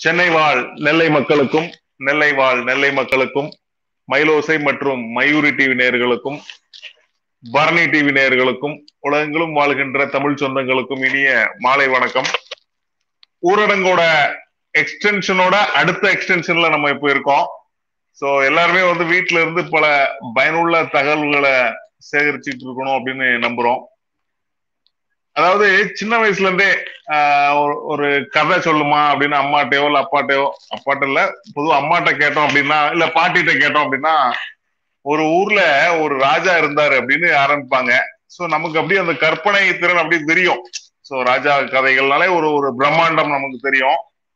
சென்னை வாழ் நெல்லை மக்களுக்கும் நெல்லை வாழ் நெல்லை மக்களுக்கும் மயிலோசை மற்றும் மயூரி டிவி நேயர்களுக்கும் பரணி டிவி நேயர்களுக்கும் உலகங்களும் வாழ்கின்ற தமிழ் சொந்தங்களுக்கும் இனிய மாலை வணக்கம் ஊரடங்கோட எக்ஸ்டென்ஷனோட அடுத்த எக்ஸ்டென்ஷன்ல நம்ம இப்போ இருக்கோம் சோ எல்லாருமே வந்து வீட்டுல இருந்து பல பயனுள்ள தகவல்களை சேகரிச்சுட்டு இருக்கணும் அப்படின்னு நம்புறோம் அதாவது சின்ன வயசுல இருந்தே ஆஹ் ஒரு- ஒரு கதை சொல்லுமா அப்படின்னு அம்மாட்டையோ இல்ல அப்பாட்டையோ அப்பாட்ட இல்ல பொதுவா அம்மாட்ட கேட்டோம் அப்படின்னா இல்ல பாட்டிகிட்ட கேட்டோம் அப்படின்னா ஒரு ஊர்ல ஒரு ராஜா இருந்தாரு அப்படின்னு ஆரம்பிப்பாங்க சோ நமக்கு அப்படியே அந்த கற்பனை திறன் அப்படியே தெரியும் சோ ராஜா கதைகள்னாலே ஒரு ஒரு பிரம்மாண்டம் நமக்கு தெரியும்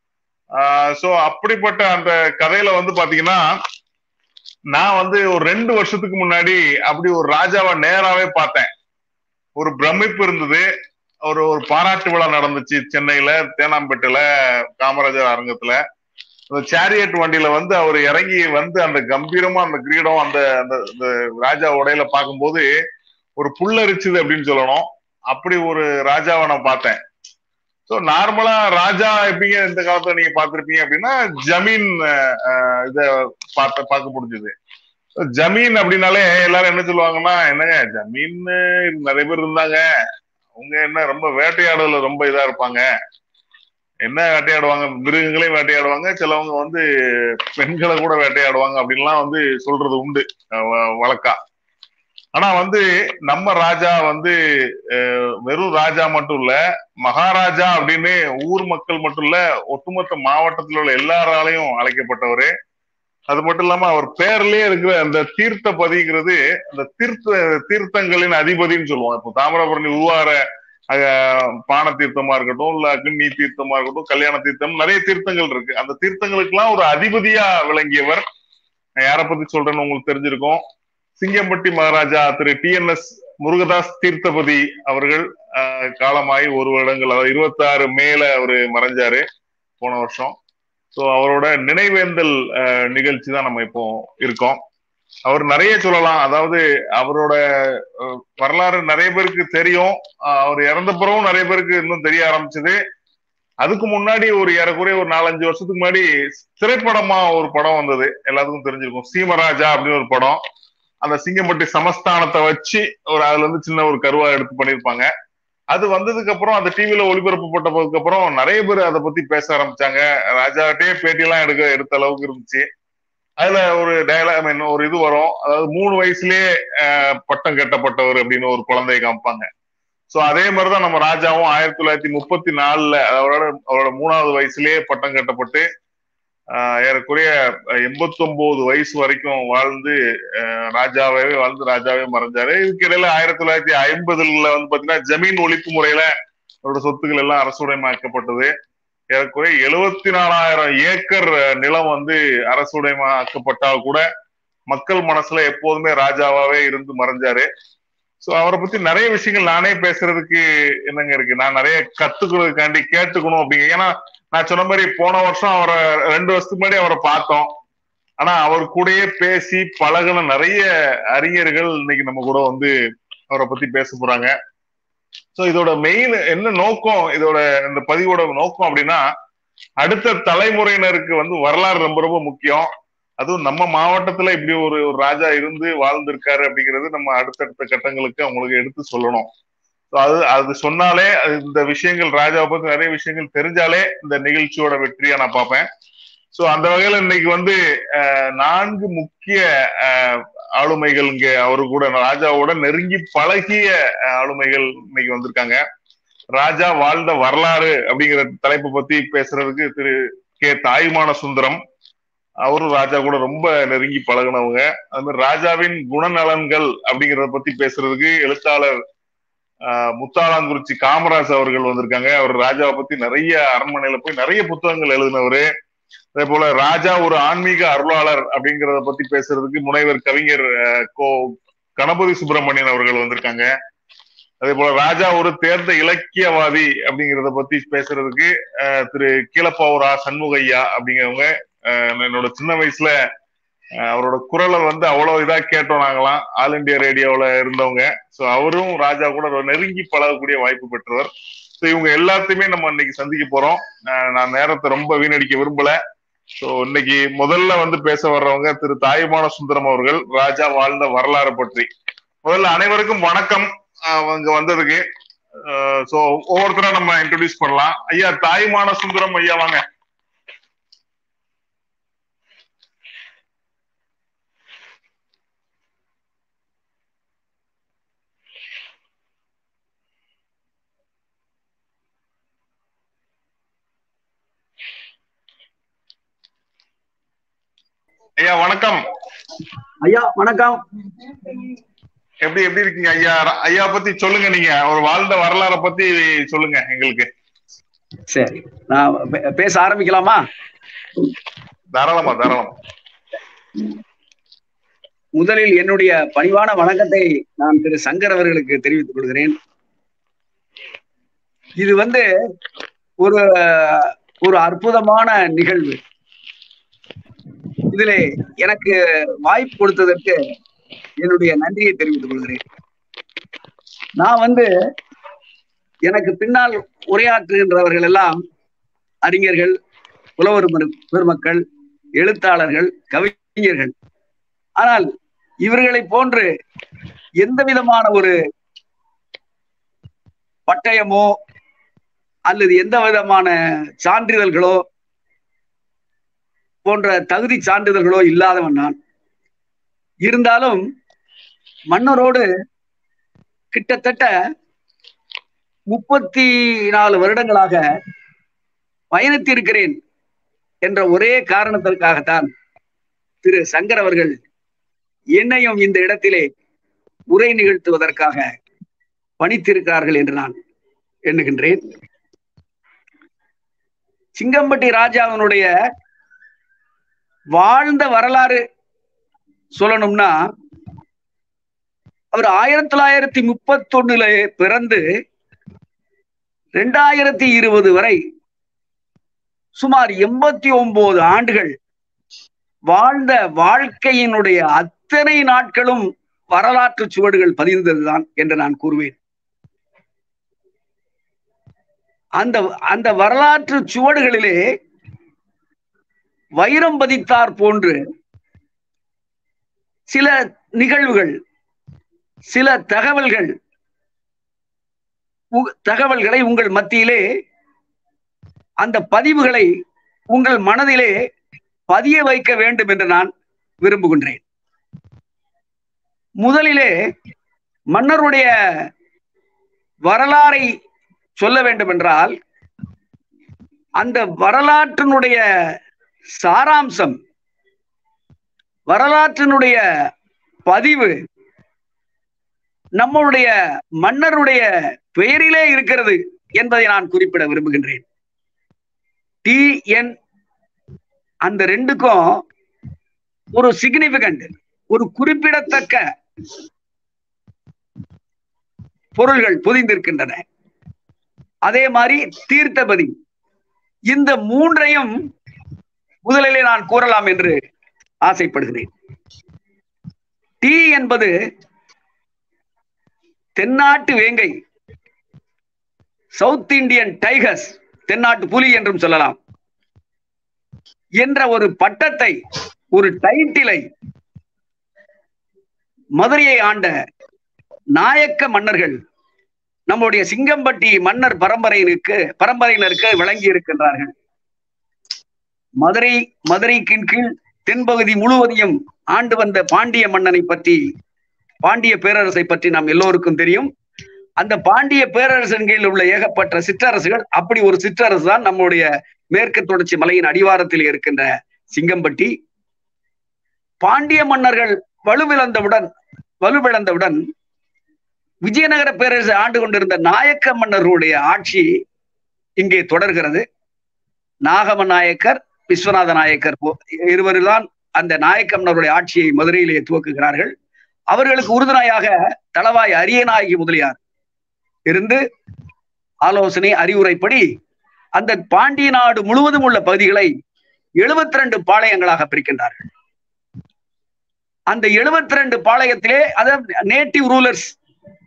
சோ அப்படிப்பட்ட அந்த கதையில வந்து பாத்தீங்கன்னா நான் வந்து ஒரு ரெண்டு வருஷத்துக்கு முன்னாடி அப்படி ஒரு ராஜாவை நேராவே பார்த்தேன் ஒரு பிரமிப்பு இருந்தது ஒரு ஒரு பாராட்டு விழா நடந்துச்சு சென்னையில தேனாம்பேட்டையில காமராஜர் அரங்கத்துல அந்த சேரியட் வண்டியில வந்து அவர் இறங்கி வந்து அந்த கம்பீரமா அந்த கிரீடம் அந்த அந்த அந்த ராஜா உடையில பார்க்கும்போது ஒரு புல்லரிச்சுது அப்படின்னு சொல்லணும் அப்படி ஒரு ராஜாவை நான் பார்த்தேன் ஸோ நார்மலா ராஜா எப்படிங்க இந்த காலத்துல நீங்க பார்த்திருப்பீங்க அப்படின்னா ஜமீன் அஹ், அஹ், இத பார்த்த பார்க்க முடிஞ்சது ஜமீன் அப்படின்னாலே எல்லாரும் என்ன சொல்லுவாங்கன்னா என்னங்க ஜமீன் நிறைய பேர் இருந்தாங்க அவங்க என்ன ரொம்ப வேட்டையாடுறதுல ரொம்ப இதா இருப்பாங்க என்ன வேட்டையாடுவாங்க மிருகங்களையும் வேட்டையாடுவாங்க சிலவங்க வந்து பெண்களை கூட வேட்டையாடுவாங்க அப்படின்லாம் வந்து சொல்றது உண்டு அஹ் வ- வழக்கா ஆனா வந்து நம்ம ராஜா வந்து அஹ், வெறும் ராஜா மட்டும் இல்ல மகாராஜா அப்படின்னு ஊர் மக்கள் மட்டும் இல்ல ஒட்டுமொத்த மாவட்டத்தில் உள்ள எல்லாராலையும் அழைக்கப்பட்டவரு அது மட்டும் இல்லாம அவர் பேர்லயே இருக்கிற அந்த தீர்த்தபதிங்கிறது அந்த தீர்த்த தீர்த்தங்களின் அதிபதின்னு சொல்லுவோம் இப்போ தாமிரபரணி உருவார அஹ், பான தீர்த்தமா இருக்கட்டும் இல்ல அக்னி தீர்த்தமா இருக்கட்டும் கல்யாண தீர்த்தம் நிறைய தீர்த்தங்கள் இருக்கு அந்த தீர்த்தங்களுக்கெல்லாம் ஒரு அதிபதியா விளங்கியவர் நான் யாரை பத்தி சொல்றேன்னு உங்களுக்கு தெரிஞ்சிருக்கும் Singampatti Maharaja Thiru T N S Murugadas Theerthapathi அவர்கள் அஹ், காலமாகி ஒரு வருடங்கள் அதாவது இருபத்தி ஆறு மேல அவரு மறைஞ்சாரு போன வருஷம் ஸோ அவரோட நினைவேந்தல் அஹ், நிகழ்ச்சி தான் நம்ம இப்போ இருக்கோம் அவர் நிறைய சொல்லலாம் அதாவது அவரோட அஹ், வரலாறு நிறைய பேருக்கு தெரியும் அஹ், அவர் இறந்த பிறகும் நிறைய பேருக்கு இன்னும் தெரிய ஆரம்பிச்சது அதுக்கு முன்னாடி ஒரு ஏறக்குறைய ஒரு நாலஞ்சு வருஷத்துக்கு முன்னாடி திரைப்படமா ஒரு படம் வந்தது எல்லாத்துக்கும் தெரிஞ்சிருக்கும் சீமராஜா அப்படின்னு ஒரு படம் அந்த சிங்கம்பட்டி சமஸ்தானத்தை வச்சு ஒரு அதுல இருந்து சின்ன ஒரு கருவா எடுத்து பண்ணிருப்பாங்க அது வந்ததுக்கு அப்புறம் அந்த டிவில ஒளிபரப்பப்பட்டதுக்கு அப்புறம் நிறைய பேர் அதை பத்தி பேச ஆரம்பிச்சாங்க ராஜாட்டே பேட்டியெல்லாம் எடுக்க எடுத்த அளவுக்கு இருந்துச்சு அதுல ஒரு டயலாக் மீன் ஒரு இது வரும் அதாவது மூணு வயசுலயே அஹ், பட்டம் கட்டப்பட்டவர் அப்படின்னு ஒரு குழந்தையை காமிப்பாங்க சோ அதே மாதிரிதான் நம்ம ராஜாவும் ஆயிரத்தி தொள்ளாயிரத்தி முப்பத்தி நாலுல அவரோட அவரோட மூணாவது வயசுலயே பட்டம் கட்டப்பட்டு ஆஹ், ஏறக்குறைய எண்பத்தி ஒன்பது வயசு வரைக்கும் வாழ்ந்து அஹ், ராஜாவே வாழ்ந்து ராஜாவே மறைஞ்சாரு இதுக்கு இடையில ஆயிரத்தி தொள்ளாயிரத்தி ஐம்பதுல வந்து பாத்தீங்கன்னா ஜமீன் ஒழிப்பு முறையில அவரோட சொத்துக்கள் எல்லாம் அரசுடைமையாக்கப்பட்டது ஏறக்குறைய எழுபத்தி நாலாயிரம் ஏக்கர் அஹ், நிலம் வந்து அரசுடைமையாக்கப்பட்டால் கூட மக்கள் மனசுல எப்போதுமே ராஜாவாவே இருந்து மறைஞ்சாரு சோ அவரை பத்தி நிறைய விஷயங்கள் நானே பேசுறதுக்கு என்னங்க இருக்கு நான் நிறைய கத்துக்கிறதுக்காண்டி கேட்டுக்கணும் அப்படிங்க ஏன்னா நான் சொன்ன மாதிரி போன வருஷம் அவரை ரெண்டு வருஷத்துக்கு முன்னாடி அவரை பார்த்தோம் ஆனா அவர் கூடயே பேசி பழகுன நிறைய அறிஞர்கள் இன்னைக்கு நம்ம கூட வந்து அவரை பத்தி பேச போறாங்க சோ இதோட மெயின் என்ன நோக்கம் இதோட இந்த பதிவோட நோக்கம் அப்படின்னா அடுத்த தலைமுறையினருக்கு வந்து வரலாறு ரொம்ப ரொம்ப முக்கியம் அதுவும் நம்ம மாவட்டத்துல இப்படி ஒரு ஒரு ராஜா இருந்து வாழ்ந்திருக்காரு அப்படிங்கிறது நம்ம அடுத்தடுத்த கட்டங்களுக்கு அவங்களுக்கு எடுத்து சொல்லணும் So அது அது சொன்னாலே அது இந்த விஷயங்கள் ராஜாவை பத்தி நிறைய விஷயங்கள் தெரிஞ்சாலே இந்த நிகழ்ச்சியோட வெற்றியா நான் பார்ப்பேன் சோ அந்த வகையில இன்னைக்கு வந்து அஹ், நான்கு முக்கிய அஹ், ஆளுமைகள் இங்க அவரு கூட ராஜாவோட நெருங்கி பழகிய அஹ், ஆளுமைகள் இன்னைக்கு வந்திருக்காங்க ராஜா வாழ்ந்த வரலாறு அப்படிங்கிற தலைப்பை பத்தி பேசுறதுக்கு திரு கே தாயுமான சுந்தரம் அவரும் ராஜா கூட ரொம்ப நெருங்கி பழகுனவங்க அது மாதிரி ராஜாவின் குணநலன்கள் அப்படிங்கறத பத்தி பேசுறதுக்கு எழுத்தாளர் ஆஹ், முத்தாளாங்குறிச்சி காமராஜ் அவர்கள் வந்திருக்காங்க அவர் ராஜாவை பத்தி நிறைய அரண்மனையில போய் நிறைய புத்தகங்கள் எழுதினவரு அதே போல ராஜா ஒரு ஆன்மீக அருளாளர் அப்படிங்கறத பத்தி பேசுறதுக்கு முனைவர் கவிஞர் ஆஹ், கோ கணபதி சுப்பிரமணியன் அவர்கள் வந்திருக்காங்க அதே போல ராஜா ஒரு தேர்ந்த இலக்கியவாதி அப்படிங்கறத பத்தி பேசுறதுக்கு ஆஹ், திரு கீழப்பாவூரா சண்முகையா அப்படிங்கிறவங்க ஆஹ், என்னோட சின்ன வயசுல ஆஹ், அவரோட குரலை வந்து அவ்வளவு இதா கேட்டோம் நாங்களாம் ஆல் இந்தியா ரேடியோல இருந்தவங்க சோ அவரும் ராஜா கூட ஒரு நெருங்கி பழகக்கூடிய வாய்ப்பு பெற்றவர் ஸோ இவங்க எல்லாத்தையுமே நம்ம இன்னைக்கு சந்திக்க போறோம் அஹ் நான் நேரத்தை ரொம்ப வீணடிக்க விரும்பல ஸோ இன்னைக்கு முதல்ல வந்து பேச வர்றவங்க திரு தாயுமான சுந்தரம் அவர்கள் ராஜா வாழ்ந்த வரலாறு பற்றி முதல்ல அனைவருக்கும் வணக்கம் அஹ் இங்க வந்ததுக்கு ஸோ ஒவ்வொருத்தரா நம்ம இன்ட்ரோடியூஸ் பண்ணலாம் ஐயா தாயுமான சுந்தரம் ஐயா வாங்க ஐயா வணக்கம் ஐயா வணக்கம் எப்படி எப்படி இருக்கீங்க ஐயா ஐயா பத்தி சொல்லுங்க நீங்க அவர் வாழ்ந்த வரலாறை பத்தி சொல்லுங்க எங்களுக்கு சரி நான் பே- பேச ஆரம்பிக்கலாமா தாராளமா தாராளமா முதலில் என்னுடைய பணிவான வணக்கத்தை நான் திரு சங்கர் அவர்களுக்கு தெரிவித்துக் கொள்கிறேன் இது வந்து ஒரு ஒரு அற்புதமான நிகழ்வு இதிலே எனக்கு வாய்ப்பு கொடுத்ததற்கு என்னுடைய நன்றியை தெரிவித்துக் கொள்கிறேன் நான் வந்து எனக்கு பின்னால் உரையாற்றுகின்றவர்கள் எல்லாம் அறிஞர்கள் புலவர் பெரு- பெருமக்கள் எழுத்தாளர்கள் கவிஞர்கள் ஆனால் இவர்களை போன்று எந்த விதமான ஒரு பட்டயமோ அல்லது எந்த விதமான சான்றிதழ்களோ போன்ற தகுதி சான்றிதழ்களோ இல்லாதவன் நான் இருந்தாலும் மன்னரோடு கிட்டத்தட்ட முப்பத்தி நாலு வருடங்களாக பயணித்திருக்கிறேன் என்ற ஒரே காரணத்திற்காகத்தான் திரு சங்கர் அவர்கள் என்னையும் இந்த இடத்திலே உரை நிகழ்த்துவதற்காக பணித்திருக்கிறார்கள் என்று நான் எண்ணுகின்றேன் சிங்கம்பட்டி ராஜாவினுடைய வாழ்ந்த வரலாறு சொல்லணும்னா அவர் ஆயிரத்தி தொள்ளாயிரத்தி முப்பத்தொன்னுல பிறந்து ரெண்டாயிரத்தி இருபது வரை சுமார் எண்பத்தி ஒன்பது ஆண்டுகள் வாழ்ந்த வாழ்க்கையினுடைய அத்தனை நாட்களும் வரலாற்று சுவடுகள் பதிந்ததுதான் என்று நான் கூறுவேன் அந்த அந்த வரலாற்று சுவடுகளிலே வைரம் பதித்தார் போன்று சில நிகழ்வுகள் சில தகவல்கள் உ- தகவல்களை உங்கள் மத்தியிலே அந்த பதிவுகளை உங்கள் மனதிலே பதிய வைக்க வேண்டும் என்று நான் விரும்புகின்றேன் முதலிலே மன்னருடைய வரலாறை சொல்ல வேண்டும் என்றால் அந்த வரலாற்றினுடைய சாராம்சம் வரலாற்றினுடைய பதிவு நம்மளுடைய மன்னருடைய பெயரிலே இருக்கிறது என்பதை நான் குறிப்பிட விரும்புகின்றேன் டி என் அந்த ரெண்டுக்கும் ஒரு சிக்னிபிகண்ட் ஒரு குறிப்பிடத்தக்க பொருள்கள் புதிந்திருக்கின்றன அதே மாதிரி தீர்த்தபதி இந்த மூன்றையும் முதலிலே நான் கூறலாம் என்று ஆசைப்படுகிறேன் டி என்பது தென்னாட்டு வேங்கை சவுத் இந்தியன் டைகர்ஸ் தென்னாட்டு புலி என்றும் சொல்லலாம் என்ற ஒரு பட்டத்தை ஒரு டைட்டிலை மதுரையை ஆண்ட நாயக்க மன்னர்கள் நம்முடைய சிங்கம்பட்டி மன்னர் பரம்பரையினருக்கு பரம்பரையினருக்கு வழங்கி இருக்கின்றார்கள் மதுரை மதுரைக்கின் கீழ் தென்பகுதி முழுவதையும் ஆண்டு வந்த பாண்டிய மன்னனை பற்றி பாண்டிய பேரரசை பற்றி நாம் எல்லோருக்கும் தெரியும் அந்த பாண்டிய பேரரசின் கீழ் உள்ள ஏகப்பட்ட சிற்றரசுகள் அப்படி ஒரு சிற்றரசு தான் நம்முடைய மேற்கு தொடர்ச்சி மலையின் அடிவாரத்தில் இருக்கின்ற சிங்கம்பட்டி பாண்டிய மன்னர்கள் வலுவிழந்தவுடன் வலுவிழந்தவுடன் விஜயநகர பேரரசு ஆண்டு கொண்டிருந்த நாயக்க மன்னர்களுடைய ஆட்சி இங்கே தொடர்கிறது நாகம நாயக்கர் விஸ்வநாத நாயக்கர் போ- இருவருதான் அந்த நாயக்க மன்னருடைய ஆட்சியை மதுரையிலே துவக்குகிறார்கள் அவர்களுக்கு உறுதுணையாக தளவாய் அரியநாயகி முதலியார் இருந்து ஆலோசனை அறிவுரைப்படி அந்த பாண்டிய நாடு முழுவதும் உள்ள பகுதிகளை 72 ரெண்டு பாளையங்களாக பிரிக்கின்றார்கள் அந்த 72 ரெண்டு பாளையத்திலே அதாவது நேட்டிவ் ரூலர்ஸ்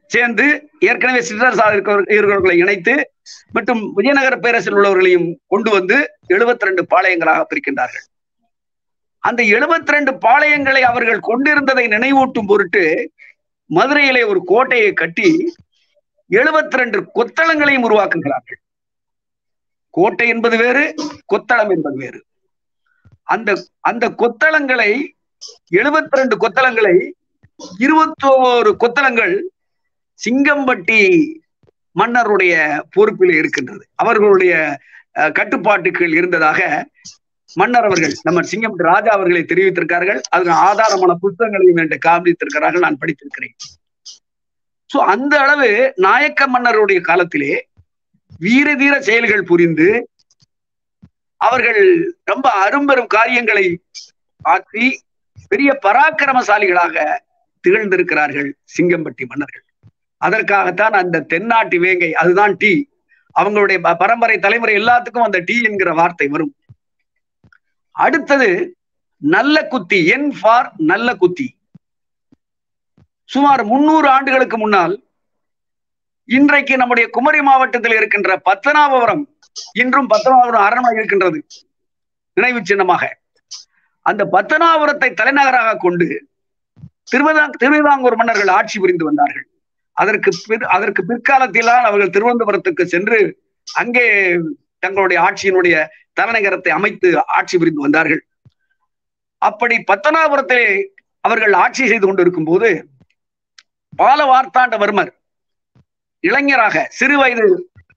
சேர்ந்து ஏற்கனவே சிற்றரசாக இருக்கிறவர்களை இணைத்து மற்றும் விஜயநகர பேரரசில் உள்ளவர்களையும் கொண்டு வந்து எழுபத்தி ரெண்டு பாளையங்களாக பிரிக்கின்றார்கள் அந்த எழுபத்தி ரெண்டு பாளையங்களை அவர்கள் கொண்டிருந்ததை நினைவூட்டும் பொருட்டு மதுரையிலே ஒரு கோட்டையை கட்டி எழுபத்தி ரெண்டு கொத்தளங்களையும் உருவாக்குகிறார்கள் கோட்டை என்பது வேறு கொத்தளம் என்பது வேறு அந்த அந்த கொத்தளங்களை எழுபத்தி ரெண்டு கொத்தளங்களை இருபத்தோரு கொத்தளங்கள் சிங்கம்பட்டி மன்னருடைய பொறுப்பில் இருக்கின்றது அவர்களுடைய கட்டுப்பாட்டுகள் இருந்ததாக மன்னர் அவர்கள் நம்ம சிங்கம் ராஜா அவர்களை தெரிவித்திருக்கார்கள் அதுக்கு ஆதாரமான புத்தகங்களையும் என்று காண்பித்திருக்கிறார்கள் நான் படித்திருக்கிறேன் சோ அந்த அளவு நாயக்க மன்னருடைய காலத்திலே வீர தீர செயல்கள் புரிந்து அவர்கள் ரொம்ப அரும்பெரும் காரியங்களை ஆற்றி பெரிய பராக்கிரமசாலிகளாக திகழ்ந்திருக்கிறார்கள் சிங்கம்பட்டி மன்னர்கள் அதற்காகத்தான் அந்த தென்னாட்டு வேங்கை அதுதான் டீ அவங்களுடைய பரம்பரை தலைமுறை எல்லாத்துக்கும் அந்த டீ என்கிற வார்த்தை வரும் அடுத்தது நல்ல குத்தி என் ஃபார் நல்ல குத்தி சுமார் முன்னூறு ஆண்டுகளுக்கு முன்னால் இன்றைக்கு நம்முடைய குமரி மாவட்டத்தில் இருக்கின்ற பத்தனாபுரம் இன்றும் பத்தனாபுரம் அரண்மனை இருக்கின்றது நினைவு சின்னமாக அந்த பத்தனாபுரத்தை தலைநகராக கொண்டு திருவிதாங் திருவிதாங்கூர் மன்னர்கள் ஆட்சி புரிந்து வந்தார்கள் அதற்கு பிற் அதற்கு பிற்காலத்தில்தான் அவர்கள் திருவனந்தபுரத்துக்கு சென்று அங்கே தங்களுடைய ஆட்சியினுடைய தலைநகரத்தை அமைத்து ஆட்சி புரிந்து வந்தார்கள் அப்படி பத்தனாபுரத்திலே அவர்கள் ஆட்சி செய்து கொண்டிருக்கும் போது பால வார்த்தாண்டவர்மர் இளைஞராக சிறு வயது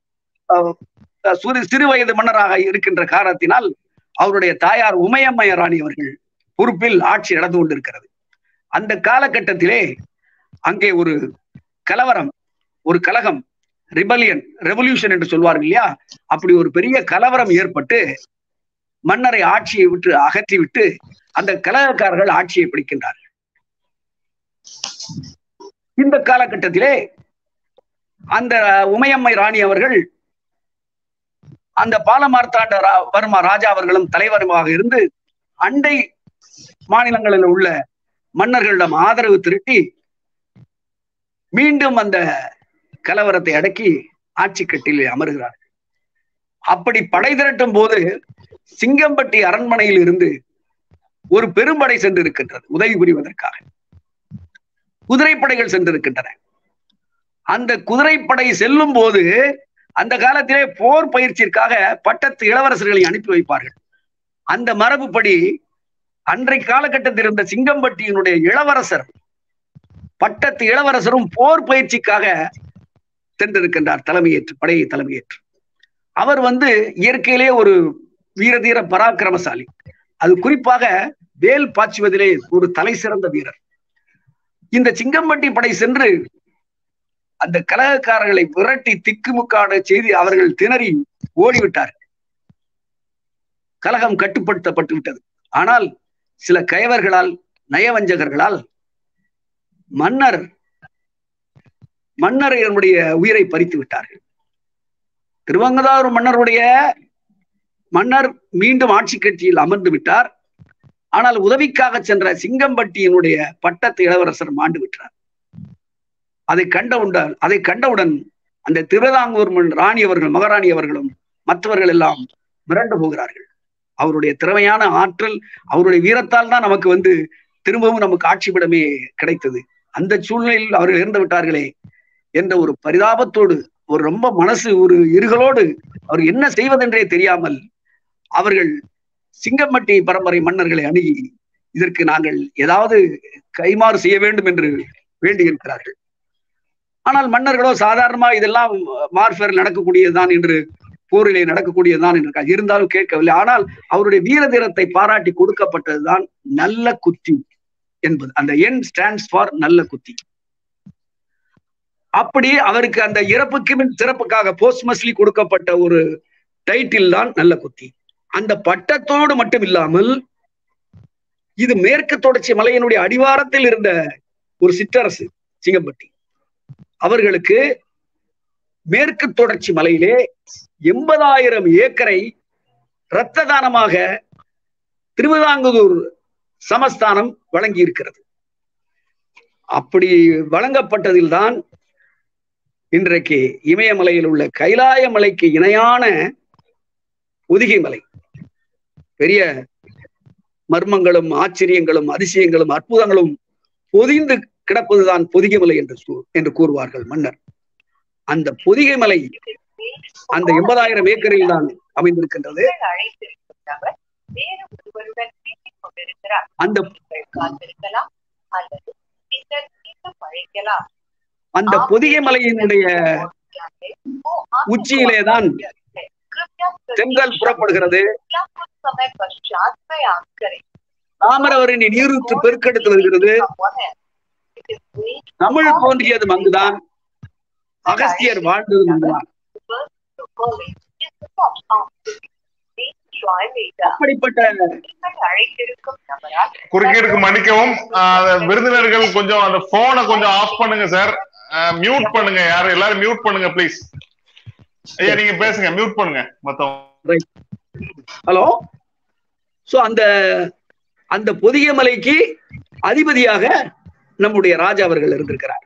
சிறு வயது மன்னராக இருக்கின்ற காரணத்தினால் அவருடைய தாயார் உமையம்மைய ராணி அவர்கள் பொறுப்பில் ஆட்சி நடந்து கொண்டிருக்கிறது அந்த காலகட்டத்திலே அங்கே ஒரு கலவரம் ஒரு கலகம் ரிபலியன் ரெவல்யூஷன் என்று சொல்வார்கள் இல்லையா அப்படி ஒரு பெரிய கலவரம் ஏற்பட்டு மன்னரை ஆட்சியை விட்டு அகற்றி விட்டு அந்த கலகக்காரர்கள் ஆட்சியை பிடிக்கின்றார்கள் இந்த காலகட்டத்திலே அந்த உமையம்மை ராணி அவர்கள் அந்த பாலமார்த்தாண்ட வர்மா ராஜா அவர்களும் தலைவருமாக இருந்து அண்டை மாநிலங்களில் உள்ள மன்னர்களிடம் ஆதரவு திரட்டி மீண்டும் அந்த கலவரத்தை அடக்கி ஆட்சி கட்டில் அமர்கிறார்கள் அப்படி படை திரட்டும் போது சிங்கம்பட்டி அரண்மனையில் இருந்து ஒரு பெரும்படை சென்றிருக்கின்றது உதவி புரிவதற்காக குதிரைப்படைகள் சென்றிருக்கின்றன அந்த குதிரைப்படை செல்லும் போது அந்த காலத்திலே போர் பயிற்சிற்காக பட்டத்து இளவரசர்களை அனுப்பி வைப்பார்கள் அந்த மரபுப்படி அன்றைய காலகட்டத்தில் இருந்த சிங்கம்பட்டியினுடைய இளவரசர் பட்டத்து இளவரசரும் போர் பயிற்சிக்காக சென்றிருக்கின்றார் தலைமையேற்று படையை தலைமையேற்று அவர் வந்து இயற்கையிலே ஒரு வீரதீர பராக்கிரமசாலி அது குறிப்பாக வேல் பாய்ச்சுவதிலே ஒரு தலை சிறந்த வீரர் இந்த சிங்கம்பட்டி படை சென்று அந்த கலகக்காரர்களை விரட்டி திக்குமுக்காட செய்து அவர்கள் திணறி ஓடிவிட்டார்கள் கலகம் கட்டுப்படுத்தப்பட்டு விட்டது ஆனால் சில கயவர்களால் நயவஞ்சகர்களால் மன்னர் மன்னர் என்னுடைய உயிரை பறித்து விட்டார்கள் திருவங்கதாரூர் மன்னருடைய மன்னர் மீண்டும் ஆட்சி கட்சியில் அமர்ந்து விட்டார் ஆனால் உதவிக்காக சென்ற சிங்கம்பட்டியினுடைய பட்டத்து இளவரசர் மாண்டு விட்டார் அதை கண்டவுடன் அதை கண்டவுடன் அந்த திருவிதாங்கூர் ராணி அவர்கள் மகாராணி அவர்களும் மற்றவர்கள் எல்லாம் மிரண்டு போகிறார்கள் அவருடைய திறமையான ஆற்றல் அவருடைய வீரத்தால் தான் நமக்கு வந்து திரும்பவும் நமக்கு ஆட்சிபிடமே கிடைத்தது அந்த சூழ்நிலையில் அவர்கள் இறந்து விட்டார்களே என்ற ஒரு பரிதாபத்தோடு ஒரு ரொம்ப மனசு ஒரு இருகளோடு அவர் என்ன செய்வதென்றே தெரியாமல் அவர்கள் சிங்கம்பட்டி பரம்பரை மன்னர்களை அணுகி இதற்கு நாங்கள் ஏதாவது கைமாறு செய்ய வேண்டும் என்று வேண்டியிருக்கிறார்கள் ஆனால் மன்னர்களோ சாதாரணமா இதெல்லாம் மார்பேர் நடக்கக்கூடியதுதான் என்று போரிலே நடக்கக்கூடியதுதான் என்று இருந்தாலும் கேட்கவில்லை ஆனால் அவருடைய வீர தீரத்தை பாராட்டி கொடுக்கப்பட்டதுதான் நல்ல குத்தி என்பது அந்த என் ஸ்டாண்ட்ஸ் ஃபார் நல்ல குத்தி அப்படி அவருக்கு அந்த இறப்புக்கு மின் சிறப்புக்காக போஸ்ட்மஸ்லி கொடுக்கப்பட்ட ஒரு டைட்டில் தான் நல்ல குத்தி அந்த பட்டத்தோடு மட்டும் இல்லாமல் இது மேற்கு தொடர்ச்சி மலையினுடைய அடிவாரத்தில் இருந்த ஒரு சிற்றரசு சிங்கம்பட்டி அவர்களுக்கு மேற்கு தொடர்ச்சி மலையிலே எண்பதாயிரம் ஏக்கரை இரத்த தானமாக திருவிதாங்கூர் சமஸ்தானம் வழங்கி இருக்கிறது அப்படி வழங்கப்பட்டதில்தான் இன்றைக்கு இமயமலையில் உள்ள கைலாய மலைக்கு இணையான ஒதுகை மலை பெரிய மர்மங்களும் ஆச்சரியங்களும் அதிசயங்களும் அற்புதங்களும் பொதிந்து கிடப்பதுதான் பொதிகை மலை என்று சூ- என்று கூறுவார்கள் மன்னர் அந்த பொதிகை மலை அந்த எண்பதாயிரம் ஏக்கரில் தான் அமைந்திருக்கின்றது அழைத்திருக்கும் நபர் வேறு ஒருவருடன் பேசிக் கொண்டிருக்கிறார் அந்த நீங்கள் காத்திருக்கலாம் அல்லது நீங்கள் மீண்டும் அழைக்கலாம் அந்த பொதிகை மலையினுடைய உச்சியிலே தான் தென்றல் புறப்படுகிறது समय पश्चात में आकर தாமிரவரணி நீரூற்று பெருக்கெடுத்து வருகிறது தமிழ் தோன்றியதும் அங்குதான் அகஸ்தியர் வாழ்ந்ததும் அங்குதான் அப்படிப்பட்ட அழைத்திருக்கும் நபரால் குறுக்கீடுக்கு மன்னிக்கவும் ஆஹ் விருந்தினர்கள் கொஞ்சம் அந்த போனை கொஞ்சம் ஆஃப் பண்ணுங்க சார் மியூட் பண்ணுங்க யாரும் எல்லாரும் மியூட் பண்ணுங்க ப்ளீஸ் ஐயா நீங்க பேசுங்க மியூட் பண்ணுங்க மொத்தம் ஹலோ சோ அந்த அந்த பொதிகை மலைக்கு அதிபதியாக நம்முடைய ராஜா அவர்கள் இருந்திருக்கிறார்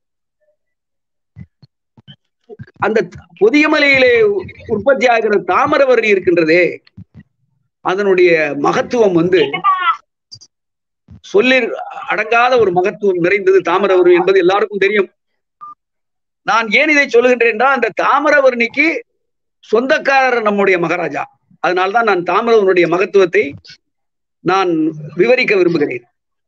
அந்த பொதிகை மலையிலே உற்பத்தி ஆகிற தாமரவரணி இருக்கின்றதே அதனுடைய மகத்துவம் வந்து சொல்லி அடங்காத ஒரு மகத்துவம் நிறைந்தது தாமரவரணி என்பது எல்லாருக்கும் தெரியும் நான் ஏன் இதை சொல்லுகின்றேன் என்றால் அந்த தாமரவர்ணிக்கு சொந்தக்காரர் நம்முடைய மகாராஜா அதனால்தான் நான் தாமரவனுடைய மகத்துவத்தை நான் விவரிக்க விரும்புகிறேன்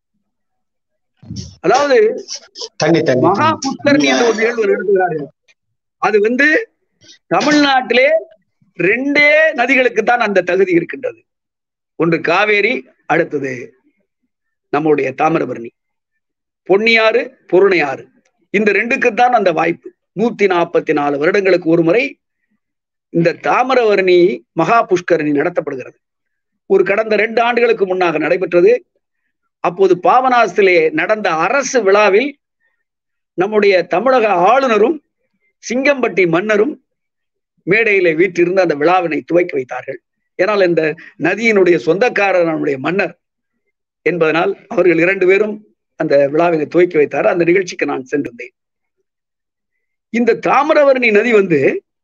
அதாவது தண்ணி தண்ணி மகா புஷ்கரணி என்ற ஒரு நிகழ்வு நடத்துகிறார்கள் அது வந்து தமிழ்நாட்டிலே ரெண்டே நதிகளுக்கு தான் அந்த தகுதி இருக்கின்றது ஒன்று காவேரி அடுத்தது நம்முடைய தாமிரபரணி பொன்னியாறு பொருணையாறு இந்த ரெண்டுக்கு தான் அந்த வாய்ப்பு நூத்தி நாற்பத்தி நாலு வருடங்களுக்கு ஒரு முறை இந்த தாமிரவரணி மகா புஷ்கரணி நடத்தப்படுகிறது ஒரு கடந்த ரெண்டு ஆண்டுகளுக்கு முன்னாக நடைபெற்றது அப்போது பாபநாசத்திலே நடந்த அரசு விழாவில் நம்முடைய தமிழக ஆளுநரும் சிங்கம்பட்டி மன்னரும் மேடையிலே வீற்றிருந்து அந்த விழாவினை துவக்கி வைத்தார்கள் ஏனால் இந்த நதியினுடைய சொந்தக்காரர் நம்முடைய மன்னர் என்பதனால் அவர்கள் இரண்டு பேரும் அந்த விழாவினை துவக்கி வைத்தார் அந்த நிகழ்ச்சிக்கு நான் சென்றிருந்தேன் இந்த தாமிரவரணி நதி வந்து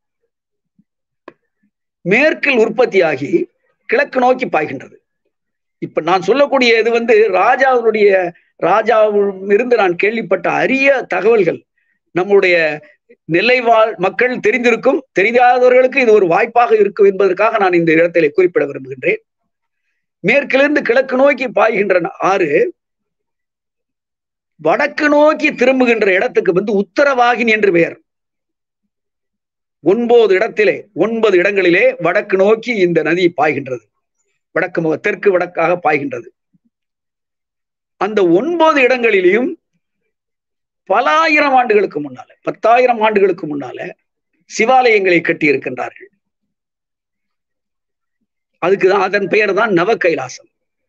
மேற்கில் உற்பத்தியாகி கிழக்கு நோக்கி பாய்கின்றது இப்ப நான் சொல்லக்கூடிய இது வந்து ராஜாவுடைய ராஜாவிலிருந்து நான் கேள்விப்பட்ட அரிய தகவல்கள் நம்முடைய நெல்லை வாழ் மக்கள் தெரிந்திருக்கும் தெரியாதவர்களுக்கு இது ஒரு வாய்ப்பாக இருக்கும் என்பதற்காக நான் இந்த இடத்திலே குறிப்பிட விரும்புகின்றேன் மேற்கிலிருந்து கிழக்கு நோக்கி பாய்கின்ற ஆறு வடக்கு நோக்கி திரும்புகின்ற இடத்துக்கு வந்து உத்தரவாகினி என்று பெயர் ஒன்பது இடத்திலே ஒன்பது இடங்களிலே வடக்கு நோக்கி இந்த நதி பாய்கின்றது வடக்கு முக தெற்கு வடக்காக பாய்கின்றது அந்த ஒன்பது இடங்களிலும் பல ஆயிரம் ஆண்டுகளுக்கு முன்னால பத்தாயிரம் ஆண்டுகளுக்கு முன்னால சிவாலயங்களை கட்டி இருக்கின்றார்கள் அதுக்கு தான் அதன் பெயர் தான் நவ கைலாசம்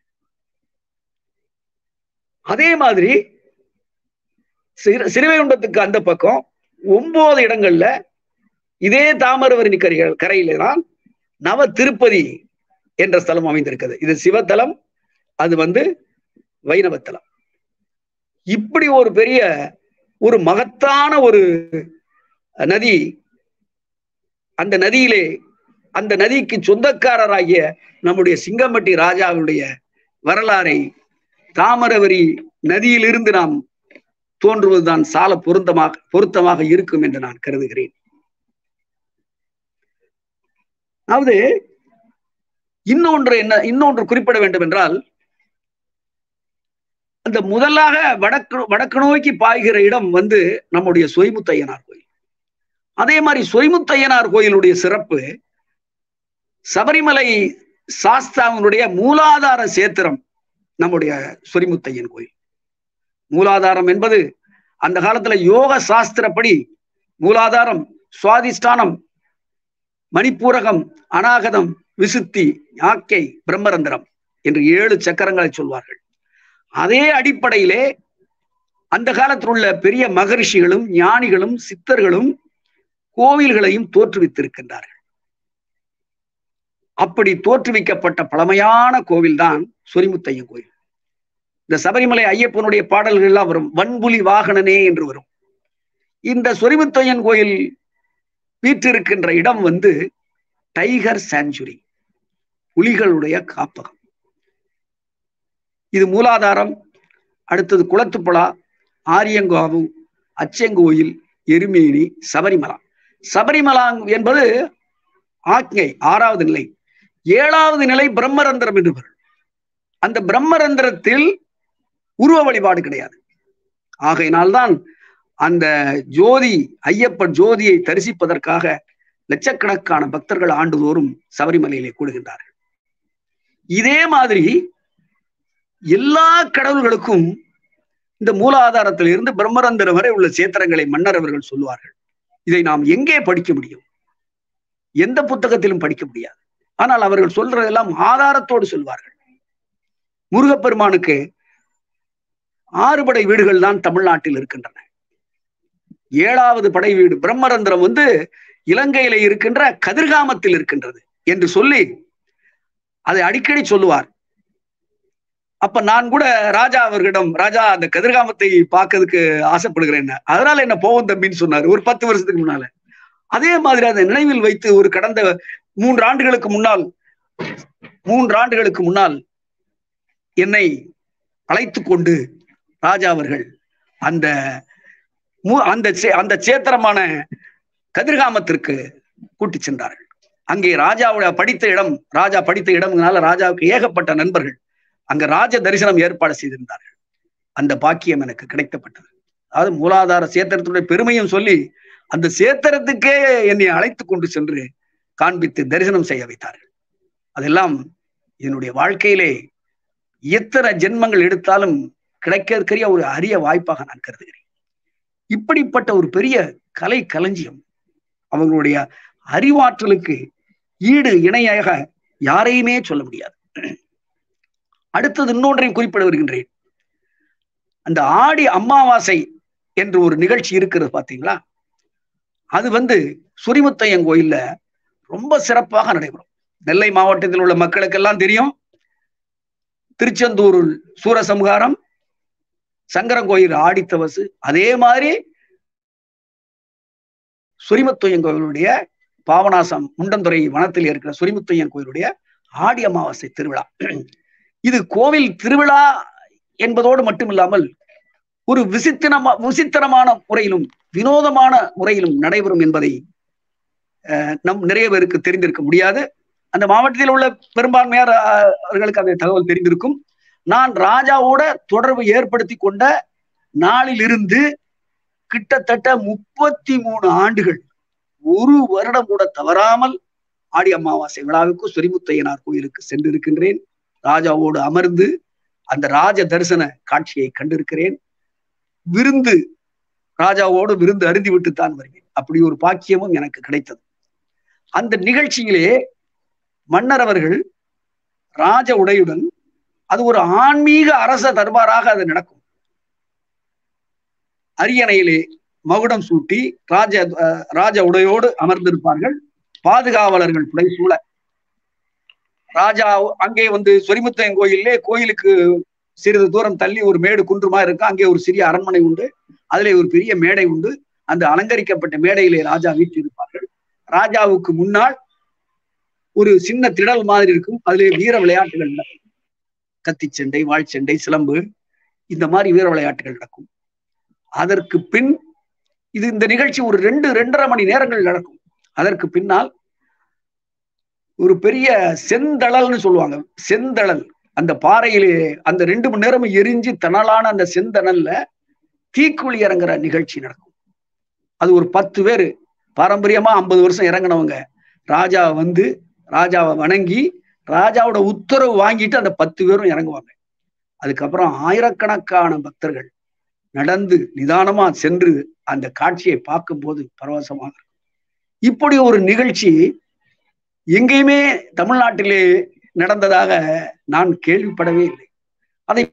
அதே மாதிரி சிறு சிறுவைகுண்டத்துக்கு அந்த பக்கம் ஒன்பது இடங்கள்ல இதே தாமிரவரணி கரைகள் கரையில தான் நவ திருப்பதி என்ற ஸ்தலம் அமைந்திருக்கிறது இது சிவத்தலம் அது வந்து வைணவத்தலம் இப்படி ஒரு பெரிய ஒரு மகத்தான ஒரு நதி அந்த நதியிலே அந்த நதிக்கு சொந்தக்காரராகிய நம்முடைய சிங்கம்பட்டி ராஜாவுடைய வரலாறை தாமரவரி நதியிலிருந்து நாம் தோன்றுவதுதான் சால பொருத்தமாக பொருத்தமாக இருக்கும் என்று நான் கருதுகிறேன் அதாவது இன்னொன்று என்ன இன்னொன்று குறிப்பிட வேண்டும் என்றால் அந்த முதலாக வடக்கு வடக்கு நோக்கி பாய்கிற இடம் வந்து நம்முடைய சொய்முத்தையனார் கோயில் அதே மாதிரி சொய்முத்தையனார் கோயிலுடைய சிறப்பு சபரிமலை சாஸ்தாவினுடைய மூலாதார சேத்திரம் நம்முடைய சொரிமுத்தையன் கோயில் மூலாதாரம் என்பது அந்த காலத்துல யோக சாஸ்திரப்படி மூலாதாரம் சுவாதிஷ்டானம் மணிப்பூரகம் அநாகதம் விசுத்தி யாக்கை பிரம்மரந்திரம் என்று ஏழு சக்கரங்களை சொல்வார்கள் அதே அடிப்படையிலே அந்த காலத்தில் உள்ள பெரிய மகரிஷிகளும் ஞானிகளும் சித்தர்களும் கோவில்களையும் தோற்றுவித்திருக்கின்றார்கள் அப்படி தோற்றுவிக்கப்பட்ட பழமையான கோவில் தான் சொரிமுத்தையன் கோயில் இந்த சபரிமலை ஐயப்பனுடைய பாடல்கள் எல்லாம் வரும் வன்புலி வாகனனே என்று வரும் இந்த சொரிமுத்தையன் கோயில் வீற்றிருக்கின்ற இடம் வந்து டைகர் சாஞ்சுரி புலிகளுடைய காப்பகம் இது மூலாதாரம் அடுத்தது குளத்துப்புழா ஆரியங்காவு அச்சங்கோயில் எருமேனி சபரிமலா சபரிமலா என்பது ஆக்ஞை ஆறாவது நிலை ஏழாவது நிலை பிரம்மரந்திரம் என்று பெயர் அந்த பிரம்மரந்திரத்தில் உருவ வழிபாடு கிடையாது ஆகையினால்தான் அந்த ஜோதி ஐயப்பன் ஜோதியை தரிசிப்பதற்காக லட்சக்கணக்கான பக்தர்கள் ஆண்டுதோறும் சபரிமலையிலே கூடுகின்றார்கள் இதே மாதிரி எல்லா கடவுள்களுக்கும் இந்த மூலாதாரத்தில் இருந்து பிரம்மரந்திரம் வரை உள்ள சேத்திரங்களை மன்னர் அவர்கள் சொல்லுவார்கள் இதை நாம் எங்கே படிக்க முடியும் எந்த புத்தகத்திலும் படிக்க முடியாது ஆனால் அவர்கள் சொல்றதெல்லாம் ஆதாரத்தோடு சொல்வார்கள் முருகப்பெருமானுக்கு ஆறுபடை வீடுகள் தான் தமிழ்நாட்டில் இருக்கின்றன ஏழாவது படை வீடு பிரம்மரந்திரம் வந்து இலங்கையில இருக்கின்ற கதிர்காமத்தில் இருக்கின்றது என்று சொல்லி அதை அடிக்கடி சொல்லுவார் அப்ப நான் கூட ராஜா அவர்களிடம் ராஜா அந்த கதிர்காமத்தை பார்க்கறதுக்கு ஆசைப்படுகிறேன் அதனால என்ன போவோம் தம்பின்னு சொன்னார் ஒரு பத்து வருஷத்துக்கு முன்னால அதே மாதிரி அதை நினைவில் வைத்து ஒரு கடந்த மூன்று ஆண்டுகளுக்கு முன்னால் மூன்று ஆண்டுகளுக்கு முன்னால் என்னை அழைத்து கொண்டு ராஜா அவர்கள் அந்த அந்த அந்த சேத்திரமான கதிர்காமத்திற்கு கூட்டி சென்றார்கள் அங்கே ராஜாவுடைய படித்த இடம் ராஜா படித்த இடம்னால ராஜாவுக்கு ஏகப்பட்ட நண்பர்கள் அங்க ராஜ தரிசனம் ஏற்பாடு செய்திருந்தார்கள் அந்த பாக்கியம் எனக்கு கிடைக்கப்பட்டது அதாவது மூலாதார சேத்திரத்துடைய பெருமையும் சொல்லி அந்த சேத்திரத்துக்கே என்னை அழைத்து கொண்டு சென்று காண்பித்து தரிசனம் செய்ய வைத்தார்கள் அதெல்லாம் என்னுடைய வாழ்க்கையிலே எத்தனை ஜென்மங்கள் எடுத்தாலும் கிடைக்கக்கூடிய ஒரு அரிய வாய்ப்பாக நான் கருதுகிறேன் இப்படிப்பட்ட ஒரு பெரிய கலை களஞ்சியம் அவங்களுடைய அறிவாற்றலுக்கு ஈடு இணையாக யாரையுமே சொல்ல முடியாது அடுத்தது இன்னொன்றையும் குறிப்பிட வருகின்றேன் அந்த ஆடி அமாவாசை என்று ஒரு நிகழ்ச்சி இருக்கிறது பாத்தீங்களா அது வந்து சுரிமுத்தையன் கோயில்ல ரொம்ப சிறப்பாக நடைபெறும் நெல்லை மாவட்டத்தில் உள்ள மக்களுக்கெல்லாம் தெரியும் திருச்செந்தூர் சூரசம்ஹாரம் சங்கரங்கோயில் ஆடித்தவசு அதே மாதிரி சுரிமுத்தையன் கோயிலுடைய பாவனாசம் முண்டந்துறை வனத்தில் இருக்கிற சுரிமுத்தையன் கோயிலுடைய ஆடி அமாவாசை திருவிழா இது கோவில் திருவிழா என்பதோடு மட்டுமில்லாமல் ஒரு விசித்திரமா விசித்திரமான முறையிலும் வினோதமான முறையிலும் நடைபெறும் என்பதை நம் நிறைய பேருக்கு தெரிந்திருக்க முடியாது அந்த மாவட்டத்தில் உள்ள பெரும்பான்மையார் அவர்களுக்கு அந்த தகவல் தெரிந்திருக்கும் நான் ராஜாவோட தொடர்பு ஏற்படுத்தி கொண்ட நாளிலிருந்து கிட்டத்தட்ட முப்பத்தி மூணு ஆண்டுகள் ஒரு வருடம் கூட தவறாமல் ஆடி அமாவாசை விழாவுக்கு சொரிமுத்தையனார் கோயிலுக்கு சென்றிருக்கின்றேன் ராஜாவோடு அமர்ந்து அந்த ராஜ தரிசன காட்சியை கண்டிருக்கிறேன் விருந்து ராஜாவோடு விருந்து அருந்தி விட்டுத்தான் வருவேன் அப்படி ஒரு பாக்கியமும் எனக்கு கிடைத்தது அந்த நிகழ்ச்சியிலே மன்னர் அவர்கள் ராஜ உடையுடன் அது ஒரு ஆன்மீக அரச தர்பாராக அது நடக்கும் அரியணையிலே மகுடம் சூட்டி ராஜ ராஜ உடையோடு அமர்ந்திருப்பார்கள் பாதுகாவலர்கள் புடை சூழ ராஜா அங்கே வந்து சொரிமுத்தையன் கோயிலே கோயிலுக்கு சிறிது தூரம் தள்ளி ஒரு மேடு குன்றுமா இருக்கு அங்கே ஒரு சிறிய அரண்மனை உண்டு அதிலே ஒரு பெரிய மேடை உண்டு அந்த அலங்கரிக்கப்பட்ட மேடையிலே ராஜா வீற்றிருப்பார்கள் ராஜாவுக்கு முன்னால் ஒரு சின்ன திடல் மாதிரி இருக்கும் அதிலே வீர விளையாட்டுகள் நடக்கும் கத்தி சண்டை வாழ்ச்சண்டை சிலம்பு இந்த மாதிரி வீர விளையாட்டுகள் நடக்கும் அதற்கு பின் இது இந்த நிகழ்ச்சி ஒரு ரெண்டு ரெண்டரை மணி நேரங்கள் நடக்கும் அதற்கு பின்னால் ஒரு பெரிய செந்தழல்னு சொல்லுவாங்க செந்தழல் அந்த பாறையிலே அந்த ரெண்டு மணி நேரமும் எரிஞ்சு தணலான அந்த செந்தணல்ல தீக்குழி இறங்குற நிகழ்ச்சி நடக்கும் அது ஒரு பத்து பேர் பாரம்பரியமா ஐம்பது வருஷம் இறங்கினவங்க ராஜா வந்து ராஜாவை வணங்கி ராஜாவோட உத்தரவு வாங்கிட்டு அந்த பத்து பேரும் இறங்குவாங்க அதுக்கப்புறம் ஆயிரக்கணக்கான பக்தர்கள் நடந்து நிதானமா சென்று அந்த காட்சியை பார்க்கும்போது பரவசமாக இருக்கும் இப்படி ஒரு நிகழ்ச்சி எங்கேயுமே தமிழ்நாட்டிலே நடந்ததாக நான் கேள்விப்படவே இல்லை அதை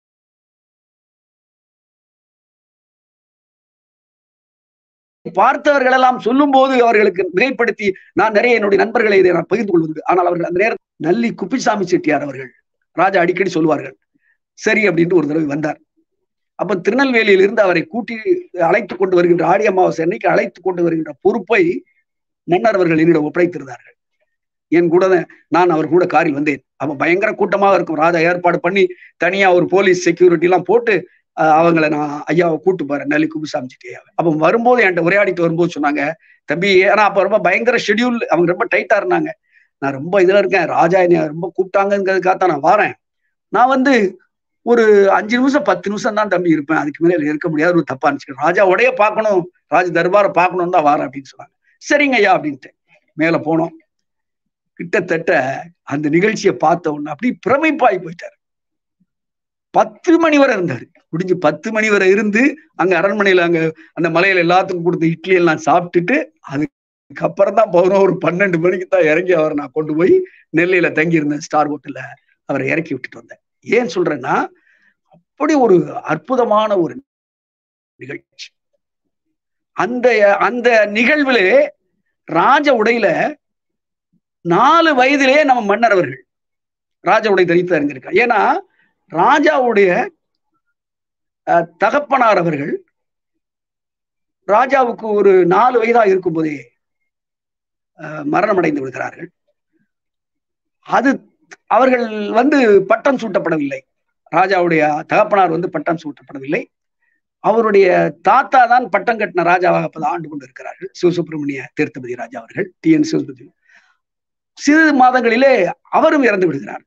பார்த்தவர்கள் எல்லாம் சொல்லும் போது அவர்களுக்கு மிகைப்படுத்தி நான் நிறைய என்னுடைய நண்பர்களை இதை நான் பகிர்ந்து கொள்வது ஆனால் அவர்கள் அந்த நேரம் நல்லி குப்பிசாமி செட்டியார் அவர்கள் ராஜா அடிக்கடி சொல்லுவார்கள் சரி அப்படின்ட்டு ஒரு தடவை வந்தார் அப்ப திருநெல்வேலியிலிருந்து அவரை கூட்டி அழைத்து கொண்டு வருகின்ற ஆடி அமாவாசை அன்னைக்கு அழைத்து கொண்டு வருகின்ற பொறுப்பை மன்னர் அவர்கள் என்னிடம் ஒப்படைத்திருந்தார்கள் என் கூட நான் அவர் கூட காரில் வந்தேன் அப்ப பயங்கர கூட்டமாக இருக்கும் ராஜா ஏற்பாடு பண்ணி தனியா ஒரு போலீஸ் செக்யூரிட்டி எல்லாம் போட்டு அவங்கள நான் ஐயாவை கூட்டு போறேன் நெல்லி குபிசாமிச்சிட்டு அப்ப வரும்போது என்கிட்ட உரையாடிட்டு வரும்போது சொன்னாங்க தம்பி ஏன்னா அப்ப ரொம்ப பயங்கர ஷெடியூல் அவங்க ரொம்ப டைட்டா இருந்தாங்க நான் ரொம்ப இதுல இருக்கேன் ராஜா என்னை ரொம்ப கூப்பிட்டாங்கிறதுக்காக தான் நான் வரேன் நான் வந்து ஒரு அஞ்சு நிமிஷம் பத்து நிமிஷம் தான் தம்பி இருப்பேன் அதுக்கு மேலே இருக்க முடியாது ஒரு தப்பா இருந்துச்சு ராஜா உடைய பார்க்கணும் ராஜ தர்பாரை பார்க்கணும் தான் வரேன் அப்படின்னு சொன்னாங்க சரிங்க ஐயா அப்படின்ட்டு மேல போனோம் கிட்டத்தட்ட அந்த நிகழ்ச்சியை பார்த்த உடனே அப்படி பிரமிப்பாய் போயிட்டாரு பத்து மணி வரை இருந்தாரு முடிஞ்சு பத்து மணி வரை இருந்து அங்க அரண்மனையில அங்க அந்த மலையில எல்லாத்துக்கும் கொடுத்த இட்லி எல்லாம் சாப்பிட்டுட்டு அதுக்கப்புறம் தான் பதினோரு பன்னெண்டு மணிக்கு தான் இறங்கி அவரை நான் கொண்டு போய் நெல்லையில தங்கி இருந்தேன் ஸ்டார் ஹோட்டல்ல அவரை இறக்கி விட்டுட்டு வந்தேன் ஏன் சொல்றேன்னா அப்படி ஒரு அற்புதமான ஒரு நிகழ்ச்சி அந்த அந்த நிகழ்வுல ராஜ உடையில நாலு வயதிலே நம்ம மன்னர் அவர்கள் ராஜ உடை தரித்து அறிஞ்சிருக்கார் ஏன்னா ராஜாவுடைய தகப்பனார் அவர்கள் ராஜாவுக்கு ஒரு நாலு வயதா இருக்கும் போதே மரணம் அடைந்து விடுகிறார்கள் அது அவர்கள் வந்து பட்டம் சூட்டப்படவில்லை ராஜாவுடைய தகப்பனார் வந்து பட்டம் சூட்டப்படவில்லை அவருடைய தாத்தா தான் பட்டம் கட்டின ராஜாவாக அப்பதான் ஆண்டு கொண்டு இருக்கிறார்கள் சிவசுப்பிரமணிய தீர்த்தபதி ராஜா அவர்கள் டி என் சிவசுபதி சிறு மாதங்களிலே அவரும் இறந்து விடுகிறார்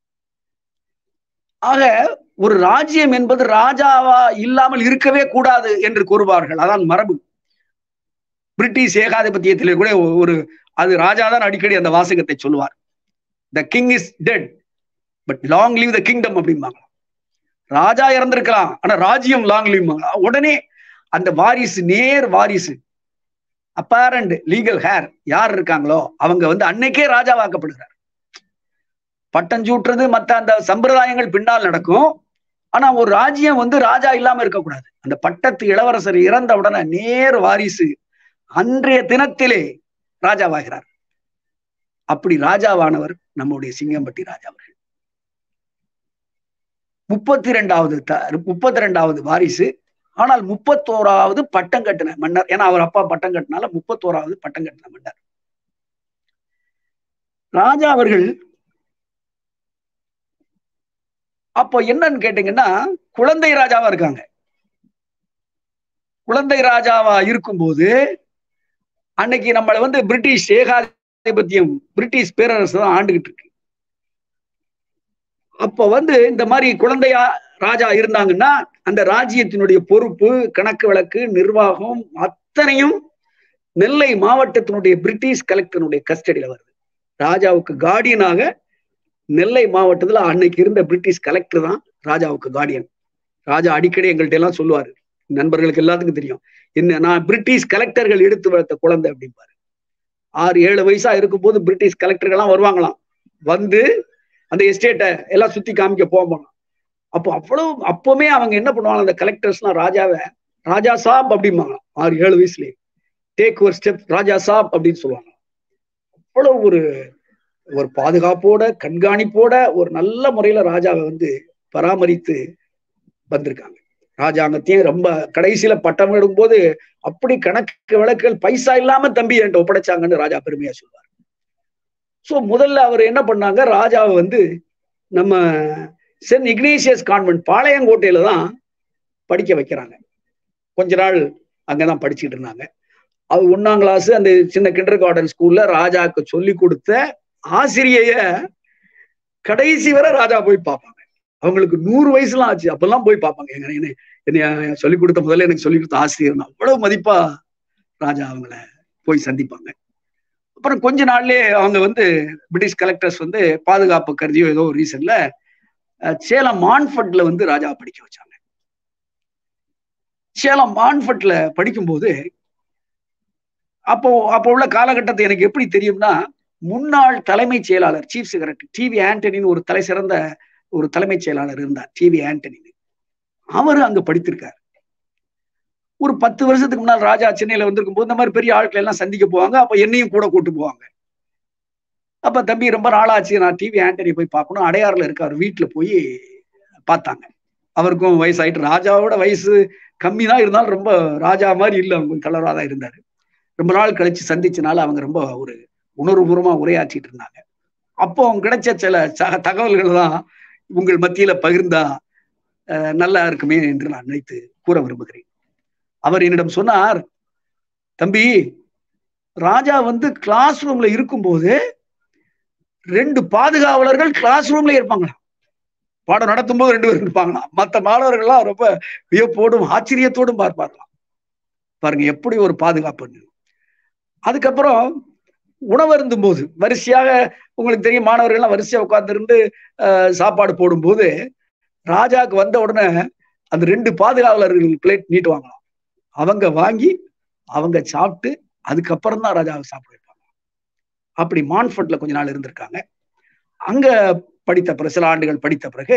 ஆக ஒரு ராஜ்யம் என்பது ராஜாவா இல்லாமல் இருக்கவே கூடாது என்று கூறுவார்கள் அதான் மரபு பிரிட்டிஷ் ஏகாதிபத்தியத்திலே கூட ஒரு அது ராஜா தான் அடிக்கடி அந்த வாசகத்தை சொல்லுவார் the king is dead but long live the kingdom அப்படிம்பாங்க ராஜா இறந்திருக்கலாம் ஆனா ராஜ்யம் லாங் லீவ் உடனே அந்த வாரிசு நேர் வாரிசு அப்பாரண்ட் லீகல் ஹேர் யார் இருக்காங்களோ அவங்க வந்து அன்னைக்கே ராஜாவாக்கப்படுகிறார் பட்டம் சூட்டுறது மத்த அந்த சம்பிரதாயங்கள் பின்னால் நடக்கும் ஆனா ஒரு ராஜ்யம் வந்து ராஜா இல்லாம இருக்கக்கூடாது அந்த பட்டத்து இளவரசர் இறந்த உடனே நேர் வாரிசு அன்றைய தினத்திலே ராஜாவாகிறார் அப்படி ராஜாவானவர் நம்முடைய சிங்கம்பட்டி ராஜா அவர்கள் முப்பத்தி ரெண்டாவது முப்பத்தி ரெண்டாவது வாரிசு ஆனால் முப்பத்தோராவது பட்டம் கட்டின மன்னர் ஏன்னா அவர் அப்பா பட்டம் கட்டினால முப்பத்தோராவது பட்டம் கட்டின மன்னர் ராஜா அவர்கள் அப்போ என்னன்னு கேட்டீங்கன்னா குழந்தை ராஜாவா இருக்காங்க குழந்தை ராஜாவா இருக்கும்போது அன்னைக்கு நம்மளை வந்து பிரிட்டிஷ் ஏகாதிபத்தியம் பிரிட்டிஷ் பேரரசு தான் ஆண்டுகிட்டு இருக்கு அப்ப வந்து இந்த மாதிரி குழந்தையா ராஜா இருந்தாங்கன்னா அந்த ராஜ்யத்தினுடைய பொறுப்பு கணக்கு வழக்கு நிர்வாகம் அத்தனையும் நெல்லை மாவட்டத்தினுடைய பிரிட்டிஷ் கலெக்டருடைய கஸ்டடியில வருது ராஜாவுக்கு கார்டியனாக நெல்லை மாவட்டத்துல அன்னைக்கு இருந்த பிரிட்டிஷ் கலெக்டர் தான் ராஜாவுக்கு கார்டியன் ராஜா அடிக்கடி எங்கள்கிட்ட எல்லாம் சொல்லுவாரு நண்பர்களுக்கு எல்லாத்துக்கும் தெரியும் என்ன நான் பிரிட்டிஷ் கலெக்டர்கள் எடுத்து வளர்த்த குழந்தை அப்படிம்பாரு ஆறு ஏழு வயசா இருக்கும் போது பிரிட்டிஷ் கலெக்டர்கள்லாம் வருவாங்களாம் வந்து அந்த எஸ்டேட்டை எல்லாம் சுத்தி காமிக்க போகலாம் அப்போ அவ்வளவு அப்பவுமே அவங்க என்ன பண்ணுவாங்க அந்த கலெக்டர்ஸ்லாம் ராஜாவை ராஜா சாப் அப்படிம்பாங்களாம் ஆறு ஏழு வயசுலயே டேக் ஒரு ஸ்டெப் ராஜா சாப் அப்படின்னு சொல்லுவாங்க அவ்வளவு ஒரு ஒரு பாதுகாப்போட கண்காணிப்போட ஒரு நல்ல முறையில ராஜாவை வந்து பராமரித்து வந்திருக்காங்க ராஜாங்கத்தையும் ரொம்ப கடைசியில பட்டம் எடுக்கும்போது அப்படி கணக்கு வழக்குகள் பைசா இல்லாம தம்பி என்கிட்ட ஒப்படைச்சாங்கன்னு ராஜா பெருமையா சொல்லுவார் சோ முதல்ல அவர் என்ன பண்ணாங்க ராஜாவை வந்து நம்ம சென்ட் இக்னேசியஸ் கான்வென்ட் பாளையங்கோட்டையில தான் படிக்க வைக்கிறாங்க கொஞ்ச நாள் அங்கதான் படிச்சுட்டு இருந்தாங்க அது ஒன்னாம் கிளாஸ் அந்த சின்ன கிண்டர் கார்டன் ஸ்கூல்ல ராஜாவுக்கு சொல்லி கொடுத்த ஆசிரியைய கடைசி வரை ராஜா போய் பார்ப்பாங்க அவங்களுக்கு நூறு வயசுலாம் ஆச்சு அப்பெல்லாம் போய் பார்ப்பாங்க எங்க என்ன என்னைய சொல்லி கொடுத்த முதல்ல எனக்கு சொல்லி கொடுத்த ஆசிரியர் அவ்வளவு மதிப்பா ராஜா அவங்கள போய் சந்திப்பாங்க அப்புறம் கொஞ்ச நாள்லயே அவங்க வந்து பிரிட்டிஷ் கலெக்டர்ஸ் வந்து பாதுகாப்பு கருதியோ ஏதோ ஒரு ரீசன்ல சேலம் மான்ஃபட்ல வந்து ராஜா படிக்க வச்சாங்க சேலம் மான்ஃபட்ல படிக்கும்போது அப்போ அப்போ உள்ள காலகட்டத்தை எனக்கு எப்படி தெரியும்னா முன்னாள் தலைமைச் செயலாளர் சீஃப் செக்ரட்டரி டிவி ஆண்டனின்னு ஒரு தலை சிறந்த ஒரு தலைமைச் செயலாளர் இருந்தார் டிவி ஆண்டனின்னு அவர் அங்க படித்திருக்காரு ஒரு பத்து வருஷத்துக்கு முன்னால் ராஜா சென்னையில வந்திருக்கும் போது இந்த மாதிரி பெரிய ஆட்களை எல்லாம் சந்திக்க போவாங்க அப்ப என்னையும் கூட கூட்டு போவாங்க அப்ப தம்பி ரொம்ப நாளாச்சு நான் டிவி ஆண்டனி போய் பார்க்கணும் அடையாறுல இருக்காரு வீட்டுல போய் பார்த்தாங்க அவருக்கும் வயசாயிட்டு ராஜாவோட வயசு கம்மி தான் இருந்தாலும் ரொம்ப ராஜா மாதிரி இல்லை அவங்க கலராக தான் இருந்தாரு ரொம்ப நாள் கழிச்சு சந்திச்சனால அவங்க ரொம்ப ஒரு உணர்வுபூர்வமா உரையாற்றிட்டு இருந்தாங்க அப்போ அவங்க கிடைச்ச சில சக தகவல்கள் தான் உங்கள் மத்தியில பகிர்ந்தா அஹ், நல்லா இருக்குமே என்று நான் நினைத்து கூற விரும்புகிறேன் அவர் என்னிடம் சொன்னார் தம்பி ராஜா வந்து கிளாஸ் ரூம்ல இருக்கும்போது ரெண்டு பாதுகாவலர்கள் கிளாஸ் ரூம்ல இருப்பாங்களாம் பாடம் நடத்தும் போது ரெண்டு பேரும் இருப்பாங்களாம் மற்ற மாணவர்கள்லாம் ரொம்ப வியப்போடும் ஆச்சரியத்தோடும் பார்ப்பார்களாம் பாருங்க எப்படி ஒரு பாதுகாப்புன்னு அதுக்கப்புறம் உணவருந்தும் போது வரிசையாக உங்களுக்கு தெரியும் மாணவர்கள்லாம் வரிசையா உட்கார்ந்துருந்து சாப்பாடு போடும்போது ராஜாக்கு வந்த உடனே அந்த ரெண்டு பாதுகாவலர்கள் பிளேட் நீட்டுவாங்களாம் அவங்க வாங்கி அவங்க சாப்பிட்டு அதுக்கப்புறம் தான் ராஜாவை சாப்பிட வைப்பாங்க அப்படி மான்ஃபர்ட்ல கொஞ்ச நாள் இருந்திருக்காங்க அங்க படித்த பிறகு சில ஆண்டுகள் படித்த பிறகு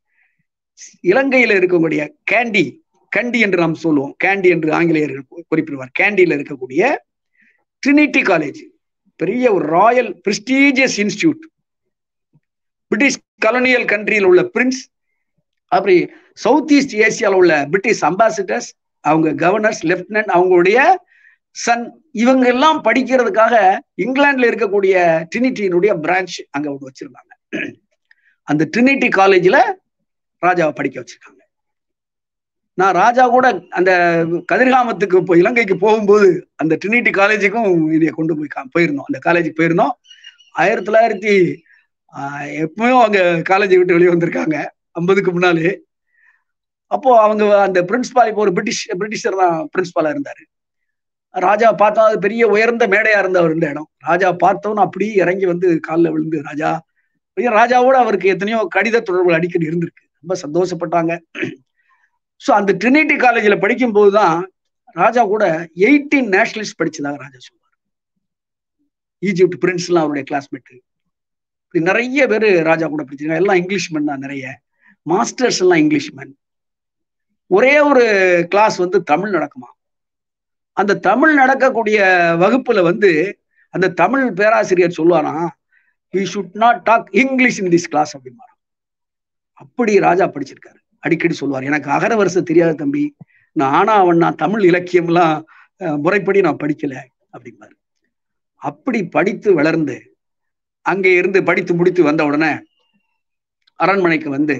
இலங்கையில இருக்கக்கூடிய கேண்டி கண்டி என்று நாம் சொல்லுவோம் கேண்டி என்று ஆங்கிலேயர்கள் கு- குறிப்பிடுவார் கேண்டியில இருக்கக்கூடிய ட்ரினிட்டி காலேஜ் பெரிய ஒரு royal prestigious institute British colonial கண்ட்ரியில் உள்ள பிரின்ஸ் அப்படி சவுத் ஈஸ்ட் ஏசியாவில் உள்ள பிரிட்டிஷ் அம்பாசிடர்ஸ் அவங்க கவர்னர்ஸ் லெப்டினன்ட் அவங்களுடைய சன் இவங்க எல்லாம் படிக்கிறதுக்காக இங்கிலாந்துல இருக்கக்கூடிய ட்ரினிட்டியினுடைய பிரான்ச் அங்க ஒன்று வச்சிருந்தாங்க அந்த ட்ரினிட்டி காலேஜ்ல ராஜாவை படிக்க வச்சிருக்காங்க நான் ராஜா கூட அந்த கதிர்காமத்துக்கு இப்போ இலங்கைக்கு போகும்போது அந்த ட்ரினிட்டி காலேஜுக்கும் இதைய கொண்டு போய் கா- போயிருந்தோம் அந்த காலேஜுக்கு போயிருந்தோம் ஆயிரத்தி தொள்ளாயிரத்தி ஆஹ், எப்பவும் அவங்க காலேஜை விட்டு வெளியே வந்திருக்காங்க ஐம்பதுக்கு முன்னாலே அப்போ அவங்க அந்த பிரின்சிபால் இப்போ ஒரு பிரிட்டிஷ் பிரிட்டிஷர் தான் பிரின்சிபாலா இருந்தாரு ராஜா பார்த்தா அது பெரிய உயர்ந்த மேடையா இருந்த அவர் இந்த இடம் ராஜா பார்த்தவன அப்படியே இறங்கி வந்து காலில் விழுந்து ராஜா ஐயா, ராஜாவோட அவருக்கு எத்தனையோ கடித தொடர்புகள் அடிக்கடி இருந்திருக்கு ரொம்ப சந்தோஷப்பட்டாங்க ஸோ அந்த ட்ரினிட்டி காலேஜில் படிக்கும் போதுதான் ராஜா கூட எயிட்டீன் நேஷனலிஸ்ட் படிச்சதாக ராஜா சொல்வார் ஈஜிப்ட் பிரின்ஸ்லாம் அவருடைய கிளாஸ்மேட் இப்படி நிறைய பேர் ராஜா கூட படிச்சிருக்காங்க எல்லாம் இங்கிலீஷ்மேன் தான் நிறைய மாஸ்டர்ஸ் எல்லாம் இங்கிலீஷ்மேன் ஒரே ஒரு கிளாஸ் வந்து தமிழ் நடக்குமா அந்த தமிழ் நடக்கக்கூடிய வகுப்புல வந்து அந்த தமிழ் பேராசிரியர் சொல்லுவாராம் we should not talk English in this class அப்படிமா அப்படி ராஜா படிச்சிருக்காரு அடிக்கடி சொல்லுவார் எனக்கு அகர வருஷம் தெரியாது தம்பி நான் ஆனா அவன் நான் தமிழ் இலக்கியம்லாம் அஹ், முறைப்படி நான் படிக்கல அப்படிம்பாரு அப்படி படித்து வளர்ந்து அங்கே இருந்து படித்து முடித்து வந்த உடனே அரண்மனைக்கு வந்து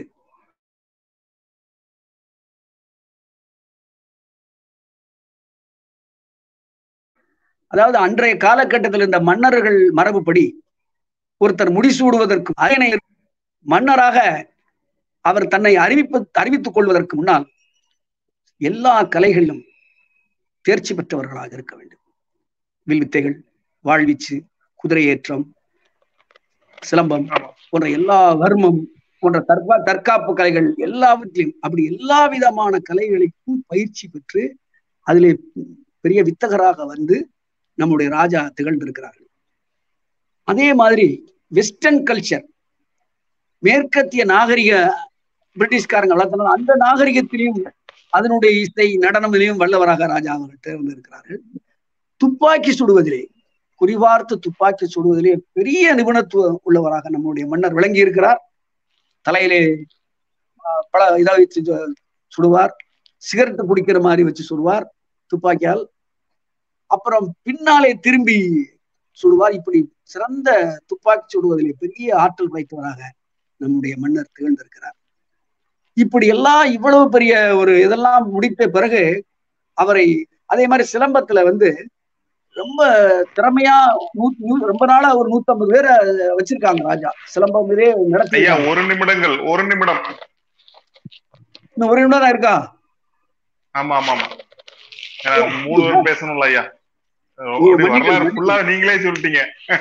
அதாவது அன்றைய காலகட்டத்தில் இந்த மன்னர்கள் மரபுப்படி ஒருத்தர் முடிசூடுவதற்கு அயனை மன்னராக அவர் தன்னை அறிவிப்பு அறிவித்துக் கொள்வதற்கு முன்னால் எல்லா கலைகளிலும் தேர்ச்சி பெற்றவர்களாக இருக்க வேண்டும் வில்வித்தைகள் வாழ்வீச்சு குதிரையேற்றம் சிலம்பம் ஆமா. போன்ற எல்லா வர்மம் போன்ற தற்கா தற்காப்பு கலைகள் எல்லாவற்றையும் அப்படி எல்லா விதமான கலைகளுக்கும் பயிற்சி பெற்று அதிலே பெரிய வித்தகராக வந்து நம்முடைய ராஜா திகழ்ந்திருக்கிறார்கள் அதே மாதிரி வெஸ்டர்ன் கல்ச்சர் மேற்கத்திய நாகரிக பிரிட்டிஷ்காரங்க வளர்த்தனால அந்த நாகரிகத்திலையும் அதனுடைய இசை நடனத்திலையும் வல்லவராக ராஜா அவர்கள் தேர்ந்திருக்கிறார்கள் துப்பாக்கி சுடுவதிலே குறிவார்த்து துப்பாக்கி சுடுவதிலே பெரிய நிபுணத்துவம் உள்ளவராக நம்முடைய மன்னர் விளங்கி இருக்கிறார் தலையிலே ஆஹ், பல இதை வச்சு சு- சுடுவார் சிகரெட் குடிக்கிற மாதிரி வச்சு சுடுவார் துப்பாக்கியால் அப்புறம் பின்னாலே திரும்பி சுடுவார் இப்படி சிறந்த துப்பாக்கி சுடுவதிலே பெரிய ஆற்றல் வைத்தவராக நம்முடைய மன்னர் திகழ்ந்திருக்கிறார் இப்படி எல்லாம் இவ்வளவு பெரிய ஒரு இதெல்லாம் முடித்த பிறகு அவரை அதே மாதிரி சிலம்பத்துல வந்து ரொம்ப திறமையா நூ- நூ- ரொம்ப நாளா ஒரு நூத்தம்பது பேரை வச்சிருக்காங்க ராஜா சிலம்பம் இதே நடத்தி ஐயா ஒரு நிமிடங்கள் ஒரு நிமிடம் இன்னும் ஒரு நிமிடம் தான் இருக்கா ஆமா ஆமா ஆமா ஏன்னா மூணு பேர் பேசணும்ல ஐயா ஓ, அப்படி மன்னிக்கவும், வரலாறு ஃபுல்லா நீங்களே சொல்லிட்டீங்க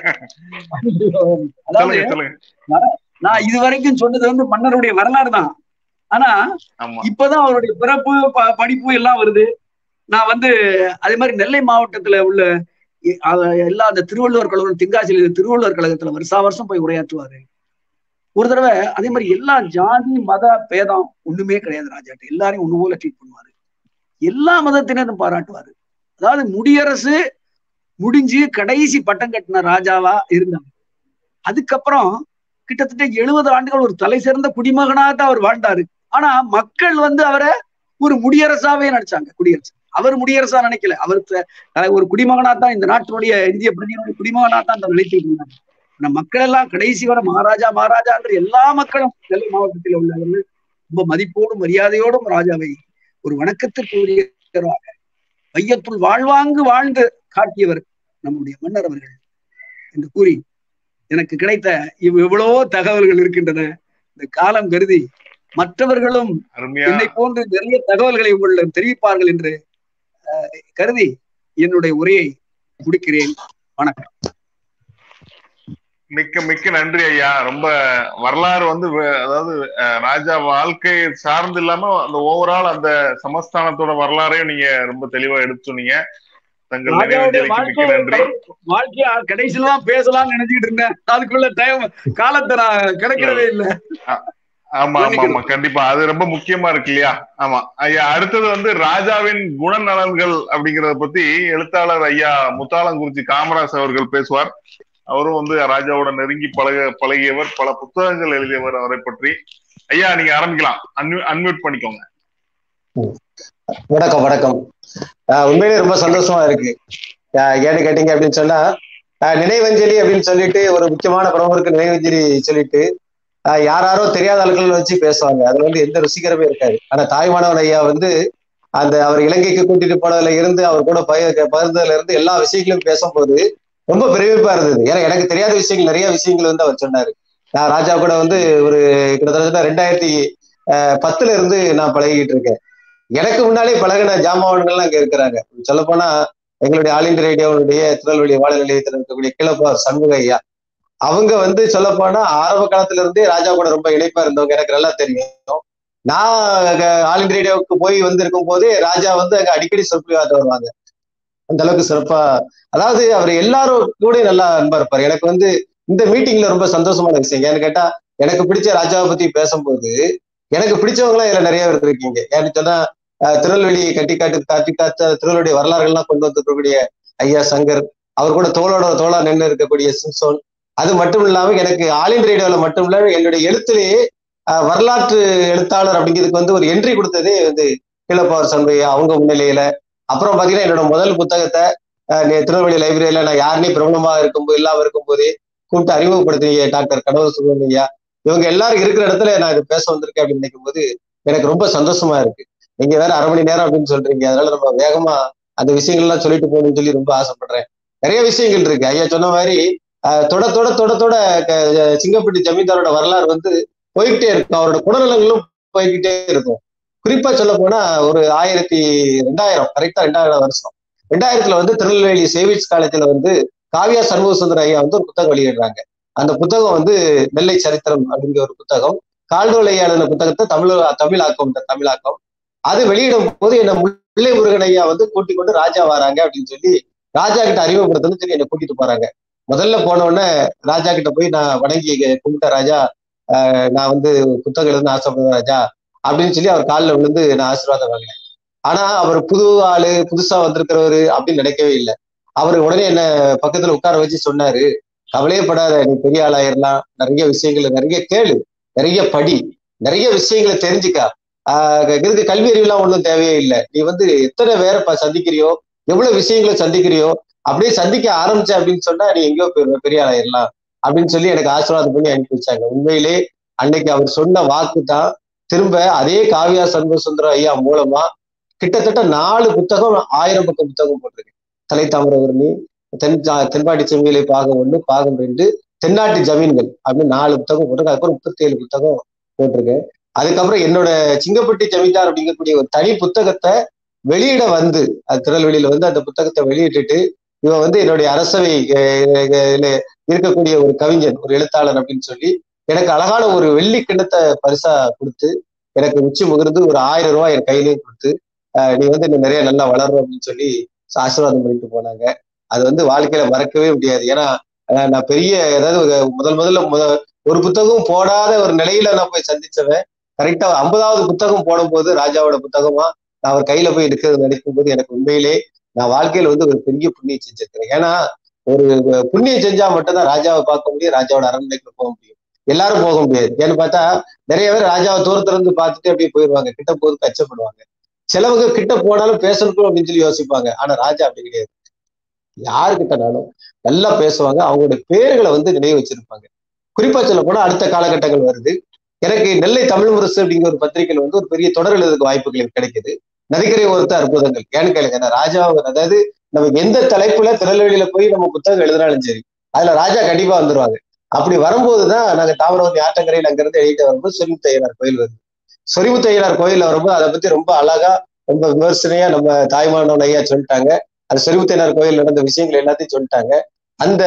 அதாவது சொல்லுங்க சொல்லுங்க நான் இது வரைக்கும் சொன்னது வந்து மன்னருடைய வரலாறு தான் ஆனா ஆமா இப்பதான் அவருடைய பிறப்பு ப- படிப்பு எல்லாம் வருது நான் வந்து அதே மாதிரி நெல்லை மாவட்டத்துல உள்ள எ- அ- எல்லா அந்த திருவள்ளுவர் கழகம் தென்காசியில் திருவள்ளுவர் கழகத்துல வருஷா வருஷம் போய் உரையாற்றுவாரு ஒரு தடவை அதே மாதிரி எல்லா ஜாதி மத பேதம் ஒண்ணுமே கிடையாது ராஜாட்ட எல்லாரையும் ஒண்ணு போல ட்ரீட் பண்ணுவாரு எல்லா மதத்தினரும் பாராட்டுவாரு அதாவது முடியரசு முடிஞ்சு கடைசி பட்டம் கட்டின ராஜாவா இருந்தாங்க அதுக்கப்புறம் கிட்டத்தட்ட எழுபது ஆண்டுகள் ஒரு தலை சிறந்த குடிமகனாக தான் அவர் வாழ்ந்தாரு ஆனா மக்கள் வந்து அவரை ஒரு முடியரசாவே நினைச்சாங்க குடியரசு அவர் முடியரசா நினைக்கல அவர் த- அஹ் ஒரு குடிமகனா தான் இந்த நாட்டினுடைய இந்திய பிரதியினுடைய குடிமகனா தான் அந்த நினைத்துட்டு இருந்தாங்க ஆனா மக்கள் எல்லாம் கடைசி வரை மகாராஜா மகாராஜா என்று எல்லா மக்களும் நெல்லை மாவட்டத்தில் உள்ளவர்கள் ரொம்ப மதிப்போடும் மரியாதையோடும் ராஜாவை ஒரு வணக்கத்திற்குரியவராக வையத்துள் வாழ்வாங்கு வாழ்ந்து காட்டியவர் நம்முடைய மன்னர் அவர்கள் என்று கூறி எனக்கு கிடைத்த இவ் எவ்வளவோ தகவல்கள் இருக்கின்றன இந்த காலம் கருதி மற்றவர்களும் அருமையா என்னை போன்று நிறைய தகவல்களை உங்களிடம் தெரிவிப்பார்கள் என்று அஹ், கருதி என்னுடைய உரையை முடிக்கிறேன் வணக்கம் மிக்க மிக்க நன்றி ஐயா ரொம்ப வரலாறு வந்து வே- அதாவது அஹ், ராஜா வாழ்க்கை சார்ந்து இல்லாம அந்த ஓவரால் அந்த சமஸ்தானத்தோட வரலாறையும் நீங்க ரொம்ப தெளிவா எடுத்து சொன்னீங்க தங்கள் ராஜாவுடைய நினைவுகளுக்கு மிக்க வாழ்க்கை நன்றி வாழ்க்கைய கடைசியில தான் பேசலாம்னு நினைச்சிட்டு இருந்தேன் அதுக்குள்ள டைம் காலத்தை நான் கிடைக்கிறதே இல்லை ஆமா ஆமா ஆமா கண்டிப்பா அது ரொம்ப முக்கியமா இருக்கு இல்லையா ஆமா ஐயா அடுத்தது வந்து ராஜாவின் குணநலன்கள் அப்படிங்கறத பத்தி எழுத்தாளர் ஐயா முத்தாளங்குறிச்சி காமராஜ் அவர்கள் பேசுவார் அவரும் வந்து ராஜாவோட நெருங்கி பழக பழகியவர் பல புத்தகங்கள் எழுதியவர் அவரை பற்றி ஐயா நீங்க ஆரம்பிக்கலாம் அன்மியூ அன்மியூட் பண்ணிக்கோங்க வணக்கம் வணக்கம் ஆஹ் உண்மையிலேயே ரொம்ப சந்தோஷமா இருக்கு ஆஹ் ஏன்னு கேட்டீங்க அப்படின்னு சொன்னா ஆஹ் நினைவஞ்சலி அப்படின்னு சொல்லிட்டு ஒரு முக்கியமான பிரமுகருக்கு நினைவஞ்சலி சொல்லிட்டு ஆஹ் யாராரோ தெரியாத ஆட்கள் வச்சு பேசுவாங்க அது வந்து எந்த ருசிகரமே இருக்காது ஆனா தாய்மானவன் ஐயா வந்து அந்த அவர் இலங்கைக்கு கூட்டிட்டு போனதுல இருந்து அவர் கூட பய பகிர்ந்ததுல இருந்து எல்லா விஷயங்களும் பேசும்போது ரொம்ப பெருமிப்பா இருந்தது ஏன்னா எனக்கு தெரியாத விஷயங்கள் நிறைய விஷயங்கள் வந்து அவர் சொன்னாரு நான் ராஜா கூட வந்து ஒரு கிட்டத்தட்ட ரெண்டாயிரத்தி ஆஹ் பத்துல இருந்து நான் பழகிட்டு இருக்கேன் எனக்கு முன்னாலே பழகின ஜாமான்கள்லாம் அங்க இருக்கிறாங்க சொல்ல போனா எங்களுடைய ஆல் இந்திய ரேடியோனுடைய திருநெல்வேலி வாழ நிலையத்தில் இருக்கக்கூடிய கிளப்பார் சண்முக ஐயா அவங்க வந்து சொல்ல போனா ஆரம்ப காலத்துல இருந்தே ராஜா கூட ரொம்ப இணைப்பா இருந்தவங்க எனக்கு நல்லா தெரியும் நான் அங்க ஆல் இந்திய ரேடியோவுக்கு போய் வந்து இருக்கும் போதே ராஜா வந்து அங்க அடிக்கடி சொற்பொழிவாற்ற வருவாங்க அந்த அளவுக்கு சிறப்பா அதாவது அவர் எல்லாரும் கூட நல்லா அன்பா இருப்பார் எனக்கு வந்து இந்த மீட்டிங்ல ரொம்ப சந்தோஷமான விஷயம் ஏன்னு கேட்டா எனக்கு பிடிச்ச ராஜாவை பத்தி பேசும்போது எனக்கு பிடிச்சவங்களாம் இதுல நிறைய பேர் இருக்கீங்க ஏன்னு சொன்னா அஹ், திருநெல்வேலி கட்டி காட்டு காட்டி காத்த திருநெல்வேலி வரலாறுகள்லாம் கொண்டு வந்திருக்கக்கூடிய ஐயா சங்கர் அவர் கூட தோளோட தோளா நின்று இருக்கக்கூடிய சிம்சோன் அது மட்டும் இல்லாம எனக்கு ஆல் இந்திய ரேடியோல மட்டும் இல்ல என்னுடைய எழுத்துலேயே அஹ், வரலாற்று எழுத்தாளர் அப்படிங்கிறதுக்கு வந்து ஒரு என்ட்ரி கொடுத்ததே வந்து கீழப்பவர் சண்பையா அவங்க முன்னிலையில அப்புறம் பாத்தீங்கன்னா என்னோட முதல் புத்தகத்தை அஹ், நே- திருநெல்வேலி லைப்ரரியில நான் யாருனே பிரபலமா இருக்கும்போது இல்லாம இருக்கும்போதே கூப்பிட்டு அறிமுகப்படுத்திய டாக்டர் கடவுள் சுப்பிரமணியா இவங்க எல்லாரும் இருக்கிற இடத்துல நான் இது பேச வந்திருக்கேன் அப்படின்னு நினைக்கும் போது எனக்கு ரொம்ப சந்தோஷமா இருக்கு நீங்க வேற அரை மணி நேரம் அப்படின்னு சொல்றீங்க அதனால நம்ம வேகமா அந்த விஷயங்கள்லாம் சொல்லிட்டு போகணும்னு சொல்லி ரொம்ப ஆசைப்படுறேன் நிறைய விஷயங்கள் இருக்கு ஐயா சொன்ன மாதிரி ஆஹ், தொட தொட தொட தொட க- சிங்கப்பட்டி ஜமீன்தாரோட வரலாறு வந்து போய்கிட்டே இருக்கும் அவரோட குணநலங்களும் போய்கிட்டே இருக்கும் குறிப்பா சொல்ல போனா ஒரு ஆயிரத்தி ரெண்டாயிரம் கரெக்டா ரெண்டாயிரம் வருஷம் ரெண்டாயிரத்துல வந்து திருநெல்வேலி சேவிட்ஸ் காலேஜ்ல வந்து காவியா சண்முக சுந்தர ஐயா வந்து ஒரு புத்தகம் வெளியிடுறாங்க அந்த புத்தகம் வந்து நெல்லை சரித்திரம் அப்படிங்கிற ஒரு புத்தகம் கால்டோலை எழுதின புத்தகத்தை தமிழ் தமிழாக்கம் இந்த தமிழாக்கம் அது வெளியிடும் போது என்ன முல்லை முருகன் ஐயா வந்து கூட்டிக் கொண்டு ராஜா வராங்க அப்படின்னு சொல்லி ராஜா கிட்ட அறிமுகப்படுத்தணும்னு சொல்லி என்னை கூட்டிட்டு போறாங்க முதல்ல போன உடனே ராஜா கிட்ட போய் நான் வணங்கி கும்பிட்ட ராஜா ஆஹ் நான் வந்து புத்தகம் எழுதுன்னு ஆசைப்படுறேன் ராஜா அப்படின்னு சொல்லி அவர் காலில் விழுந்து நான் ஆசீர்வாதம் வாங்கினேன் ஆனா அவர் புது ஆளு புதுசா வந்திருக்கிறவரு அப்படின்னு நினைக்கவே இல்லை அவர் உடனே என்ன பக்கத்துல உட்கார வச்சு சொன்னாரு கவலையே படாத நீ பெரிய ஆளாயிரலாம் நிறைய விஷயங்களை நிறைய கேளு நிறைய படி நிறைய விஷயங்களை தெரிஞ்சுக்க ஆஹ் இதுக்கு கல்வி அறிவுலாம் ஒன்றும் தேவையே இல்லை நீ வந்து எத்தனை பேரை ப- சந்திக்கிறியோ எவ்வளவு விஷயங்களை சந்திக்கிறியோ அப்படியே சந்திக்க ஆரம்பிச்ச அப்படின்னு சொன்னா நீ எங்கேயோ போயிருவ பெரிய ஆளாயிரலாம் அப்படின்னு சொல்லி எனக்கு ஆசீர்வாதம் பண்ணி அனுப்பி வச்சாங்க உண்மையிலே அன்னைக்கு அவர் சொன்ன வாக்கு தான் திரும்ப அதே காவியா சண்முக சுந்தரம் ஐயா மூலமா கிட்டத்தட்ட நாலு புத்தகம் ஆயிரம் பக்கம் புத்தகம் போட்டிருக்கு தலை தாமிரவர்ணி தென் ஜா- தென்பாடி செம்மியலை பாகம் ஒண்ணு பாகம் ரெண்டு தென்னாட்டு ஜமீன்கள் அப்படின்னு நாலு புத்தகம் போட்டிருக்கேன் அதுக்கப்புறம் முப்பத்தி ஏழு புத்தகம் போட்டிருக்கேன் அதுக்கப்புறம் என்னோட சிங்கப்பட்டி ஜமீன்தார் அப்படிங்கக்கூடிய ஒரு தனி புத்தகத்தை வெளியிட வந்து அது திருநெல்வேலியில வந்து அந்த புத்தகத்தை வெளியிட்டுட்டு இவன் வந்து என்னுடைய அரசவை அஹ், அஹ், இருக்கக்கூடிய ஒரு கவிஞன் ஒரு எழுத்தாளர் அப்படின்னு சொல்லி எனக்கு அழகான ஒரு வெள்ளி கிண்ணத்தை பரிசா கொடுத்து எனக்கு உச்சி முகிர்ந்து ஒரு ஆயிரம் ரூபாய் என் கையிலையும் கொடுத்து அஹ், நீ வந்து இன்னும் நிறைய நல்லா வளரும் அப்படின்னு சொல்லி ஆசீர்வாதம் பண்ணிட்டு போனாங்க அது வந்து வாழ்க்கையில மறக்கவே முடியாது ஏன்னா அஹ், நான் பெரிய ஏதாவது ஒரு முதல் முதல்ல முத ஒரு புத்தகம் போடாத ஒரு நிலையில நான் போய் சந்திச்சவன் கரெக்டா ஐம்பதாவது புத்தகம் போடும்போது ராஜாவோட புத்தகமா நான் அவர் கையில போய் எடுக்கிறது நினைக்கும் போது எனக்கு உண்மையிலே நான் வாழ்க்கையில வந்து ஒரு பெரிய புண்ணியம் செஞ்சிருக்கிறேன் ஏன்னா ஒரு புண்ணியம் செஞ்சா மட்டும்தான் ராஜாவை பார்க்க முடியும் ராஜாவோட அரண்மனைக்கு போக முடியும் எல்லாரும் போக முடியாது ஏன்னு பார்த்தா நிறைய பேர் ராஜாவை தூரத்துல இருந்து பார்த்துட்டு அப்படியே போயிடுவாங்க கிட்ட போறதுக்கு அச்சப்படுவாங்க சிலவங்க கிட்ட போனாலும் பேசணும் அப்படின்னு சொல்லி யோசிப்பாங்க ஆனா ராஜா அப்படி கிடையாது யாருக்கிட்டனாலும் நல்லா பேசுவாங்க அவங்களுடைய பேர்களை வந்து நினைவு வச்சிருப்பாங்க குறிப்பா சொல்ல போனா அடுத்த காலகட்டங்கள் வருது எனக்கு நெல்லை தமிழ் முரசு அப்படிங்கிற ஒரு பத்திரிகையில் வந்து ஒரு பெரிய தொடர் எழுதுக்கு வாய்ப்புகள் எனக்கு கிடைக்குது நதிக்கரை ஒருத்த அற்புதங்கள் ஏன்னு கேளுங்க நான் ராஜா அதாவது நம்ம எந்த தலைப்புல திருநெல்வேலியில போய் நம்ம புத்தகம் எழுதினாலும் சரி அதுல ராஜா கண்டிப்பா வந்துருவாங்க அப்படி வரும்போதுதான் நாங்க தாமிரவதி ஆற்றங்கரையில் அங்கிருந்து எழுதிட்டு வரும்போது சொரிமுத்தையனார் கோயில் வருது சொரிமுத்தையனார் கோயில்ல வரும்போது அதை பத்தி ரொம்ப அழகா ரொம்ப விமர்சனையா நம்ம தாய்மானவன் ஐயா சொல்லிட்டாங்க அந்த சொரிமுத்தையனார் கோயில் நடந்த விஷயங்கள் எல்லாத்தையும் சொல்லிட்டாங்க அந்த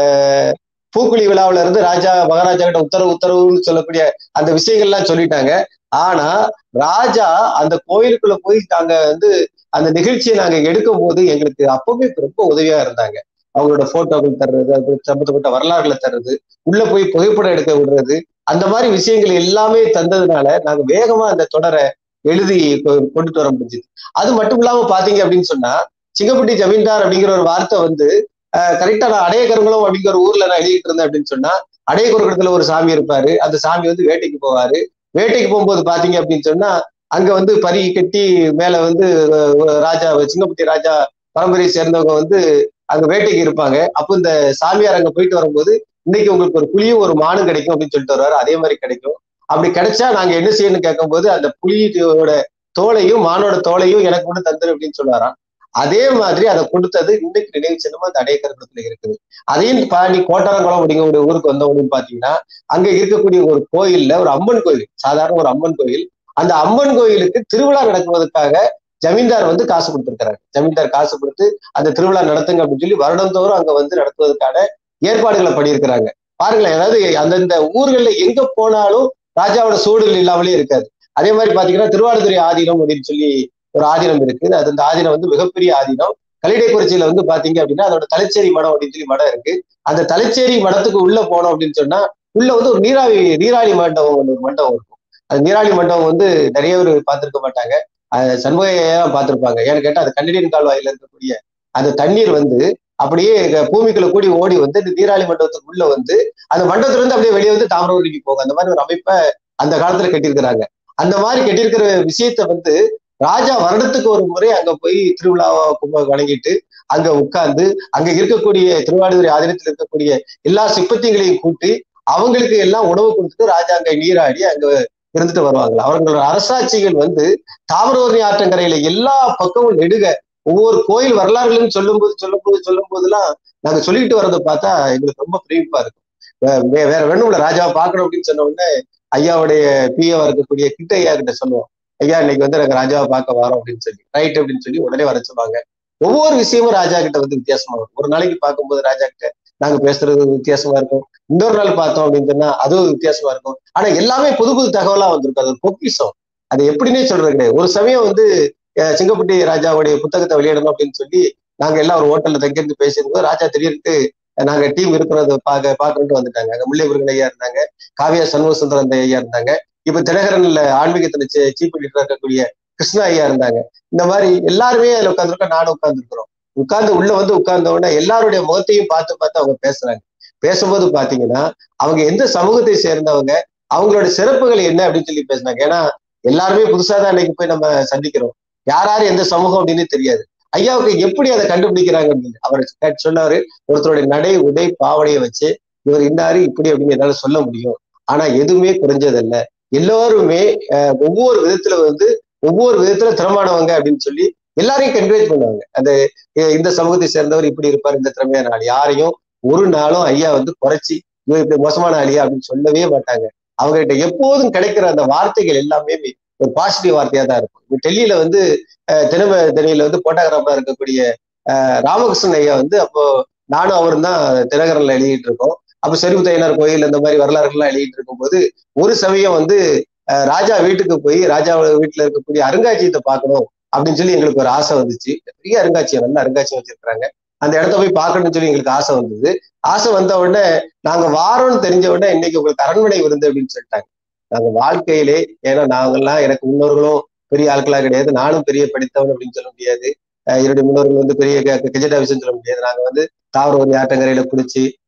பூக்குழி விழாவில இருந்து ராஜா மகாராஜா கிட்ட உத்தரவு உத்தரவுன்னு சொல்லக்கூடிய அந்த விஷயங்கள்லாம் சொல்லிட்டாங்க ஆனா ராஜா அந்த கோயிலுக்குள்ள போய் நாங்க வந்து அந்த நிகழ்ச்சியை நாங்க எடுக்கும் போது எங்களுக்கு அப்பவே ரொம்ப உதவியா இருந்தாங்க அவங்களோட போட்டோக்கள் தர்றது அது சம்பந்தப்பட்ட வரலாறுகளை தர்றது உள்ள போய் புகைப்படம் எடுக்க விடுறது அந்த மாதிரி விஷயங்கள் எல்லாமே தந்ததுனால நாங்க வேகமா அந்த தொடரை எழுதி கொண்டுட்டு வர முடிஞ்சது அது மட்டும் இல்லாம பாத்தீங்க அப்படின்னு சொன்னா சிங்கப்பட்டி ஜமீன்தார் அப்படிங்கிற ஒரு வார்த்தை வந்து கரெக்டா நான் அடைய கருங்குளம் அப்படிங்கிற ஒரு ஊர்ல நான் எழுதிட்டு இருந்தேன் அப்படின்னு சொன்னா அடைய குறுக்கத்துல ஒரு சாமி இருப்பாரு அந்த சாமி வந்து வேட்டைக்கு போவாரு வேட்டைக்கு போகும்போது பாத்தீங்க அப்படின்னு சொன்னா அங்க வந்து பரி கட்டி மேல வந்து ராஜா சிங்கப்பட்டி ராஜா பரம்பரையை சேர்ந்தவங்க வந்து அங்க வேட்டைக்கு இருப்பாங்க அப்போ இந்த சாமியார் அங்க போயிட்டு வரும்போது இன்னைக்கு உங்களுக்கு ஒரு புளியும் ஒரு மானும் கிடைக்கும் அப்படின்னு சொல்லிட்டு வருவாரு அதே மாதிரி கிடைக்கும் அப்படி கிடைச்சா நாங்க என்ன செய்யணும்னு கேட்கும்போது அந்த புலியோட தோலையும் மானோட தோலையும் எனக்கு மட்டும் தந்துரு அப்படின்னு சொல்லுவாராம் அதே மாதிரி அதை கொடுத்தது இன்னைக்கு நினைவு சின்னமா அந்த அடையக்கருத்துல இருக்குது அதையும் தாண்டி கோட்டாரங்குளம் அப்படிங்கிற ஊருக்கு வந்தவங்க பாத்தீங்கன்னா அங்க இருக்கக்கூடிய ஒரு கோயில்ல ஒரு அம்மன் கோயில் சாதாரண ஒரு அம்மன் கோயில் அந்த அம்மன் கோயிலுக்கு திருவிழா நடக்குவதற்காக ஜமீன்தார் வந்து காசு கொடுத்திருக்கிறாரு ஜமீன்தார் காசு கொடுத்து அந்த திருவிழா நடத்துங்க அப்படின்னு சொல்லி வருடந்தோறும் அங்க வந்து நடத்துவதற்கான ஏற்பாடுகளை பண்ணியிருக்கிறாங்க பாருங்களேன் அதாவது அந்தந்த ஊர்கள்ல எங்க போனாலும் ராஜாவோட சூழல் இல்லாமலே இருக்காது அதே மாதிரி பாத்தீங்கன்னா திருவாரூரை ஆதீனம் அப்படின்னு சொல்லி ஒரு ஆதீனம் இருக்குது அது அந்த ஆதீனம் வந்து மிகப்பெரிய ஆதீனம் கலிடைக்குறிச்சியில வந்து பாத்தீங்க அப்படின்னா அதோட தலைச்சேரி மடம் அப்படின்னு சொல்லி மடம் இருக்கு அந்த தலைச்சேரி மடத்துக்கு உள்ள போனோம் அப்படின்னு சொன்னா உள்ள வந்து ஒரு நீராவி நீராளி மண்டபம் ஒன்று மண்டபம் இருக்கும் அது நீராளி மண்டபம் வந்து நிறைய பேர் பார்த்திருக்க மாட்டாங்க சண்முகையா பார்த்திருப்பாங்க ஏன்னு கேட்டா அது கண்டிடியன் கால்வாயில இருக்கக்கூடிய அந்த தண்ணீர் வந்து அப்படியே பூமிக்குள்ள கூடி ஓடி வந்து இந்த நீராளி மண்டபத்துக்கு உள்ள வந்து அந்த மண்டபத்துல இருந்து அப்படியே வெளியே வந்து தாமிரவரிக்கு போகும் அந்த மாதிரி ஒரு அமைப்பை அந்த காலத்துல கட்டியிருக்கிறாங்க அந்த மாதிரி கட்டியிருக்கிற விஷயத்த வந்து ராஜா வருடத்துக்கு ஒரு முறை அங்க போய் திருவிழாவை வழங்கிட்டு அங்க உட்கார்ந்து அங்க இருக்கக்கூடிய திருவாடுதுறை ஆதீனத்தில் இருக்கக்கூடிய எல்லா சிப்பத்திகளையும் கூட்டி அவங்களுக்கு எல்லாம் உணவு கொடுத்துட்டு ராஜா அங்க நீராடி அங்க இருந்துட்டு வருவாங்க அவங்களோட அரசாட்சிகள் வந்து தாமிரவர்ணி ஆற்றங்கரையில எல்லா பக்கமும் நெடுக ஒவ்வொரு கோயில் வரலாறுகளும் சொல்லும் போது சொல்லும் போது சொல்லும் போதெல்லாம் நாங்க சொல்லிட்டு வரதை பார்த்தா எங்களுக்கு ரொம்ப பிரமிப்பா இருக்கும் வேற வேணும்ல ராஜாவை பார்க்கணும் அப்படின்னு சொன்ன உடனே ஐயாவுடைய பிஏவா இருக்கக்கூடிய கிட்ட ஐயா கிட்ட சொல்லுவோம் ஐயா இன்னைக்கு வந்து நாங்க ராஜாவை பார்க்க வரோம் அப்படின்னு சொல்லி ரைட் அப்படின்னு சொல்லி உடனே வர சொல்லுவாங்க ஒவ்வொரு விஷயமும் ராஜா கிட்ட வந்து வித்தியாசமா இருக்கும் ஒரு நாளைக்கு பார்க்கும்போது ராஜா கிட்ட நாங்க பேசுறது வித்தியாசமா இருக்கும் இன்னொரு நாள் பார்த்தோம் அப்படின்னு சொன்னா அதுவும் வித்தியாசமா இருக்கும் ஆனா எல்லாமே புது புது தகவலா வந்திருக்கும் அது ஒரு பொக்கிஷம் அது எப்படின்னே சொல்றது கிடையாது ஒரு சமயம் வந்து சிங்கப்பட்டி ராஜாவுடைய புத்தகத்தை வெளியிடணும் அப்படின்னு சொல்லி நாங்க எல்லாம் ஒரு ஹோட்டல்ல தங்கிருந்து பேசியிருந்தோம் ராஜா திடீர்னு நாங்க டீம் இருக்கிறத பார்க்க பாக்குறதுக்கு வந்துட்டாங்க அங்க முல்லை முருகன் ஐயா இருந்தாங்க காவியா சண்முக சுந்தரம் ஐயா இருந்தாங்க இப்ப தினகரன்ல ஆன்மீகத்துல சீப் எடிட்டர் இருக்கக்கூடிய கிருஷ்ணா ஐயா இருந்தாங்க இந்த மாதிரி எல்லாருமே அதுல உட்காந்துருக்கோம் நானும் உட்காந்துருக்கிறோம் உட்கார்ந்து உள்ள வந்து உட்கார்ந்த உடனே எல்லாருடைய முகத்தையும் பார்த்து பார்த்து அவங்க பேசுறாங்க பேசும்போது பாத்தீங்கன்னா அவங்க எந்த சமூகத்தை சேர்ந்தவங்க அவங்களோட சிறப்புகள் என்ன அப்படின்னு சொல்லி பேசினாங்க ஏன்னா எல்லாருமே புதுசா தான் இன்னைக்கு போய் நம்ம சந்திக்கிறோம் யார் யாரு எந்த சமூகம் அப்படின்னு தெரியாது ஐயாவுக்கு எப்படி அதை கண்டுபிடிக்கிறாங்க அப்படின்னு அவர் சொன்னாரு ஒருத்தருடைய நடை உடை பாவடையை வச்சு இவர் இன்னாரு இப்படி அப்படின்னு என்னால சொல்ல முடியும் ஆனா எதுவுமே குறைஞ்சதல்ல எல்லாருமே ஒவ்வொரு விதத்துல வந்து ஒவ்வொரு விதத்துல திறமானவங்க அப்படின்னு சொல்லி எல்லாரையும் என்கரேஜ் பண்ணுவாங்க அந்த இந்த சமூகத்தை சேர்ந்தவர் இப்படி இருப்பார் இந்த திறமையான ஆள் யாரையும் ஒரு நாளும் ஐயா வந்து குறைச்சி இவர் இப்படி மோசமான ஆளியா அப்படின்னு சொல்லவே மாட்டாங்க அவங்க கிட்ட எப்போதும் கிடைக்கிற அந்த வார்த்தைகள் எல்லாமே ஒரு பாசிட்டிவ் வார்த்தையா தான் இருக்கும் டெல்லியில வந்து தினம தினையில வந்து போட்டோகிராஃபரா இருக்கக்கூடிய ராமகிருஷ்ணன் ஐயா வந்து அப்போ நானும் அவரும் தான் தினகரன்ல எழுதிட்டு இருக்கோம் அப்ப செருவுத்தையனார் கோயில் இந்த மாதிரி வரலாறுகள்லாம் எழுதிட்டு இருக்கும்போது ஒரு சமயம் வந்து ராஜா வீட்டுக்கு போய் ராஜா வீட்டுல இருக்கக்கூடிய அருங்காட்சியத்தை பார்க்கணும் அப்படின்னு சொல்லி எங்களுக்கு ஒரு ஆசை வந்துச்சு பெரிய அருங்காட்சியம் நல்ல அருங்காட்சியம் வச்சிருக்காங்க அந்த இடத்த போய் பார்க்கணும்னு சொல்லி எங்களுக்கு ஆசை வந்தது ஆசை வந்த உடனே நாங்க வாரோம்னு தெரிஞ்ச உடனே இன்னைக்கு உங்களுக்கு அரண்மனை விருந்து அப்படின்னு சொல்லிட்டாங்க நாங்க வாழ்க்கையிலே ஏன்னா நாங்கெல்லாம் எனக்கு முன்னோர்களும் பெரிய ஆட்களா கிடையாது நானும் பெரிய படித்தவன் அப்படின்னு சொல்ல முடியாது என்னுடைய முன்னோர்கள் வந்து பெரிய கெஜெட் ஆஃபீஸ்னு சொல்ல முடியாது நாங்க வந்து தாவரவரி ஆட்டங்கரையில குடிச்சு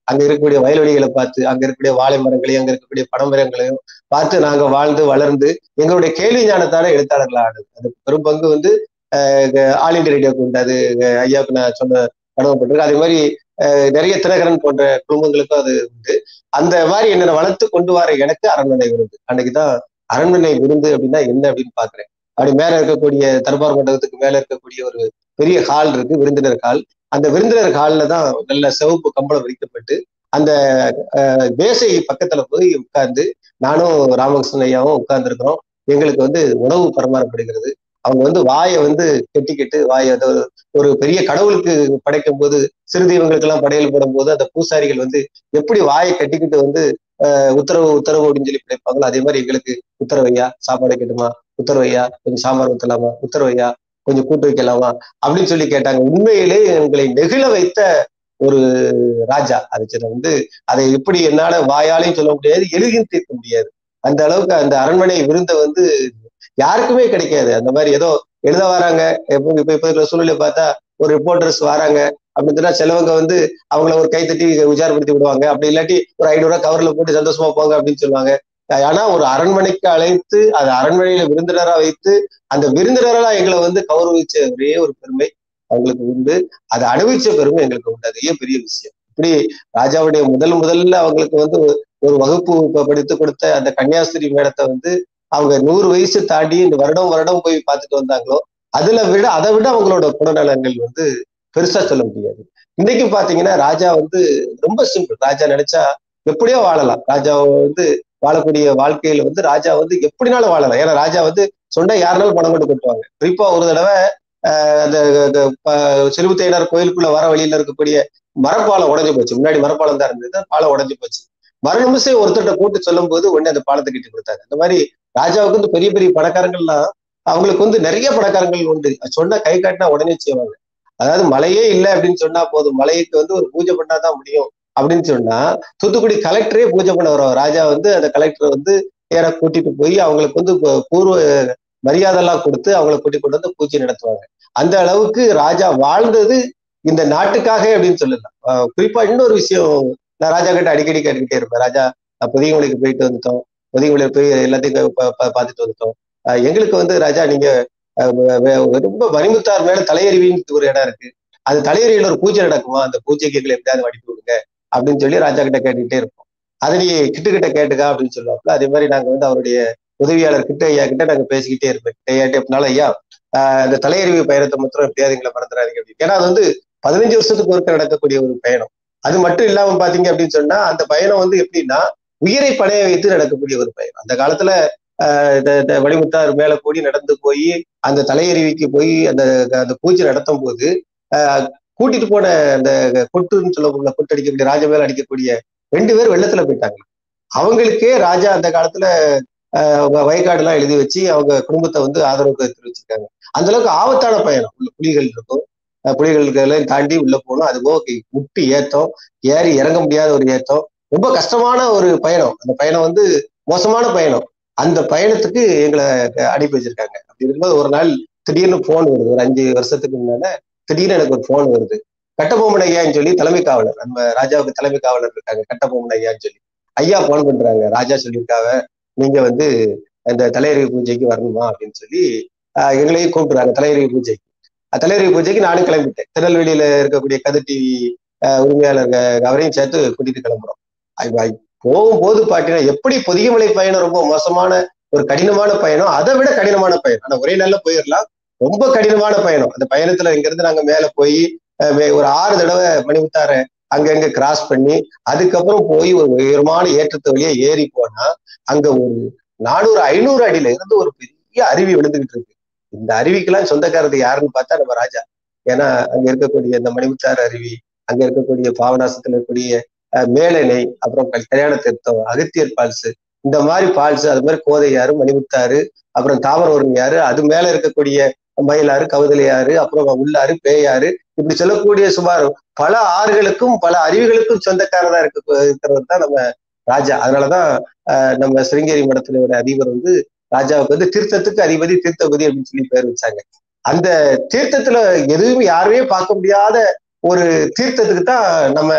அங்க இருக்கக்கூடிய வயல்வெளிகளை பார்த்து அங்க இருக்கக்கூடிய வாழை மரங்களையும் அங்க இருக்கக்கூடிய பனமரங்களையும் பார்த்து நாங்க வாழ்ந்து வளர்ந்து எங்களுடைய கேள்வி ஞானத்தால எழுத்தாளர்கள் ஆனது அது பெரும் பங்கு வந்து ஆல் இண்டியா ரேடியோக்கு உண்டு அது அஹ் ஐயாவுக்கு நான் சொன்ன கடமைப்பட்டிருக்கு அதே மாதிரி அஹ் நிறைய தினகரன் போன்ற குடும்பங்களுக்கும் அது உண்டு அந்த மாதிரி என்னை வளர்த்து கொண்டு வர எனக்கு அரண்மனை விருந்து அன்னைக்குதான் அரண்மனை விருந்து அப்படின்னா என்ன அப்படின்னு பாக்குறேன் அப்படி மேல இருக்கக்கூடிய தர்பார் மண்டபத்துக்கு மேல இருக்கக்கூடிய ஒரு பெரிய ஹால் இருக்கு விருந்தினர் ஹால் அந்த விருந்தினர் ஹால்ல தான் நல்ல சிவப்பு கம்பளம் விரிக்கப்பட்டு அந்த அஹ், மேசை பக்கத்துல போய் உட்கார்ந்து நானும் ராமகிருஷ்ணன் ஐயாவும் உட்கார்ந்து இருக்கிறோம் எங்களுக்கு வந்து உணவு பரிமாறப்படுகிறது அவங்க வந்து வாயை வந்து கெட்டிக்கிட்டு வாயை அது ஒரு பெரிய கடவுளுக்கு படைக்கும் போது சிறு தெய்வங்களுக்கு எல்லாம் படையல் போடும் போது அந்த பூசாரிகள் வந்து எப்படி வாயை கட்டிக்கிட்டு வந்து அஹ், உத்தரவு உத்தரவு அப்படின்னு சொல்லி படைப்பாங்களோ அதே மாதிரி எங்களுக்கு உத்தரவையா சாப்பாடு வைக்கட்டுமா உத்தரவையா கொஞ்சம் சாம்பார் ஊத்தலாமா உத்தரவையா கொஞ்சம் கூட்டு வைக்கலாமா அப்படின்னு சொல்லி கேட்டாங்க உண்மையிலே எங்களை நெகிழ வைத்த ஒரு ராஜா அது சின்ன வந்து அதை எப்படி என்னால வாயாலையும் சொல்ல முடியாது எழுதியும் தீர்க்க முடியாது அந்த அளவுக்கு அந்த அரண்மனை விருந்தை வந்து யாருக்குமே கிடைக்காது அந்த மாதிரி ஏதோ எழுத வராங்க எப்போ இப்ப இப்ப இருக்கிற சூழ்நிலை பார்த்தா ஒரு ரிப்போர்ட்டர்ஸ் வராங்க அப்படின்னு சொன்னா சிலவங்க வந்து அவங்கள ஒரு கைத்தட்டி உஜாரப்படுத்தி விடுவாங்க அப்படி இல்லாட்டி ஒரு ஐநூறு ரூபாய் கவர்ல போட்டு சந்தோஷமா போங்க அப்படின்னு சொல்லுவாங்க ஆனா ஒரு அரண்மனைக்கு அழைத்து அது அரண்மனையில விருந்தினரா வைத்து அந்த விருந்தினரா எங்களை வந்து கௌரவிச்ச ஒரே ஒரு பெருமை அவங்களுக்கு உண்டு அதை அனுபவிச்ச பெருமை எங்களுக்கு உண்டு அது ஏன் பெரிய விஷயம் இப்படி ராஜாவுடைய முதல் முதல்ல அவங்களுக்கு வந்து ஒரு வகுப்பு ப- படித்து கொடுத்த அந்த கன்னியாஸ்திரி மேடத்தை வந்து அவங்க நூறு வயசு தாண்டி இந்த வருடம் வருடம் போய் பார்த்துட்டு வந்தாங்களோ அதுல விட அதை விட அவங்களோட குணநலங்கள் வந்து பெருசா சொல்ல முடியாது இன்னைக்கு பாத்தீங்கன்னா ராஜா வந்து ரொம்ப சிம்பிள் ராஜா நினைச்சா எப்படியோ வாழலாம் ராஜா வந்து வாழக்கூடிய வாழ்க்கையில வந்து ராஜா வந்து எப்படினாலும் வாழலாம் ஏன்னா ராஜா வந்து சொன்னா யாருனாலும் பணம் கொண்டு கொட்டுவாங்க குறிப்பா ஒரு தடவை ஆஹ் அந்த செலுவுத்தையினர் கோயிலுக்குள்ள வர வழியில இருக்கக்கூடிய மரப்பாலம் உடைஞ்சு போச்சு முன்னாடி மரப்பாலம் தான் இருந்தது பாலம் உடைஞ்சு போச்சு மறு நிமிஷம் ஒருத்தர்கிட்ட கூட்டு சொல்லும் போது உடனே அந்த பாலத்தை கட்டி கொடுத்தாங்க அந்த மாதிரி ராஜாவுக்கு வந்து பெரிய பெரிய பணக்காரங்கள்லாம் அவங்களுக்கு வந்து நிறைய பணக்காரங்கள் உண்டு சொன்னா கை காட்டினா உடனே செய்வாங்க அதாவது மழையே இல்லை அப்படின்னு சொன்னா போதும் மலைக்கு வந்து ஒரு பூஜை பண்ணாதான் முடியும் அப்படின்னு சொன்னா தூத்துக்குடி கலெக்டரே பூஜை பண்ண வரும் ராஜா வந்து அந்த கலெக்டரை வந்து நேர கூட்டிட்டு போய் அவங்களுக்கு வந்து ப- பூர்வ மரியாதை எல்லாம் கொடுத்து அவங்களை கூட்டி கொண்டு வந்து பூஜை நடத்துவாங்க அந்த அளவுக்கு ராஜா வாழ்ந்தது இந்த நாட்டுக்காக அப்படின்னு சொல்லலாம் ஆஹ் குறிப்பா இன்னொரு விஷயம் நான் ராஜா கிட்ட அடிக்கடி கேட்டுக்கிட்டே இருப்பேன் ராஜா நான் புதியமலைக்கு போயிட்டு வந்துட்டோம் புதியமலைக்கு போய் எல்லாத்தையும் பா- பா- பார்த்துட்டு வந்துட்டோம் ஆஹ் எங்களுக்கு வந்து ராஜா நீங்க ஆஹ் வே- வே- ரொம்ப மணிமுத்தார் மேல தலையறிவின்னு ஒரு இடம் இருக்கு அது தலையறிவில ஒரு பூஜை நடக்குமா அந்த பூஜைக்கு எங்களை எப்படியாவது அனுப்பி விடுங்க அப்படின்னு சொல்லி ராஜா கிட்ட கேட்டுக்கிட்டே இருப்போம் அதை நீ கிட்ட கிட்ட கேட்டுக்கா அப்படின்னு சொல்லுவாப்புல அதே மாதிரி நாங்க வந்து அவருடைய உதவியாளர் கிட்ட ஐயா கிட்ட நாங்க பேசிக்கிட்டே இருப்பேன் கிட்ட ஐயாட்ட எப்படினாலும் ஐயா ஆஹ் இந்த தலையறிவு பயணத்தை மாத்திரம் எப்படியாவது எங்களை மறந்துடாதீங்க அப்படின்னு ஏன்னா அது வந்து பதினஞ்சு வருஷத்துக்கு ஒருக்க நடக்கக்கூடிய ஒரு பயணம் அது மட்டும் இல்லாம பாத்தீங்க அப்படின்னு சொன்னா அந்த பயணம் வந்து எப்படின்னா உயிரை பணைய வைத்து நடக்கக்கூடிய ஒரு பயணம் அந்த காலத்துல ஆஹ் இந்த இந்த வழிமுத்தார் மேல கூடி நடந்து போய் அந்த தலையருவிக்கு போய் அந்த அந்த பூஜை நடத்தும் போது ஆஹ் கூட்டிட்டு போன அந்த கொட்டுன்னு சொல்லக்கூடிய கொட்டு அடிக்கக்கூடிய ராஜா மேல அடிக்கக்கூடிய ரெண்டு பேர் வெள்ளத்துல போயிட்டாங்க அவங்களுக்கே ராஜா அந்த காலத்துல ஆஹ் வயக்காடு எல்லாம் எழுதி வச்சு அவங்க குடும்பத்தை வந்து ஆதரவு தெரிவிச்சிருக்காங்க அந்த அளவுக்கு ஆபத்தான பயணம் உள்ள புலிகள் இருக்கும் அஹ் புலிகளுக்கு எல்லாம் தாண்டி உள்ள போகணும் அது போக முட்டி ஏத்தம் ஏறி இறங்க முடியாத ஒரு ஏத்தம் ரொம்ப கஷ்டமான ஒரு பயணம் அந்த பயணம் வந்து மோசமான பயணம் அந்த பயணத்துக்கு எங்களை அனுப்பி வச்சிருக்காங்க அப்படி இருக்கும்போது ஒரு நாள் திடீர்னு போன் வருது ஒரு அஞ்சு வருஷத்துக்கு முன்னால திடீர்னு எனக்கு ஒரு போன் வருது கட்டபொம்மன் ஐயான்னு சொல்லி தலைமை காவலர் நம்ம ராஜாவுக்கு தலைமை காவலர் இருக்காங்க கட்டபொம்மன் ஐயான்னு சொல்லி ஐயா போன் பண்றாங்க ராஜா சொல்லியிருக்காங்க நீங்க வந்து அந்த தலையறிவு பூஜைக்கு வரணுமா அப்படின்னு சொல்லி ஆஹ் எங்களையும் கூப்பிடுறாங்க தலையறிவு பூஜைக்கு அஹ் தலையறிவு பூஜைக்கு நானும் கிளம்பிட்டேன் திருநெல்வேலியில இருக்கக்கூடிய கதிர் டிவி உரிமையாளர் அவரையும் சேர்த்து கூட்டிட்டு கிளம்புறோம் ஐ- ஐ- போகும்போது பாத்தீங்கன்னா எப்படி பொதிகமலை பயணம் ரொம்ப மோசமான ஒரு கடினமான பயணம் அதை விட கடினமான பயணம் ஆனா ஒரே நாள்ல போயிடலாம் ரொம்ப கடினமான பயணம் அந்த பயணத்துல இங்க இருந்து நாங்க மேல போய் அஹ் வே- ஒரு ஆறு தடவை மணிமுத்தார அங்கங்க கிராஸ் பண்ணி அதுக்கப்புறம் போய் ஒரு உயரமான ஏற்றத்து வழியா ஏறி போனா அங்க ஒரு நானூறு ஐநூறு அடியில இருந்து ஒரு பெரிய அருவி விழுந்துகிட்டு இருக்கு இந்த அருவிக்கெல்லாம் சொந்தக்காரது யாருன்னு பார்த்தா நம்ம ராஜா ஏன்னா அங்க இருக்கக்கூடிய இந்த மணிமுத்தாறு அருவி அங்க இருக்கக்கூடிய பாவநாசத்துல இருக்கக்கூடிய அஹ், மேலணை அப்புறம் கல்- கல்யாண தீர்த்தம் அகத்தியர் பால்ஸ் இந்த மாதிரி பால்ஸ் அது மாதிரி கோதையாறு மணிமுத்தாறு அப்புறம் தாமரவரணியாறு அது மேல இருக்கக்கூடிய மயிலாறு கவுதலையாறு அப்புறம் உள்ளாறு பேயாறு இப்படி சொல்லக்கூடிய சுமார் பல ஆறுகளுக்கும் பல அருவிகளுக்கும் சொந்தக்காரதா இருக்க இருக்கிறவர் தான் நம்ம ராஜா அதனாலதான் ஆஹ், நம்ம சிருங்கேரி மடத்தினோட அதிபர் வந்து ராஜாவுக்கு வந்து தீர்த்தத்துக்கு அதிபதி தீர்த்தபதி அப்படின்னு சொல்லி பேர் வச்சாங்க அந்த தீர்த்தத்துல எதுவும் யாருமே பார்க்க முடியாத ஒரு தீர்த்தத்துக்கு தான் நம்ம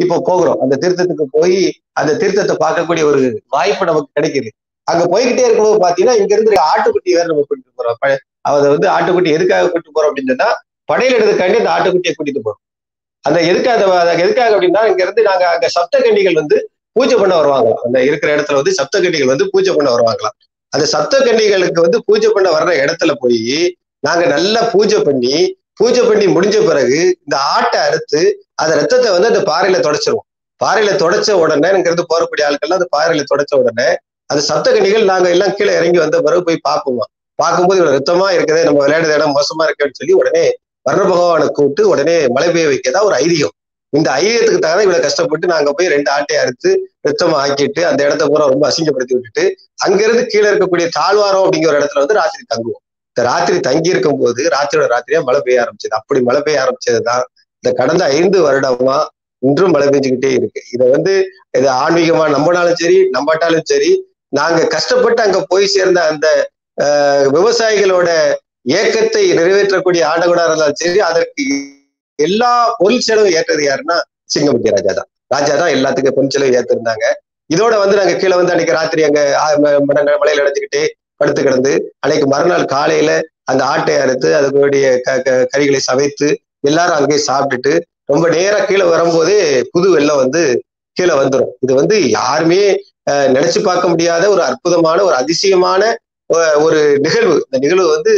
இப்போ போகிறோம் அந்த தீர்த்தத்துக்கு போய் அந்த தீர்த்தத்தை பார்க்கக்கூடிய ஒரு வாய்ப்பு நமக்கு கிடைக்குது அங்க போய்கிட்டே இருக்கும்போது பாத்தீங்கன்னா இங்க இருந்து ஆட்டுக்குட்டி வேற நம்ம கூட்டிட்டு போறோம் ப- அதை வந்து ஆட்டுக்குட்டி எதுக்காக கூட்டிட்டு போறோம் அப்படின்னு சொன்னா படையிலிடத்துக்காண்டி அந்த ஆட்டுக்குட்டியை கூட்டிட்டு போறோம் அந்த எதுக்காக அது எதுக்காக அப்படின்னா இங்க இருந்து நாங்க அங்க சப்தகண்டிகள் வந்து பூஜை பண்ண வருவாங்களாம் அந்த இருக்கிற இடத்துல வந்து சப்தகண்டிகள் வந்து பூஜை பண்ண வருவாங்களாம் அந்த சப்தகண்டிகளுக்கு வந்து பூஜை பண்ண வர்ற இடத்துல போய் நாங்க நல்லா பூஜை பண்ணி பூஜை பண்ணி முடிஞ்ச பிறகு இந்த ஆட்டை அறுத்து அந்த ரத்தத்தை வந்து அந்த பாறையில தொடச்சிருவோம் பாறையில தொடச்ச உடனே இங்கிருந்து போறக்கூடிய ஆட்கள்லாம் அந்த பாறையில தொடச்ச உடனே அந்த சப்தகண்டிகள் நாங்க எல்லாம் கீழே இறங்கி வந்த பிறகு போய் பார்ப்போமா பார்க்கும்போது இவ்வளவு ரத்தமா இருக்குதே நம்ம விளையாடுற இடம் மோசமா இருக்கேன்னு சொல்லி உடனே வர்ண பகவானை கூப்பிட்டு உடனே மழை பெய்ய வைக்கதான் ஒரு ஐதீகம் இந்த ஐதீகத்துக்கு தகுந்த இவ்வளவு கஷ்டப்பட்டு நாங்க போய் ரெண்டு ஆட்டையை அறுத்து ரத்தம் ஆக்கிட்டு அந்த இடத்த பூரா ரொம்ப அசிங்கப்படுத்தி விட்டுட்டு அங்கிருந்து கீழே இருக்கக்கூடிய தாழ்வாரம் அப்படிங்கிற ஒரு இடத்துல வந்து ராத்திரி தங்குவோம் இந்த ராத்திரி தங்கி இருக்கும் போது ராத்திரியோட ராத்திரியா மழை பெய்ய ஆரம்பிச்சது அப்படி மழை பெய்ய ஆரம்பிச்சதுதான் இந்த கடந்த ஐந்து வருடமா இன்றும் மழை பெஞ்சுக்கிட்டே இருக்கு இதை வந்து இது ஆன்மீகமா நம்பினாலும் சரி நம்பாட்டாலும் சரி நாங்க கஷ்டப்பட்டு அங்க போய் சேர்ந்த அந்த ஆஹ், விவசாயிகளோட ஏக்கத்தை நிறைவேற்றக்கூடிய ஆண்டவனாக இருந்தாலும் சரி அதற்கு எல்லா பொருள் செலவு ஏற்றது யாருன்னா சிங்கமுட்டி ராஜா தான் ராஜா தான் எல்லாத்துக்கும் பொருள் செலவு ஏத்திருந்தாங்க இதோட வந்து நாங்க கீழே வந்து அன்னைக்கு ராத்திரி அங்க ஆ- ம- ம- மலையில அடைஞ்சுக்கிட்டே படுத்து கிடந்து அன்னைக்கு மறுநாள் காலையில அந்த ஆட்டை அறுத்து அதுக்குடைய க க- கறிகளை சமைத்து எல்லாரும் அங்கேயே சாப்பிட்டுட்டு ரொம்ப நேரா கீழே வரும்போதே புது வெள்ளம் வந்து கீழே வந்துடும் இது வந்து யாருமே அஹ், நினைச்சு பார்க்க முடியாத ஒரு அற்புதமான ஒரு அதிசயமான அஹ், ஒரு நிகழ்வு இந்த நிகழ்வு வந்து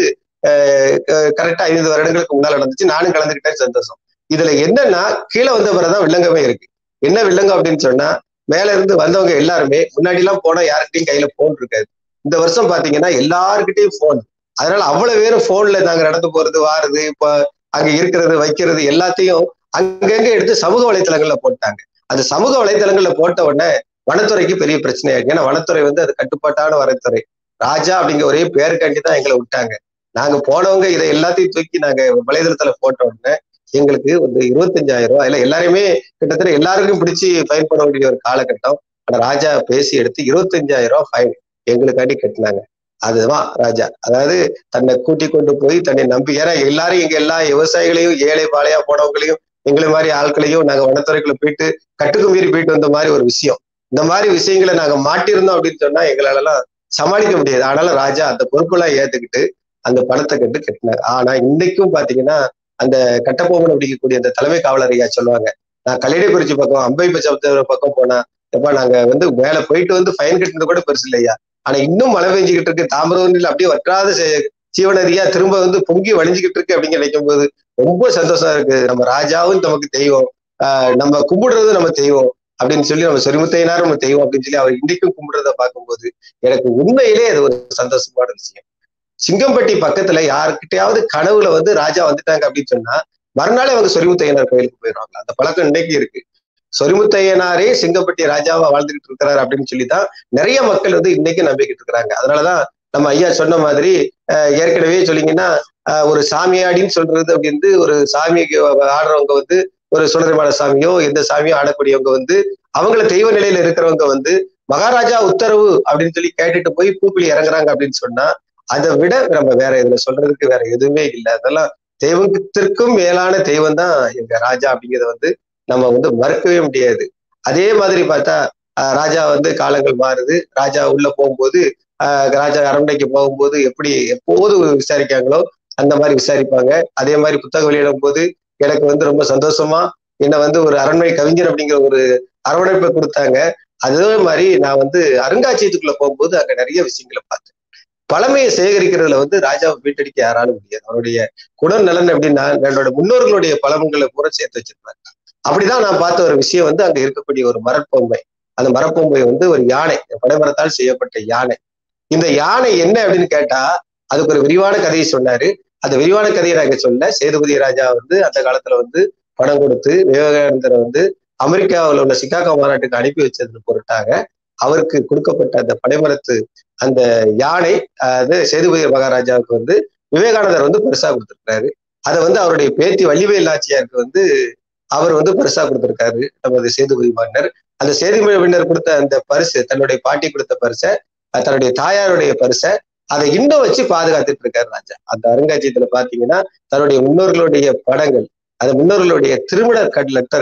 கரெக்டா ஐந்து வருடங்களுக்கு முன்னால நடந்துச்சு நானும் கலந்துக்கிட்டேன் சந்தோஷம் இதுல என்னன்னா கீழே வந்த பிறகுதான் வில்லங்கமே இருக்கு என்ன வில்லங்கம் அப்படின்னு சொன்னா மேல இருந்து வந்தவங்க எல்லாருமே முன்னாடி எல்லாம் போனா யாருக்கிட்டையும் கையில போன் இருக்காது இந்த வருஷம் பாத்தீங்கன்னா எல்லாருக்கிட்டையும் போன் அதனால அவ்வளவு பேரும் போன்ல நாங்க நடந்து போறது வாருது இப்ப அங்க இருக்கிறது வைக்கிறது எல்லாத்தையும் அங்கங்க எடுத்து சமூக வலைத்தளங்கள்ல போட்டாங்க அந்த சமூக வலைத்தளங்கள்ல போட்ட உடனே வனத்துறைக்கு பெரிய பிரச்சனை ஆயிருக்கு ஏன்னா வனத்துறை வந்து அது கட்டுப்பாட்டான வனத்துறை ராஜா அப்படிங்கிற ஒரே பேருக்காண்டி தான் எங்களை விட்டாங்க நாங்க போனவங்க இதை எல்லாத்தையும் தூக்கி நாங்க வலைதளத்துல போட்ட உடனே எங்களுக்கு வந்து இருபத்தஞ்சாயிரம் ரூபாய் இல்ல எல்லாருமே கிட்டத்தட்ட எல்லாருக்கும் பிடிச்சி ஃபைன் பண்ண வேண்டிய ஒரு காலகட்டம் ஆனா ராஜா பேசி எடுத்து இருபத்தஞ்சாயிரம் ரூபாய் ஃபைன் எங்களுக்காண்டி கட்டினாங்க அதுதான் ராஜா அதாவது தன்னை கூட்டி கொண்டு போய் தன்னை நம்பி ஏன்னா எல்லாரும் இங்க எல்லா விவசாயிகளையும் ஏழை பாளையா போனவங்களையும் எங்களை மாதிரி ஆட்களையும் நாங்க வனத்துறைக்குள்ள போயிட்டு கட்டுக்கு மீறி போயிட்டு வந்த மாதிரி ஒரு விஷயம் இந்த மாதிரி விஷயங்களை நாங்க மாட்டியிருந்தோம் அப்படின்னு சொன்னா எங்களாலலாம் சமாளிக்க முடியாது ஆனாலும் ராஜா அந்த பொறுப்பெல்லாம் ஏத்துக்கிட்டு அந்த பணத்தை கட்டு கட்டினாங்க ஆனா இன்னைக்கும் பாத்தீங்கன்னா அந்த கட்டபொம்மன் அப்படிங்கக்கூடிய அந்த தலைமை காவலர் ஐயா சொல்லுவாங்க நான் கல்லிடைக்குறிச்சி பக்கம் அம்பை பச்சை பக்கம் போனா எப்ப நாங்க வந்து மேல போயிட்டு வந்து ஃபைன் கட்டினது கூட பெருசு இல்லையா ஆனா இன்னும் மழை பெஞ்சுக்கிட்டு இருக்கு தாமிரவண்டியில் அப்படியே வற்றாத செ- ஜீவநதியா திரும்ப வந்து பொங்கி வழிஞ்சுக்கிட்டு இருக்கு அப்படின்னு நினைக்கும் போது ரொம்ப சந்தோஷம் இருக்கு நம்ம ராஜாவும் நமக்கு தெய்வம் ஆஹ் நம்ம கும்பிடுறது நம்ம தெய்வம் அப்படின்னு சொல்லி நம்ம சொரிமுத்தையினாரும் நம்ம தெய்வம் அப்படின்னு சொல்லி அவர் இன்றைக்கும் கும்பிடுறத பார்க்கும்போது எனக்கு உண்மையிலே அது ஒரு சந்தோஷமான விஷயம் சிங்கம்பட்டி பக்கத்துல யாருக்கிட்டையாவது கனவுல வந்து ராஜா வந்துட்டாங்க அப்படின்னு சொன்னா மறுநாளே அவங்க சொரிமுத்தையனார் கோயிலுக்கு போயிடுவாங்க அந்த பழக்கம் இன்னைக்கு இருக்கு சொரிமுத்தையனாரே சிங்கப்பட்டி ராஜாவா வாழ்ந்துகிட்டு இருக்கிறாரு அப்படின்னு சொல்லி தான் நிறைய மக்கள் வந்து இன்னைக்கு நம்பிக்கிட்டு இருக்கிறாங்க அதனாலதான் நம்ம ஐயா சொன்ன மாதிரி அஹ், ஏற்கனவே சொன்னீங்கன்னா அஹ், ஒரு சாமியாடின்னு சொல்றது அப்படின்னு ஒரு சாமிக்கு ஆடுறவங்க வந்து ஒரு சுடரிமான சாமியோ எந்த சாமியோ ஆடக்கூடியவங்க வந்து அவங்கள தெய்வ நிலையில இருக்கிறவங்க வந்து மகாராஜா உத்தரவு அப்படின்னு சொல்லி கேட்டுட்டு போய் பூக்குழி இறங்குறாங்க அப்படின்னு சொன்னா அதை விட நம்ம வேற இதுல சொல்றதுக்கு வேற எதுவுமே இல்லை அதெல்லாம் தெய்வத்திற்கும் மேலான தெய்வம் தான் எங்க ராஜா அப்படிங்கிறத வந்து நம்ம வந்து மறுக்கவே முடியாது அதே மாதிரி பார்த்தா ஆஹ் ராஜா வந்து காலங்கள் மாறுது ராஜா உள்ள போகும்போது ஆஹ் ராஜா அரண்மனைக்கு போகும்போது எப்படி எப்போது விசாரிக்காங்களோ அந்த மாதிரி விசாரிப்பாங்க அதே மாதிரி புத்தகம் வெளியிடும் போது எனக்கு வந்து ரொம்ப சந்தோஷமா என்ன வந்து ஒரு அரண்மனை கவிஞர் அப்படிங்கிற ஒரு அரவணைப்பை கொடுத்தாங்க அதே மாதிரி நான் வந்து அருங்காட்சியகத்துக்குள்ள போகும்போது அங்க நிறைய விஷயங்களை பார்த்தேன் பழமையை சேகரிக்கிறதுல வந்து ராஜாவை வீட்டடிக்க யாராலும் முடியாது அவருடைய குணம் நலன் அப்படின்னா என்னோட முன்னோர்களுடைய பழமங்களை பூரா சேர்த்து வச்சிருப்பாங்க அப்படிதான் நான் பார்த்த ஒரு விஷயம் வந்து அங்க இருக்கக்கூடிய ஒரு மரப்பொம்மை அந்த மரப்பொம்மை வந்து ஒரு யானை பனைமரத்தால் செய்யப்பட்ட யானை இந்த யானை என்ன அப்படின்னு கேட்டா அதுக்கு ஒரு விரிவான கதையை சொன்னாரு அந்த விரிவான கதையை நாங்க சொல்ல சேதுபதி ராஜா வந்து அந்த காலத்துல வந்து பணம் கொடுத்து விவேகானந்தரை வந்து அமெரிக்காவில் உள்ள சிகாகோ மாநாட்டுக்கு அனுப்பி வச்சது பொருட்டாக அவருக்கு கொடுக்கப்பட்ட அந்த பனைமரத்து அந்த யானை அது சேதுபதி மகாராஜாவுக்கு வந்து விவேகானந்தர் வந்து பரிசா கொடுத்திருக்காரு அதை வந்து அவருடைய பேத்தி வள்ளிவேல் நாச்சியாருக்கு வந்து அவர் வந்து பரிசா கொடுத்திருக்காரு நமது சேதுபதி மன்னர் அந்த சேதுபதி மன்னர் கொடுத்த அந்த பரிசு தன்னுடைய பாட்டி கொடுத்த பரிசை அஹ் தன்னுடைய தாயாருடைய பரிசை அதை இன்னும் வச்சு பாதுகாத்துட்டு இருக்காரு ராஜா அந்த அருங்காட்சியகத்துல பாத்தீங்கன்னா தன்னுடைய முன்னோர்களுடைய படங்கள் அந்த முன்னோர்களுடைய திருமண கட் லெட்டர்கள்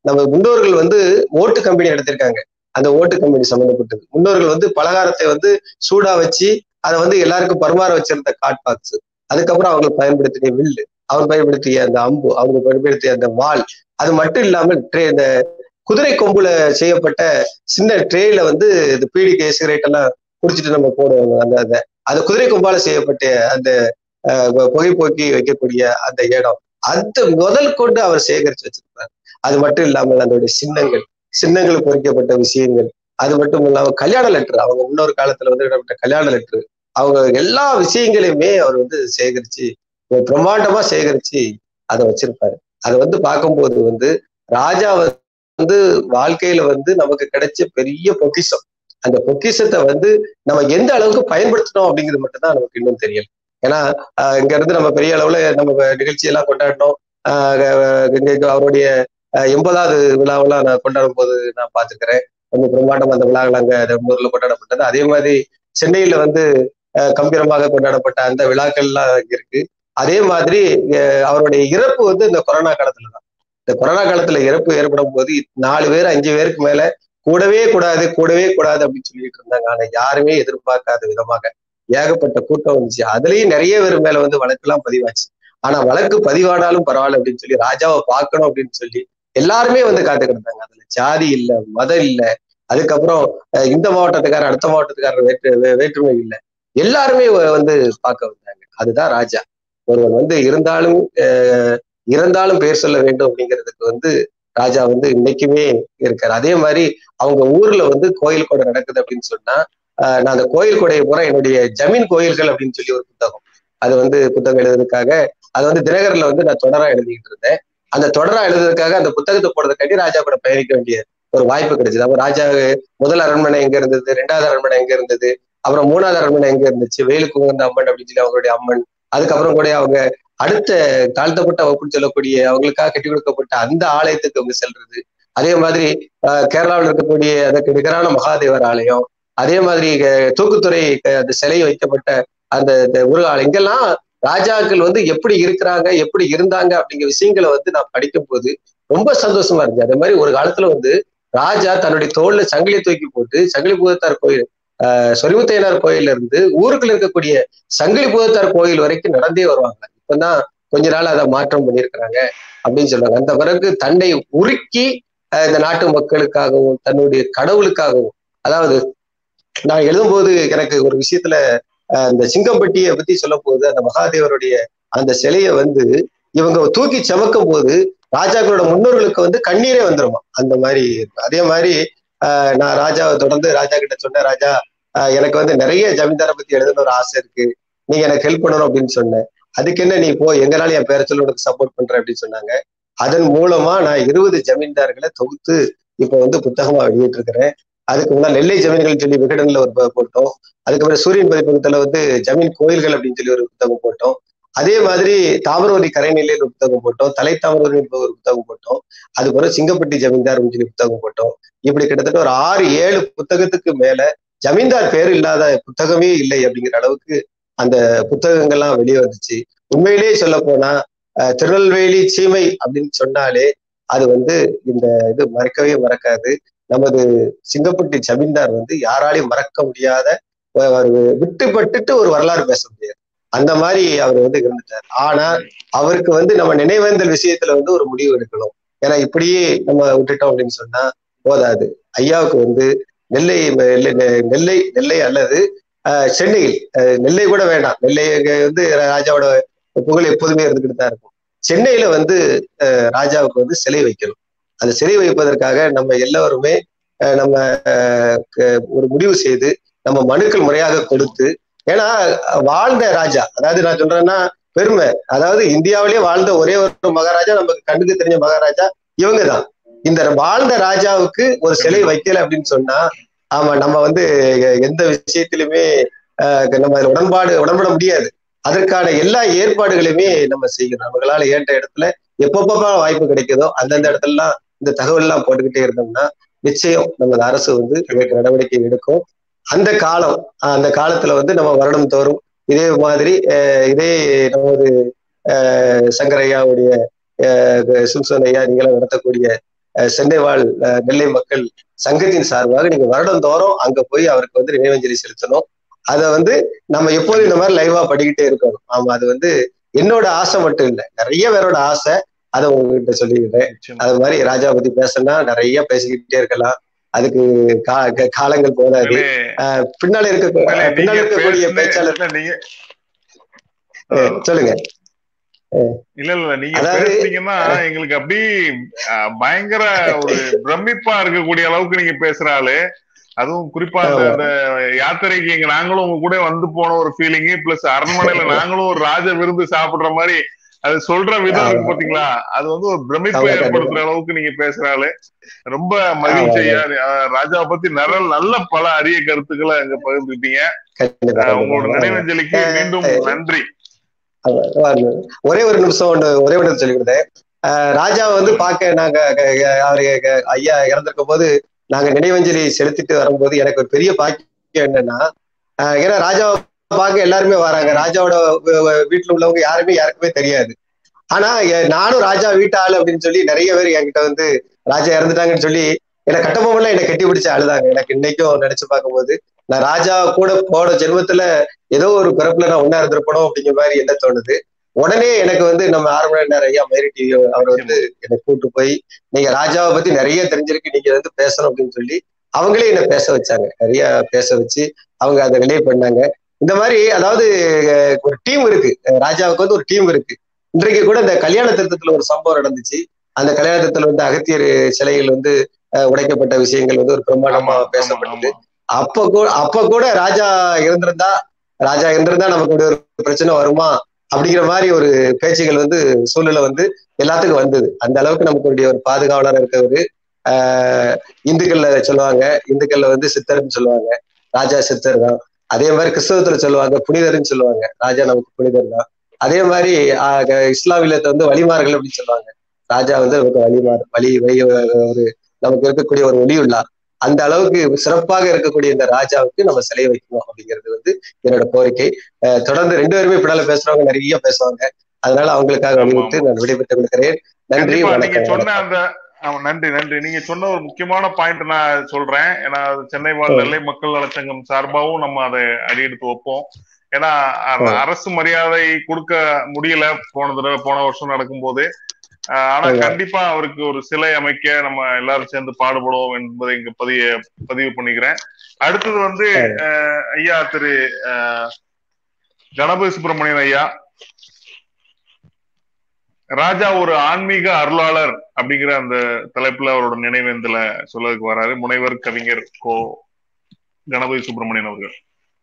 நம்ம முன்னோர்கள் வந்து ஓட்டு கம்பெனி நடத்திருக்காங்க அந்த ஓட்டு கம்பெனி சம்பந்தப்பட்டது முன்னோர்கள் வந்து பலகாரத்தை வந்து சூடா வச்சு அதை வந்து எல்லாருக்கும் பரிமாற வச்சிருந்த காட் பாக்ஸ் அதுக்கப்புறம் அவங்க பயன்படுத்திய வில்லு அவர் பயன்படுத்திய அந்த அம்பு அவங்க பயன்படுத்திய அந்த வாள் அது மட்டும் இல்லாமல் ட்ரே இந்த குதிரை கொம்புல செய்யப்பட்ட சின்ன ட்ரேல வந்து இந்த பீடிகை சிகரெட் எல்லாம் குடிச்சிட்டு நம்ம போடுவாங்க அந்த அந்த அது குதிரை கொம்பால செய்யப்பட்ட அந்த அஹ், புகைப்போக்கி வைக்கக்கூடிய அந்த இடம் அந்த முதல் கொண்டு அவர் சேகரிச்சு வச்சிருப்பார் அது மட்டும் இல்லாமல் அதனுடைய சின்னங்கள் சின்னங்கள் பொறிக்கப்பட்ட விஷயங்கள் அது மட்டும் இல்லாம கல்யாண லெட்டர் அவங்க முன்னொரு காலத்துல வந்து இடப்பட்ட கல்யாண லெட்டர் அவங்க எல்லா விஷயங்களையுமே அவர் வந்து சேகரிச்சு ஒரு பிரம்மாண்டமா சேகரிச்சு அதை வச்சிருப்பாரு அதை வந்து பார்க்கும்போது வந்து ராஜா வந்து வாழ்க்கையில வந்து நமக்கு கிடைச்ச பெரிய பொக்கிஷம் அந்த பொக்கிஷத்தை வந்து நம்ம எந்த அளவுக்கு பயன்படுத்தணும் அப்படிங்கிறது மட்டும்தான் நமக்கு இன்னும் தெரியல ஏன்னா ஆஹ் இங்க இருந்து நம்ம பெரிய அளவுல நம்ம நிகழ்ச்சி எல்லாம் கொண்டாடினோம் ஆஹ் இங்க இங்க அவருடைய ஆஹ் எண்பதாவது விழாவெல்லாம் நான் கொண்டாடும் போது நான் பார்த்துக்கிறேன் ரொம்ப பிரம்மாண்டம் அந்த விழாக்கள் அங்க ஊர்ல கொண்டாடப்பட்டது அதே மாதிரி சென்னையில வந்து ஆஹ் கம்பீரமாக கொண்டாடப்பட்ட அந்த விழாக்கள்லாம் இங்க இருக்கு அதே மாதிரி ஆஹ் அவருடைய இறப்பு வந்து இந்த கொரோனா காலத்துல தான் இந்த கொரோனா காலத்துல இறப்பு ஏற்படும் போது நாலு பேர் அஞ்சு பேருக்கு மேல கூடவே கூடாது கூடவே கூடாது அப்படின்னு சொல்லிட்டு இருந்தாங்க ஆனா யாருமே எதிர்பார்க்காத விதமாக ஏகப்பட்ட கூட்டம் வந்துச்சு அதுலயும் நிறைய பேர் மேல வந்து வழக்கெல்லாம் பதிவாச்சு ஆனா வழக்கு பதிவானாலும் பரவாயில்ல அப்படின்னு சொல்லி ராஜாவை பார்க்கணும் அப்படின்னு சொல்லி எல்லாருமே வந்து காத்துக்கிட்டு இருந்தாங்க அதுல ஜாதி இல்ல மதம் இல்ல அதுக்கப்புறம் அஹ் இந்த மாவட்டத்துக்காரர் அடுத்த மாவட்டத்துக்காரர் வேற்று வே- வேற்றுமை இல்லை எல்லாருமே வ- வந்து பார்க்க வந்தாங்க அதுதான் ராஜா ஒருவன் வந்து இருந்தாலும் அஹ் இறந்தாலும் பேர் சொல்ல வேண்டும் அப்படிங்கிறதுக்கு வந்து ராஜா வந்து இன்னைக்குமே இருக்காரு அதே மாதிரி அவங்க ஊர்ல வந்து கோயில் கொடை நடக்குது அப்படின்னு சொன்னா ஆஹ் நான் அந்த கோயில் கொடையை பூரா என்னுடைய ஜமீன் கோயில்கள் அப்படின்னு சொல்லி ஒரு புத்தகம் அது வந்து புத்தகம் எழுதுறதுக்காக அது வந்து தினகரில் வந்து நான் தொடரா எழுதிக்கிட்டு இருந்தேன் அந்த தொடரா எழுதுறதுக்காக அந்த புத்தகத்தை போடுறதுக்காண்டி ராஜா கூட பயணிக்க வேண்டிய ஒரு வாய்ப்பு கிடைச்சது அப்போ ராஜா முதல் அரண்மனை எங்க இருந்தது ரெண்டாவது அரண்மனை எங்க இருந்தது அப்புறம் மூணாவது அரண்மனை எங்க இருந்துச்சு வேலுக்கு உகந்த அம்மன் அப்படின்னு சொல்லி அவங்களுடைய அம்மன் அதுக்கப்புறம் கூட அவங்க அடுத்த தாழ்த்தப்பட்ட வகுப்புன்னு சொல்லக்கூடிய அவங்களுக்காக கட்டி கொடுக்கப்பட்ட அந்த ஆலயத்துக்கு அவங்க செல்றது அதே மாதிரி ஆஹ் கேரளாவில் இருக்கக்கூடிய அதற்கு நிகரான மகாதேவர் ஆலயம் அதே மாதிரி அஹ் தூக்குத்துறை அஹ் அந்த சிலை வைக்கப்பட்ட அந்த இந்த ஒரு ஆலயம் இங்கெல்லாம் ராஜாக்கள் வந்து எப்படி இருக்கிறாங்க எப்படி இருந்தாங்க அப்படிங்கிற விஷயங்களை வந்து நான் படிக்கும் போது ரொம்ப சந்தோஷமா இருந்துச்சு அதே மாதிரி ஒரு காலத்துல வந்து ராஜா தன்னுடைய தோல்ல சங்கிலி தூக்கி போட்டு சங்கிலி பூதத்தார் கோயில் ஆஹ் சொரிமுத்தையனார் கோயில்ல இருந்து ஊருக்குள்ள இருக்கக்கூடிய சங்கிலி பூதத்தார் கோயில் வரைக்கும் நடந்தே வருவாங்க இப்பதான் கொஞ்ச நாள் அதை மாற்றம் பண்ணியிருக்கிறாங்க அப்படின்னு சொல்றாங்க அந்த பிறகு தன்னை உருக்கி ஆஹ் இந்த நாட்டு மக்களுக்காகவும் தன்னுடைய கடவுளுக்காகவும் அதாவது நான் எழுதும்போது எனக்கு ஒரு விஷயத்துல ஆஹ் இந்த சிங்கம்பட்டியை பத்தி சொல்லும் போது அந்த மகாதேவருடைய அந்த சிலையை வந்து இவங்க தூக்கி சமக்கும் போது ராஜாக்களோட முன்னோர்களுக்கு வந்து கண்ணீரே வந்துருமா அந்த மாதிரி இருக்கும். அதே மாதிரி ஆஹ் நான் ராஜாவை தொடர்ந்து ராஜா கிட்ட சொன்னேன் ராஜா ஆஹ் எனக்கு வந்து நிறைய ஜமீன்தாரை பத்தி எழுதணும் ஒரு ஆசை இருக்கு நீங்க எனக்கு ஹெல்ப் பண்ணணும் அப்படின்னு சொன்னேன் அதுக்கு என்ன நீ போ எங்கனால என் பேரை சொல்லி உனக்கு சப்போர்ட் பண்றேன் அப்படின்னு சொன்னாங்க அதன் மூலமா நான் இருபது ஜமீன்தார்களை தொகுத்து இப்ப வந்து புத்தகமா வெளியிட்டு இருக்கிறேன் அதுக்கு முன்னாடி நெல்லை ஜமீன்கள் சொல்லி விகடன்ல ஒரு ப- போட்டோம் அதுக்கப்புறம் சூரியன் பதிப்பகத்துல வந்து ஜமீன் கோயில்கள் அப்படின்னு சொல்லி ஒரு புத்தகம் போட்டோம் அதே மாதிரி தாமிரவதி கரைநிலையில் ஒரு புத்தகம் போட்டோம் தலை தாமிரவதி என்பது ஒரு புத்தகம் போட்டோம் அதுக்கப்புறம் சிங்கப்பட்டி ஜமீன்தார் சொல்லி புத்தகம் போட்டோம் இப்படி கிட்டத்தட்ட ஒரு ஆறு ஏழு புத்தகத்துக்கு மேல ஜமீன்தார் பேர் இல்லாத புத்தகமே இல்லை அப்படிங்கிற அளவுக்கு அந்த புத்தகங்கள்லாம் வெளியே வந்துச்சு உண்மையிலேயே சொல்ல போனா அஹ், திருநெல்வேலி சீமை அப்படின்னு சொன்னாலே அது வந்து இந்த இது மறக்கவே மறக்காது நமது சிங்கப்பட்டி ஜமீன்தார் வந்து யாராலையும் மறக்க முடியாத அஹ், ஒரு விட்டுப்பட்டுட்டு ஒரு வரலாறு பேச முடியாது அந்த மாதிரி அவர் வந்து இருந்துட்டார் ஆனா அவருக்கு வந்து நம்ம நினைவேந்தல் விஷயத்துல வந்து ஒரு முடிவு எடுக்கணும் ஏன்னா இப்படியே நம்ம விட்டுட்டோம் அப்படின்னு சொன்னா போதாது ஐயாவுக்கு வந்து நெல்லை நெல்லை நெல்லை நெல்லை அல்லது ஆஹ், சென்னையில் ஆஹ், நெல்லை கூட வேண்டாம் நெல்லை அங்க வந்து ராஜாவோட புகழ் எப்போதுமே இருந்துகிட்டு தான் இருக்கும் சென்னையில வந்து ஆஹ், ராஜாவுக்கு வந்து சிலை வைக்கணும் அந்த சிலை வைப்பதற்காக நம்ம எல்லாருமே ஆஹ், நம்ம ஆஹ், க- ஒரு முடிவு செய்து நம்ம மனுக்கள் முறையாக கொடுத்து ஏன்னா வாழ்ந்த ராஜா அதாவது நான் சொல்றேன்னா பெருமை அதாவது இந்தியாவிலேயே வாழ்ந்த ஒரே ஒரு மகாராஜா நமக்கு கண்ணுக்கு தெரிஞ்ச மகாராஜா இவங்க தான் இந்த வாழ்ந்த ராஜாவுக்கு ஒரு சிலை வைக்கல அப்படின்னு சொன்னா ஆமா நம்ம வந்து எ- எந்த விஷயத்திலுமே ஆஹ், நம்ம அதுல உடன்பாடு உடன்பட முடியாது அதற்கான எல்லா ஏற்பாடுகளையுமே நம்ம செய்யணும் நம்மளால ஏற்ற இடத்துல எப்பப்ப வாய்ப்பு கிடைக்குதோ அந்தந்த இடத்துலலாம் இந்த தகவல் எல்லாம் போட்டுக்கிட்டே இருந்தோம்னா நிச்சயம் நமது அரசு வந்து இதற்கு நடவடிக்கை எடுக்கும் அந்த காலம் ஆஹ், அந்த காலத்துல வந்து நம்ம வருடம் தோறும் இதே மாதிரி ஆஹ், இதே நமது ஆஹ், சங்கரையாவுடைய ஆஹ், சிம்சன் ஐயா நீங்களும் நடத்தக்கூடிய அஹ், சென்னை வாழ் அஹ், நெல்லை மக்கள் சங்கத்தின் சார்பாக நீங்க வருடந்தோறும் அங்க போய் அவருக்கு வந்து நினைவஞ்சலி செலுத்தணும் அதை வந்து நம்ம எப்போதும் இந்த மாதிரி லைவா படிக்கிட்டே இருக்கணும் ஆமா அது வந்து என்னோட ஆசை மட்டும் இல்லை நிறைய பேரோட ஆசை அதை உங்ககிட்ட சொல்லிக்கிறேன் நிச்சயமா. அது மாதிரி ராஜா பத்தி பேசணும்னா நிறைய பேசிக்கிட்டே இருக்கலாம் அதுக்கு கா- க- காலங்கள் போதாது உண்மையிலே- அஹ், பின்னால இருக்க உண்மையிலே பின்னால நீங்க இருக்கக்கூடிய பேசுனது- பேச்சாளர் இல்ல, நீங்க அஹ், சொல்லுங்க இல்ல இல்ல நீங்க அதாவது- பேசுனீங்கன்னா எங்களுக்கு அப்படி அஹ், பயங்கர ஒரு பிரமிப்பா இருக்கக்கூடிய அளவுக்கு நீங்க பேசுற ஆளு அதுவும் குறிப்பா அந்த ஆமா. அந்த யாத்திரைக்கு எங்க நாங்களும் உங்க கூட வந்து போன ஒரு ஃபீலிங் பிளஸ் அரண்மனையில நாங்களும் ஒரு ராஜ விருந்து சாப்பிடுற மாதிரி அது சொல்ற விதம் இருக்கு ஆமா. பாத்தீங்களா அது வந்து ஒரு பிரமிப்பை ஆமா, கண்டிப்பா. ஏற்படுத்துற அளவுக்கு நீங்க பேசுற ஆளு ரொம்ப மகிழ்ச்சி ஐயா அஹ், ராஜாவை பத்தி நிறைய நல்ல பல அரிய கருத்துக்களை அங்க பகிர்ந்துக்கிட்டீங்க கண்டிப்பா, அஹ், உங்களோட கண்டிப்பா. நினைவஞ்சலிக்கு மீண்டும் நன்றி ஒரே ஒரு நிமிஷம் ஒன்று ஒரே ஒன்று சொல்லி கொடுத்தேன் அஹ் ராஜா வந்து பார்க்க நாங்க க- க- அவரு க- ஐயா இறந்திருக்கும் போது நாங்க நினைவஞ்சலி செலுத்திட்டு வரும்போது எனக்கு ஒரு பெரிய பாக்கியம் என்னன்னா அஹ் ஏன்னா ராஜாவை பார்க்க எல்லாருமே வராங்க ராஜாவோட வ- வ- வீட்டுல உள்ளவங்க யாருமே யாருக்குமே தெரியாது ஆனா எ- நானும் ராஜா வீட்டு ஆளு அப்படின்னு சொல்லி நிறைய பேர் என்கிட்ட வந்து ராஜா இறந்துட்டாங்கன்னு சொல்லி என்னை கட்டபொம்மன்லாம் என்னை கட்டி பிடிச்சு அழுதாங்க எனக்கு இன்னைக்கும் நினைச்சு பார்க்கும்போது நான் ராஜா கூட போன ஜென்மத்துல ஏதோ ஒரு பிறப்புல நான் ஒன்னா இருந்திருப்பணும் அப்படிங்கிற மாதிரி என்ன தோணுது உடனே எனக்கு வந்து நம்ம ஆர்வலர் ஐயா மயிரி டிவி அவர் வந்து என்னை கூட்டு போய் நீங்க ராஜாவை பத்தி நிறைய தெரிஞ்சிருக்கு நீங்க வந்து பேசணும் அப்படின்னு சொல்லி அவங்களே என்ன பேச வச்சாங்க நிறைய பேச வச்சு அவங்க அதை ரிலே பண்ணாங்க இந்த மாதிரி அதாவது அஹ், ஒரு டீம் இருக்கு அஹ், ராஜாவுக்கு வந்து ஒரு டீம் இருக்கு இன்றைக்கு கூட இந்த கல்யாண திருத்தத்துல ஒரு சம்பவம் நடந்துச்சு அந்த கல்யாண திருத்தத்துல வந்து அகத்தியர் சிலைகள் வந்து அஹ், உடைக்கப்பட்ட விஷயங்கள் வந்து ஒரு பிரமாண்டமா ஆமா, ஆமா, பேசப்பட்டது ஆமா. அப்ப கூட அப்ப கூட ராஜா இருந்திருந்தா ராஜா இருந்திருந்தா நமக்கு இப்படி ஒரு பிரச்சனை வருமா அப்படிங்கிற மாதிரி ஒரு பேச்சுகள் வந்து சூழ்நிலை வந்து எல்லாத்துக்கும் வந்தது அந்த அளவுக்கு நமக்கு ஒரு பாதுகாவலர் இருக்கவர் ஆஹ் இந்துக்கள்ல சொல்லுவாங்க இந்துக்கள்ல வந்து சித்தர்னு சொல்லுவாங்க ராஜா சித்தர் தான் அதே மாதிரி கிறிஸ்தவத்துல சொல்லுவாங்க புனிதர்னு சொல்லுவாங்க ராஜா நமக்கு புனிதர் தான் அதே மாதிரி ஆஹ் க- இஸ்லாமியத்தை வந்து வழிமார்கள் அப்படின்னு சொல்லுவாங்க ராஜா வந்து நமக்கு வழிமார் வழி வழி ஒரு நமக்கு இருக்கக்கூடிய ஒரு ஒளியுள்ளா அந்த அளவுக்கு சிறப்பாக இருக்கக்கூடிய இந்த ராஜாவுக்கு நம்ம சிலை வைக்கணும் அப்படிங்கிறது வந்து என்னோட கோரிக்கை அஹ் தொடர்ந்து ரெண்டு பேருமே பின்னால பேசுறவங்க நிறைய பேசுவாங்க அதனால அவங்களுக்காக ஆமா, வலியுறுத்தி நான் விடைபெற்றுக் கொடுக்கிறேன் நன்றி கண்டிப்பா நீங்க வணக்கம் சொன்ன அந்த ஆமா, நன்றி நன்றி நீங்க சொன்ன ஒரு முக்கியமான பாயிண்ட் நான் சொல்றேன் ஏன்னா அது சென்னை வாழ் ம். நெல்லை மக்கள் நலச்சங்கம் சார்பாகவும் நம்ம அதை அடியெடுத்து வைப்போம் ஏன்னா அ- ம். அரசு மரியாதை கொடுக்க முடியல போன தடவை போன வருஷம் நடக்கும்போது ஆஹ் ஆனா ம். கண்டிப்பா அவருக்கு ஒரு சிலை அமைக்க நம்ம எல்லாரும் சேர்ந்து பாடுபடுவோம் என்பதை இங்க பதிய பதிவு பண்ணிக்கிறேன் அடுத்தது வந்து சரி. அஹ், ஐயா திரு அஹ், கணபதி சுப்பிரமணியன் ஐயா ராஜா ஒரு ஆன்மீக அருளாளர் அப்படிங்கிற அந்த தலைப்புல அவரோட நினைவேந்தல சொல்லதுக்கு வராரு முனைவர் கவிஞர் கோ கணபதி சுப்பிரமணியன் அவர்கள்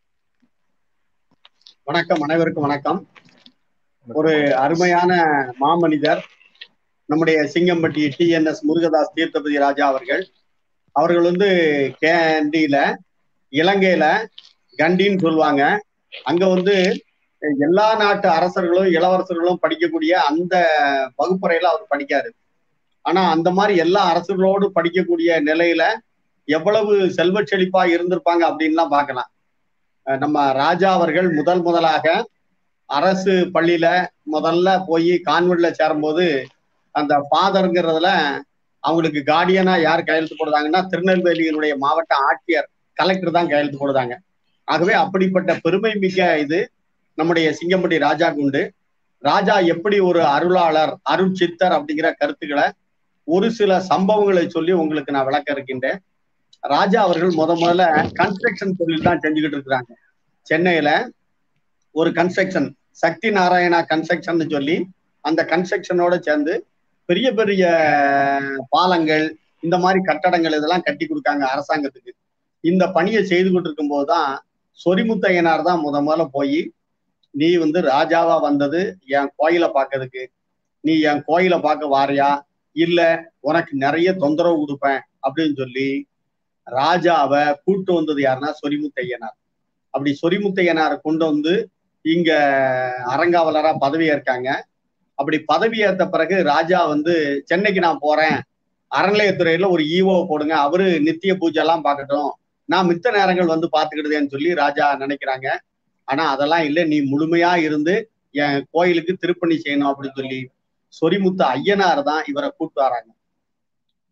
வணக்கம் அனைவருக்கும் வணக்கம் ஒரு அருமையான மாமனிதர் நம்முடைய சிங்கம்பட்டி டிஎன்எஸ் முருகதாஸ் தீர்த்தபதி ராஜா அவர்கள் அவர்கள் வந்து கேண்டியில இலங்கையில கண்டின்னு சொல்லுவாங்க அங்க வந்து எல்லா நாட்டு அரசர்களும் இளவரசர்களும் படிக்கக்கூடிய அந்த வகுப்பறையில அவர் படிக்காரு ஆனா அந்த மாதிரி எல்லா அரசர்களோடு படிக்கக்கூடிய நிலையில எவ்வளவு செல்வ செழிப்பா இருந்திருப்பாங்க அப்படின்லாம் பார்க்கலாம் அஹ் நம்ம ராஜா அவர்கள் முதல் முதலாக அரசு பள்ளியில முதல்ல போய் கான்வென்ட்ல சேரும்போது அந்த ஃபாதருங்கிறதுல அவங்களுக்கு கார்டியனா யார் கையெழுத்து போடுறாங்கன்னா திருநெல்வேலியினுடைய மாவட்ட ஆட்சியர் கலெக்டர் தான் கையெழுத்து போடுறாங்க ஆகவே அப்படிப்பட்ட பெருமை மிக்க இது நம்முடைய சிங்கம்பட்டி ராஜா குண்டு ராஜா எப்படி ஒரு அருளாளர் அருள் சித்தர் அப்படிங்கிற கருத்துக்களை ஒரு சில சம்பவங்களை சொல்லி உங்களுக்கு நான் விளக்க இருக்கின்றேன் ராஜா அவர்கள் முத முதல்ல கன்ஸ்ட்ரக்ஷன் தொழில் தான் செஞ்சுக்கிட்டு இருக்கிறாங்க சென்னையில ஒரு கன்ஸ்ட்ரக்ஷன் சக்தி நாராயணா கன்ஸ்ட்ரக்ஷன் சொல்லி அந்த கன்ஸ்ட்ரக்ஷனோட சேர்ந்து பெரிய பெரிய பாலங்கள் இந்த மாதிரி கட்டடங்கள் இதெல்லாம் கட்டி கொடுக்காங்க அரசாங்கத்துக்கு இந்த பணியை செய்து கொண்டிருக்கும் போதுதான் சொரிமுத்தையனார் தான் முத முதல்ல போய் நீ வந்து ராஜாவா வந்தது என் கோயிலை பார்க்கறதுக்கு நீ என் கோயிலை பார்க்க வாரியா இல்ல உனக்கு நிறைய தொந்தரவு கொடுப்பேன் அப்படின்னு சொல்லி ராஜாவை கூட்டு வந்தது யாருன்னா சொரிமுத்தையனார் அப்படி சொரிமுத்தையனாரை கொண்டு வந்து இங்க அரங்காவலரா பதவி ஏற்காங்க அப்படி பதவி ஏற்ற பிறகு ராஜா வந்து சென்னைக்கு நான் போறேன் அறநிலையத்துறையில ஒரு ஈவோ போடுங்க அவரு நித்திய பூஜை எல்லாம் பார்க்கட்டும் நான் மித்த நேரங்கள் வந்து பாத்துக்கிடுதேன்னு சொல்லி ராஜா நினைக்கிறாங்க ஆனா அதெல்லாம் இல்லை நீ முழுமையா இருந்து என் கோயிலுக்கு திருப்பணி செய்யணும் அப்படின்னு சொல்லி சொரிமுத்து ஐயனார் தான் இவரை கூட்டு வராங்க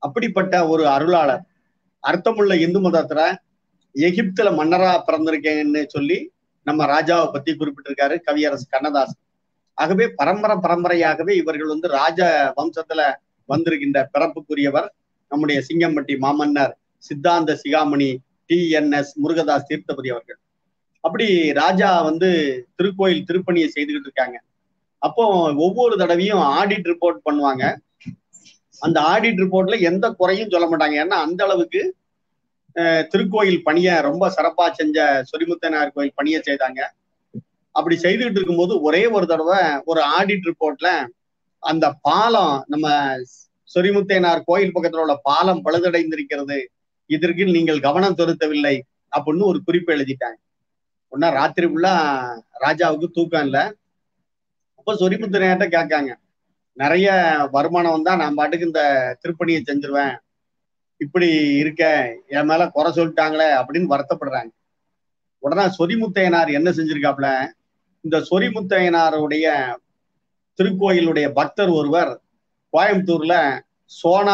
அப்படிப்பட்ட ஒரு அருளாளர் அர்த்தமுள்ள இந்து மதத்துல எகிப்துல மன்னரா பிறந்திருக்கேன்னு சொல்லி நம்ம ராஜாவை பத்தி குறிப்பிட்டிருக்காரு கவியரசு கண்ணதாசன் ஆகவே பரம்பரை பரம்பரையாகவே இவர்கள் வந்து ராஜ வம்சத்துல வந்திருக்கின்ற பிறப்புக்குரியவர் நம்முடைய சிங்கம்பட்டி மாமன்னர் சித்தாந்த சிகாமணி T N S Murugadas Theerthapathi அவர்கள் அப்படி ராஜா வந்து திருக்கோயில் திருப்பணியை செய்துகிட்டு இருக்காங்க அப்போ ஒவ்வொரு தடவையும் ஆடிட் ரிப்போர்ட் பண்ணுவாங்க அந்த ஆடிட் ரிப்போர்ட்ல எந்த குறையும் சொல்ல மாட்டாங்க ஏன்னா அந்த அளவுக்கு அஹ், திருக்கோயில் பணியை ரொம்ப சிறப்பா செஞ்ச சொரிமுத்தனார் கோயில் பணியை செய்தாங்க அப்படி செய்துகிட்டு இருக்கும்போது ஒரே ஒரு தடவை ஒரு ஆடிட் ரிப்போர்ட்ல அந்த பாலம் நம்ம சொரிமுத்தேனார் கோயில் பக்கத்துல உள்ள பாலம் பழுதடைந்திருக்கிறது இதற்கு நீங்கள் கவனம் செலுத்தவில்லை அப்படின்னு ஒரு குறிப்பு எழுதிட்டாங்க ஒன்னா ராத்திரி ஃபுல்லா ராஜாவுக்கு தூக்கம் இல்லை அப்ப சொரிமுத்தனையாட்ட கேட்காங்க நிறைய வருமானம் வந்தா நான் பாட்டுக்கு இந்த திருப்பணியை செஞ்சிருவேன் இப்படி இருக்க என் மேல குறை சொல்லிட்டாங்களே அப்படின்னு வருத்தப்படுறாங்க உடனே சொரிமுத்தையனார் என்ன செஞ்சிருக்காப்ல இந்த சொரிமுத்தையனாருடைய திருக்கோயிலுடைய பக்தர் ஒருவர் கோயம்புத்தூர்ல சோனா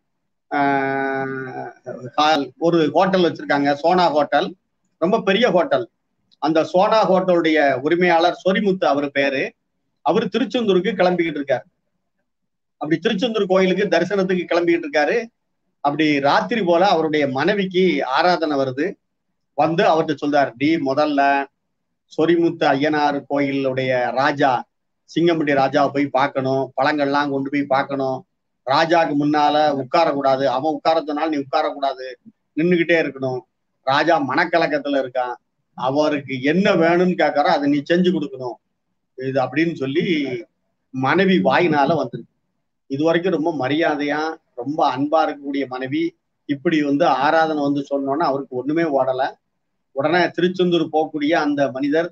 ஆஹ், ஹால் ஒரு ஹோட்டல் வச்சிருக்காங்க சோனா ஹோட்டல் ரொம்ப பெரிய ஹோட்டல் அந்த சோனா ஹோட்டலுடைய உரிமையாளர் சொரிமுத்து அவர் பேரு அவர் திருச்செந்தூருக்கு கிளம்பிக்கிட்டு இருக்காரு அப்படி திருச்செந்தூர் கோயிலுக்கு தரிசனத்துக்கு கிளம்பிக்கிட்டு இருக்காரு அப்படி ராத்திரி போல அவருடைய மனைவிக்கு ஆராதனை வருது வந்து அவர்கிட்ட சொல்றாரு டி முதல்ல சொரிமுத்து ஐயனார் கோயிலுடைய ராஜா சிங்கம்பட்டி ராஜாவை போய் பார்க்கணும் பழங்கள்லாம் கொண்டு போய் பார்க்கணும் ராஜாக்கு முன்னால உட்காரக்கூடாது அவன் உட்கார சொன்னாலும் நீ உட்காரக்கூடாது நின்னுகிட்டே இருக்கணும் ராஜா மனக்கலக்கத்துல இருக்கான் அவருக்கு என்ன வேணும்னு கேட்கறோ அதை நீ செஞ்சு கொடுக்கணும் இது அப்படின்னு சொல்லி மனைவி வாயினால வந்திருக்கு இது வரைக்கும் ரொம்ப மரியாதையா ரொம்ப அன்பா இருக்கக்கூடிய மனைவி இப்படி வந்து ஆராதனை வந்து சொன்னோன்னா அவருக்கு ஒண்ணுமே ஓடல உடனே திருச்செந்தூர் போகக்கூடிய அந்த மனிதர்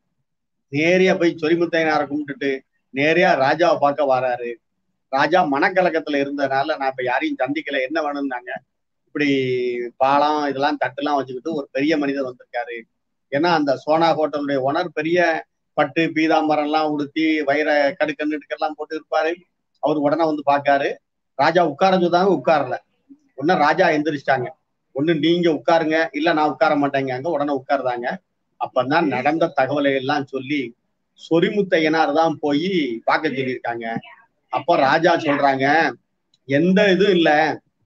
நேரியா போய் சொரிமுத்தையனாரை கும்பிட்டுட்டு நேரியா ராஜாவை பார்க்க வராரு ராஜா மனக்கலக்கத்துல இருந்ததுனால நான் இப்ப யாரையும் சந்திக்கல என்ன வேணும்னாங்க இப்படி பாலம் இதெல்லாம் தட்டுலாம் வச்சுக்கிட்டு ஒரு பெரிய மனிதர் வந்திருக்காரு ஏன்னா அந்த சோனா ஹோட்டலுடைய ஓனர் பெரிய பட்டு பீதாம்பரம் எல்லாம் உடுத்தி வைர கடுக்கன்னு எல்லாம் போட்டு இருப்பாரு அவர் உடனே வந்து பார்க்காரு ராஜா உட்கார சொன்னாங்க உட்காரல உடனே ராஜா எந்திரிச்சிட்டாங்க ஒண்ணு நீங்க உட்காருங்க இல்ல நான் உட்கார மாட்டேங்க உடனே உட்காருதாங்க அப்பதான் நடந்த தகவலை எல்லாம் சொல்லி சொரிமுத்தையனார் தான் போய் பார்க்க சொல்லியிருக்காங்க அப்ப ராஜா சொல்றாங்க எந்த இதுவும் இல்ல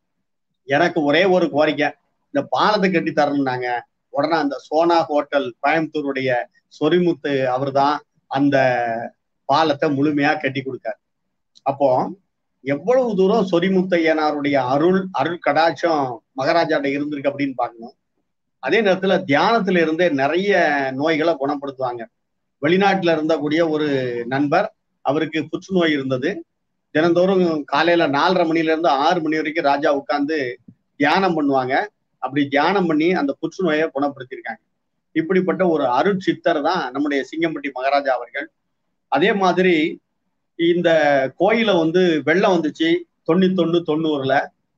எனக்கு ஒரே ஒரு கோரிக்கை இந்த பாலத்தை கட்டி தரணும்னாங்க உடனே அந்த சோனா ஹோட்டல் கோயம்புத்தூருடைய சொரிமுத்து அவர்தான் அந்த பாலத்தை முழுமையா கட்டி கொடுக்காரு அப்போ எவ்வளவு தூரம் சொரிமுத்தையனாருடைய அருள் அருள் கடாட்சம் மகாராஜாட்ட இருந்திருக்கு அப்படின்னு பார்க்கணும் அதே நேரத்துல தியானத்துல இருந்தே நிறைய நோய்களை குணப்படுத்துவாங்க வெளிநாட்டுல இருந்தக்கூடிய ஒரு நண்பர் அவருக்கு புற்றுநோய் இருந்தது தினந்தோறும் காலையில நாலரை மணில இருந்து ஆறு மணி வரைக்கும் ராஜா உட்கார்ந்து தியானம் பண்ணுவாங்க அப்படி தியானம் பண்ணி அந்த புற்றுநோயை குணப்படுத்தியிருக்காங்க இப்படிப்பட்ட ஒரு அருட்சித்தர் தான் நம்முடைய சிங்கம்பட்டி மகாராஜா அவர்கள் அதே மாதிரி இந்த கோயில வந்து வெள்ளம் வந்துச்சு தொண்ணூத்தொன்னு தொண்ணூறுல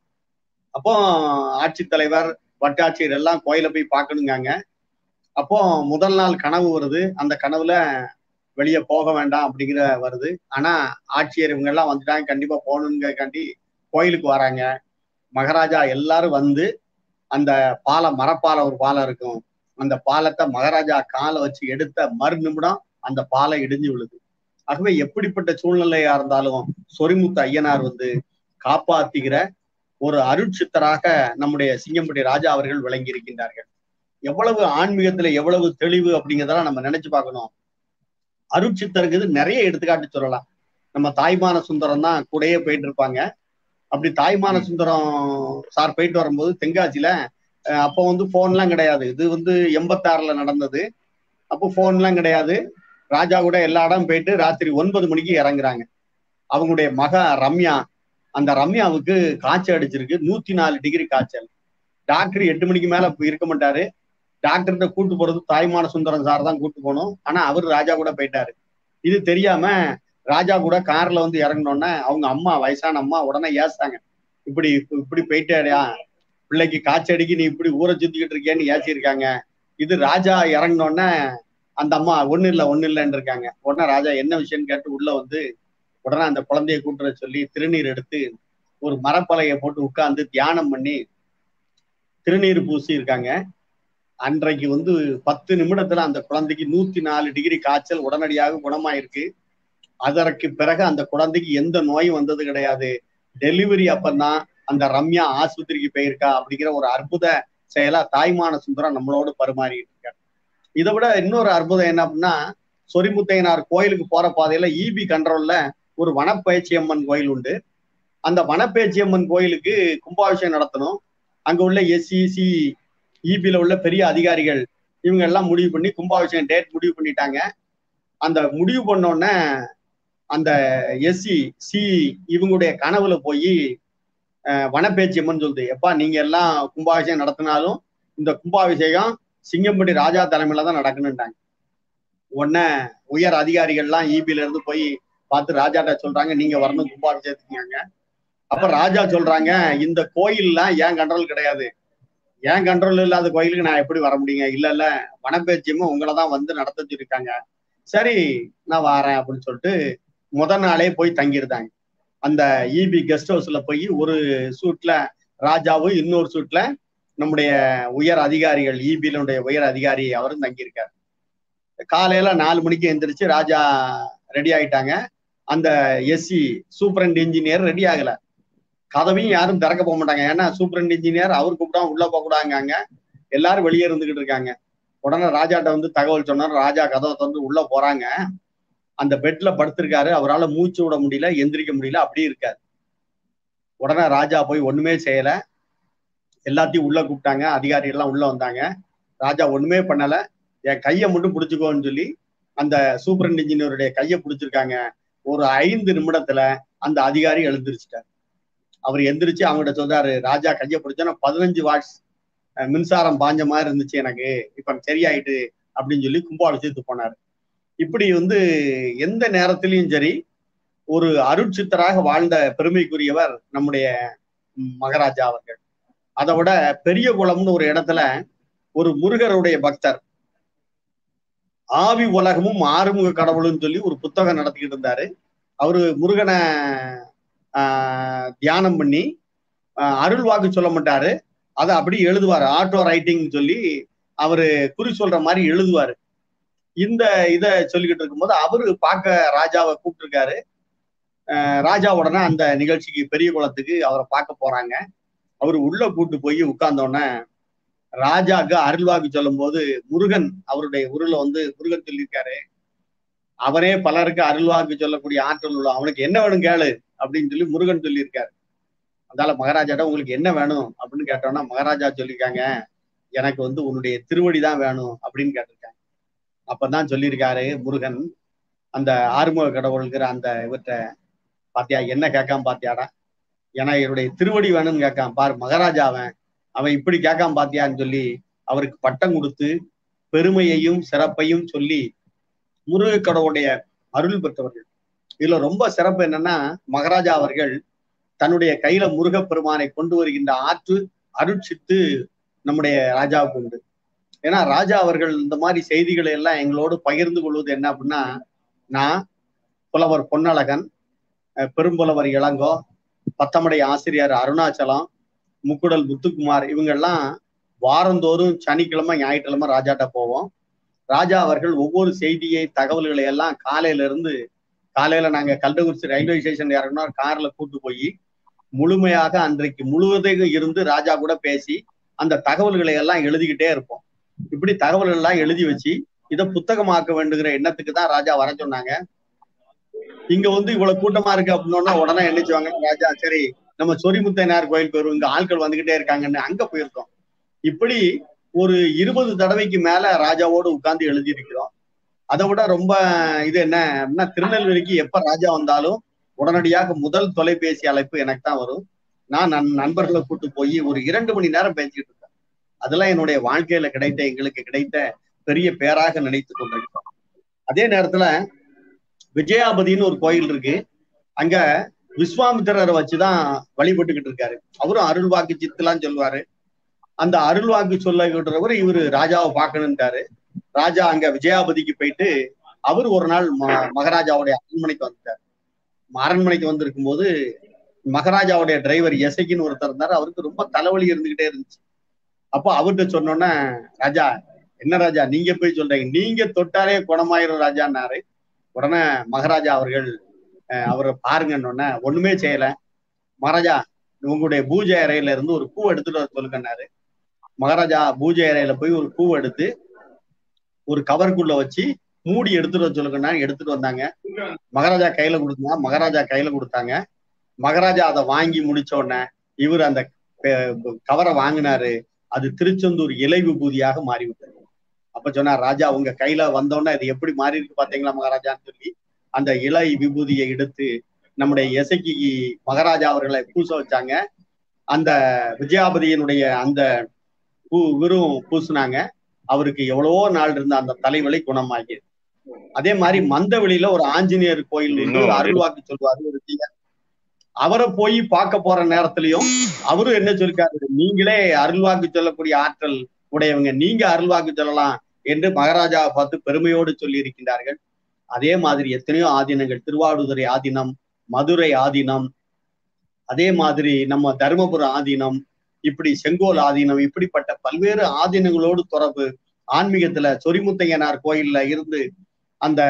அப்போ ஆட்சித்தலைவர் வட்டாட்சியர் எல்லாம் கோயில போய் பார்க்கணுங்காங்க அப்போ முதல் நாள் கனவு வருது அந்த கனவுல வெளியே போக வேண்டாம் அப்படிங்கிற வருது ஆனா ஆட்சியர் இவங்க எல்லாம் வந்துட்டாங்க கண்டிப்பா போகணுங்கிறக்காண்டி கோயிலுக்கு வராங்க மகாராஜா எல்லாரும் வந்து அந்த பாலம் மரப்பாலம் ஒரு பாலம் இருக்கும் அந்த பாலத்தை மகாராஜா காலை வச்சு எடுத்த மறு நிமிடம் அந்த பாலம் இடிஞ்சு விழுது ஆகவே எப்படிப்பட்ட சூழ்நிலையா இருந்தாலும் சொரிமுத்து ஐயனார் வந்து காப்பாத்துகிற ஒரு அருட்சித்தராக நம்முடைய சிங்கம்பட்டி ராஜா அவர்கள் விளங்கி இருக்கின்றார்கள் எவ்வளவு ஆன்மீகத்துல எவ்வளவு தெளிவு அப்படிங்கிறதெல்லாம் நம்ம நினைச்சு பார்க்கணும் அருட்சித்தருக்கு நிறைய எடுத்துக்காட்டு சொல்லலாம் நம்ம தாய்மான சுந்தரம் தான் கூடயே போயிட்டு இருப்பாங்க அப்படி தாய்மான சுந்தரம் சார் போயிட்டு வரும்போது தென்காசியில அப்போ வந்து போன்லாம் கிடையாது இது வந்து எண்பத்தாறுல நடந்தது அப்போ போன்லாம் கிடையாது ராஜா கூட எல்லா இடம் போயிட்டு ராத்திரி ஒன்பது மணிக்கு இறங்குறாங்க அவங்களுடைய மக ரம்யா அந்த ரம்யாவுக்கு காய்ச்சல் அடிச்சிருக்கு நூத்தி நாலு டிகிரி காய்ச்சல் டாக்டர் எட்டு மணிக்கு மேல இருக்க மாட்டாரு டாக்டர்கிட்ட கூட்டு போறது தாய்மான சுந்தரம் சார் தான் கூட்டு போகணும் ஆனா அவர் ராஜா கூட போயிட்டாரு இது தெரியாம ராஜா கூட கார்ல வந்து இறங்கினோடனே அவங்க அம்மா வயசான அம்மா உடனே ஏசாங்க இப்படி இப்படி போயிட்டேடா பிள்ளைக்கு காய்ச்சல் அடிக்கி நீ இப்படி ஊரை சுத்திக்கிட்டு இருக்கேன்னு ஏசிருக்காங்க இது ராஜா இறங்கினோடனே அந்த அம்மா ஒண்ணு இல்ல ஒண்ணு இல்லைன்னு இருக்காங்க உடனே ராஜா என்ன விஷயம்னு கேட்டு உள்ள வந்து உடனே அந்த குழந்தைய கூட்டுற சொல்லி திருநீர் எடுத்து ஒரு மரப்பலகையை போட்டு உட்கார்ந்து தியானம் பண்ணி திருநீர் பூசி இருக்காங்க அன்றைக்கு வந்து பத்து நிமிடத்துல அந்த குழந்தைக்கு நூத்தி நாலு டிகிரி காய்ச்சல் உடனடியாக குணமாயிருக்கு அதற்கு பிறகு அந்த குழந்தைக்கு எந்த நோயும் வந்தது கிடையாது டெலிவரி அப்பந்தான் அந்த ரம்யா ஆஸ்பத்திரிக்கு போயிருக்கா அப்படிங்கிற ஒரு அற்புத செயலா தாய்மான சுந்தரம் நம்மளோடு பரிமாறிட்டு இருக்காரு இதை விட இன்னொரு அற்புதம் என்ன அப்படின்னா சொரிமுத்தையனார் கோயிலுக்கு போற பாதையில இபி கண்ட்ரோல்ல ஒரு வனப்பயிற்சி அம்மன் கோயில் உண்டு அந்த வனப்பயிற்சி அம்மன் கோயிலுக்கு கும்பாபிஷேகம் நடத்தணும் அங்க உள்ள எஸ்சிசி இபில உள்ள பெரிய அதிகாரிகள் இவங்க எல்லாம் முடிவு பண்ணி கும்பாபிஷேகம் டேட் முடிவு பண்ணிட்டாங்க அந்த முடிவு பண்ணோடனே அந்த எஸ்சி சி இவங்களுடைய கனவுல போய் வனப்பேச்சி அம்மன் சொல்லுது எப்பா நீங்க எல்லாம் கும்பாபிஷேகம் நடத்தினாலும் இந்த கும்பாபிஷேகம் சிங்கம்பட்டி ராஜா தலைமையில தான் நடக்கணுன்ட்டாங்க உடனே உயர் அதிகாரிகள்லாம் இபில இருந்து போய் பார்த்து ராஜாட்ட சொல்றாங்க நீங்க வரணும் கும்பாபிஷேகத்துக்கு அப்ப ராஜா சொல்றாங்க இந்த கோயில்லாம் ஏன் கண்ட்ரோல் கிடையாது ஏன் கண்ட்ரோல் இல்லாத கோயிலுக்கு நான் எப்படி வர முடியுங்க இல்ல இல்ல வனப்பேச்சியமும் உங்களை தான் வந்து நடத்த சொல்லியிருக்காங்க சரி நான் வரேன் அப்படின்னு சொல்லிட்டு முத நாளே போய் தங்கியிருந்தாங்க அந்த இபி கெஸ்ட் ஹவுஸ்ல போய் ஒரு சூட்ல ராஜாவும் இன்னொரு சூட்ல நம்முடைய உயர் அதிகாரிகள் இபியினுடைய உயர் அதிகாரி அவரும் தங்கியிருக்காரு காலையில நாலு மணிக்கு எந்திரிச்சு ராஜா ரெடி ஆயிட்டாங்க அந்த எஸ்சி சூப்பரண்ட் இன்ஜினியர் ரெடி ஆகல கதவையும் யாரும் திறக்க போக மாட்டாங்க ஏன்னா சூப்பரண்ட் இன்ஜினியர் அவர் கூப்பிட்டா உள்ள போக கூடாங்க எல்லாரும் வெளியே இருந்துகிட்டு இருக்காங்க உடனே ராஜாட்ட வந்து தகவல் சொன்னார் ராஜா கதவை திறந்து உள்ள போறாங்க அந்த பெட்ல படுத்திருக்காரு அவரால் மூச்சு விட முடியல எந்திரிக்க முடியல அப்படியே இருக்காரு உடனே ராஜா போய் ஒண்ணுமே செய்யல எல்லாத்தையும் உள்ள கூப்பிட்டாங்க அதிகாரிகள் எல்லாம் உள்ள வந்தாங்க ராஜா ஒண்ணுமே பண்ணல என் கையை மட்டும் பிடிச்சுக்கோன்னு சொல்லி அந்த சூப்பரண்ட் இன்ஜினியருடைய கையை பிடிச்சிருக்காங்க ஒரு ஐந்து நிமிடத்துல அந்த அதிகாரி எழுந்திரிச்சிட்டார் அவர் எந்திரிச்சு அவங்ககிட்ட சொல்றாரு ராஜா கையை பிடிச்சா பதினஞ்சு வாட்ஸ் மின்சாரம் பாஞ்ச மாதிரி இருந்துச்சு எனக்கு இப்ப சரியாயிட்டு அப்படின்னு சொல்லி கும்பாபிஷேகத்துக்கு போனாரு இப்படி வந்து எந்த நேரத்திலையும் சரி ஒரு அருட்சித்தராக வாழ்ந்த பெருமைக்குரியவர் நம்முடைய மகாராஜா அவர்கள் அதை விட பெரிய குளம்னு ஒரு இடத்துல ஒரு முருகருடைய பக்தர் ஆவி உலகமும் ஆறுமுக கடவுள்னு சொல்லி ஒரு புத்தகம் நடத்திக்கிட்டு இருந்தாரு அவரு முருகனை தியானம் பண்ணி அருள் வாக்கு சொல்ல மாட்டாரு அதை அப்படி எழுதுவாரு ஆட்டோ ரைட்டிங் சொல்லி அவரு குறி சொல்ற மாதிரி எழுதுவாரு இந்த இதை சொல்லிக்கிட்டு இருக்கும்போது அவரு பார்க்க ராஜாவை கூப்பிட்டுருக்காரு ராஜா உடனே அந்த நிகழ்ச்சிக்கு பெரிய குளத்துக்கு அவரை பார்க்க போறாங்க அவர் உள்ள கூட்டு போய் உட்கார்ந்தோடனே ராஜாக்கு அருள்வாக்கு சொல்லும் போது முருகன் அவருடைய உருள வந்து முருகன் சொல்லியிருக்காரு அவரே பலருக்கு அருள்வாக்கு சொல்லக்கூடிய ஆற்றல் உள்ள அவனுக்கு என்ன வேணும் கேளு அப்படின்னு சொல்லி முருகன் சொல்லியிருக்காரு அதனால மகாராஜாட்ட உங்களுக்கு என்ன வேணும் அப்படின்னு கேட்டோம்னா மகாராஜா சொல்லியிருக்காங்க எனக்கு வந்து உன்னுடைய திருவடி தான் வேணும் அப்படின்னு கேட்டிருக்காங்க அப்பதான் சொல்லியிருக்காரு முருகன் அந்த ஆறுமுக கடவுளுங்கிற அந்த இவற்றை பாத்தியா என்ன கேட்காம பாத்தியாடா ஏன்னா என்னுடைய திருவடி வேணும்னு கேட்காம பாரு மகாராஜா அவன் அவன் இப்படி கேட்காம பாத்தியான்னு சொல்லி அவருக்கு பட்டம் கொடுத்து பெருமையையும் சிறப்பையும் சொல்லி முருக கடவுளுடைய அருள் பெற்றவர்கள் இதுல ரொம்ப சிறப்பு என்னன்னா மகாராஜா அவர்கள் தன்னுடைய கையில முருகப்பெருமானை கொண்டு வருகின்ற ஆற்று அருட்சித்து நம்முடைய ராஜாவுக்கு உண்டு ஏன்னா ராஜா அவர்கள் இந்த மாதிரி செய்திகளை எல்லாம் எங்களோடு பகிர்ந்து கொள்வது என்ன அப்படின்னா நான் புலவர் பொன்னழகன் பெரும்புலவர் இளங்கோ பத்தமடை ஆசிரியர் அருணாச்சலம் முக்குடல் முத்துக்குமார் இவங்கெல்லாம் வாரந்தோறும் சனிக்கிழமை ஞாயிற்றுக்கிழமை ராஜாட்ட போவோம் ராஜா அவர்கள் ஒவ்வொரு செய்தியை தகவல்களை எல்லாம் காலையில இருந்து காலையில நாங்க கல்டகுறிச்சி ரயில்வே ஸ்டேஷன் இறங்கினா கார்ல கூட்டு போய் முழுமையாக அன்றைக்கு முழுவதையும் இருந்து ராஜா கூட பேசி அந்த தகவல்களை எல்லாம் எழுதிக்கிட்டே இருப்போம் இப்படி தகவல்கள் எல்லாம் எழுதி வச்சு இதை புத்தகமாக்க வேண்டுகிற எண்ணத்துக்கு தான் ராஜா வர சொன்னாங்க இங்க வந்து இவ்வளவு கூட்டமா இருக்கு அப்படின்னா உடனே என்னச்சுவாங்க ராஜா சரி நம்ம சொரிமுத்தையனார் கோயில் போயிருவோம் இங்க ஆட்கள் வந்துகிட்டே இருக்காங்கன்னு அங்க போயிருக்கோம் இப்படி ஒரு இருபது தடவைக்கு மேல ராஜாவோடு உட்கார்ந்து எழுதி இருக்கிறோம் அதை விட ரொம்ப இது என்ன அப்படின்னா திருநெல்வேலிக்கு எப்ப ராஜா வந்தாலும் உடனடியாக முதல் தொலைபேசி அழைப்பு எனக்கு தான் வரும் நான் நன் நண்பர்களை கூட்டு போய் ஒரு இரண்டு மணி நேரம் பேசிக்கிட்டு இருக்கேன் அதெல்லாம் என்னுடைய வாழ்க்கையில கிடைத்த எங்களுக்கு கிடைத்த பெரிய பேராக நினைத்து கொண்டிருக்கிறோம் அதே நேரத்துல விஜயாபதினு ஒரு கோயில் இருக்கு அங்க விஸ்வாமித்திரரை வச்சுதான் வழிபட்டுக்கிட்டு இருக்காரு அவரும் அருள் வாக்கு சித்துலாம் சொல்லுவாரு அந்த அருள் வாக்கு சொல்லவர் இவரு ராஜாவை பார்க்கணுன்ட்டாரு ராஜா அங்க விஜயாபதிக்கு போயிட்டு அவர் ஒரு நாள் மகாராஜாவுடைய அரண்மனைக்கு வந்துட்டார் அரண்மனைக்கு வந்திருக்கும் போது மகாராஜாவுடைய டிரைவர் எசைக்குன்னு ஒருத்தர் இருந்தாரு அவருக்கு ரொம்ப தலைவலி இருந்துகிட்டே இருந்துச்சு அப்போ அவர்கிட்ட சொன்னோன்னே ராஜா என்ன ராஜா நீங்க போய் சொல்றீங்க நீங்க தொட்டாலே குணமாயிரும் ராஜான்னாரு உடனே மகாராஜா அவர்கள் அஹ், அவரை பாருங்கன்னொன்னே ஒண்ணுமே செய்யல மகாராஜா உங்களுடைய பூஜை அறையில இருந்து ஒரு பூ எடுத்துட்டு வர சொல்லுங்கன்னாரு மகாராஜா பூஜை அறையில போய் ஒரு பூ எடுத்து ஒரு கவருக்குள்ள வச்சு மூடி எடுத்துட்டு வர சொல்லுங்கன்னா எடுத்துட்டு வந்தாங்க மகாராஜா கையில கொடுத்தா மகாராஜா கையில கொடுத்தாங்க மகாராஜா அதை வாங்கி முடிச்ச உடனே இவர் அந்த அஹ், கவரை வாங்கினாரு அது திருச்செந்தூர் இலை விபூதியாக மாறிவிட்டது அப்ப சொன்னார் ராஜா உங்க கையில வந்தோடனே இது எப்படி மாறி இருக்கு பாத்தீங்களா மகாராஜான்னு சொல்லி அந்த இலை விபூதியை எடுத்து நம்முடைய எசைக்கு மகாராஜா அவர்களை பூச வச்சாங்க அந்த விஜயாபதியினுடைய அந்த பூ வெறும் பூசுனாங்க அவருக்கு எவ்வளவோ நாள் இருந்த அந்த தலைவலி குணமாகியது அதே மாதிரி மந்தவெளியில ஒரு ஆஞ்சநேயர் கோயில் என்று ஒரு அருள்வாக்கு சொல்வாரு ஒரு தீயர் அவரை போய் பார்க்க போற நேரத்திலையும் அவரும் என்ன சொல்லிருக்காரு நீங்களே அருள்வாக்கு சொல்லக்கூடிய ஆற்றல் உடையவங்க நீங்க அருள்வாக்கு சொல்லலாம் என்று மகாராஜாவை பார்த்து பெருமையோடு சொல்லி இருக்கின்றார்கள் அதே மாதிரி எத்தனையோ ஆதீனங்கள் திருவாவடுதுறை ஆதீனம் மதுரை ஆதீனம் அதே மாதிரி நம்ம தருமபுரம் ஆதீனம் இப்படி செங்கோல் ஆதீனம் இப்படிப்பட்ட பல்வேறு ஆதீனங்களோடு தொடர்பு ஆன்மீகத்துல சொரிமுத்தையனார் கோயில்ல இருந்து அந்த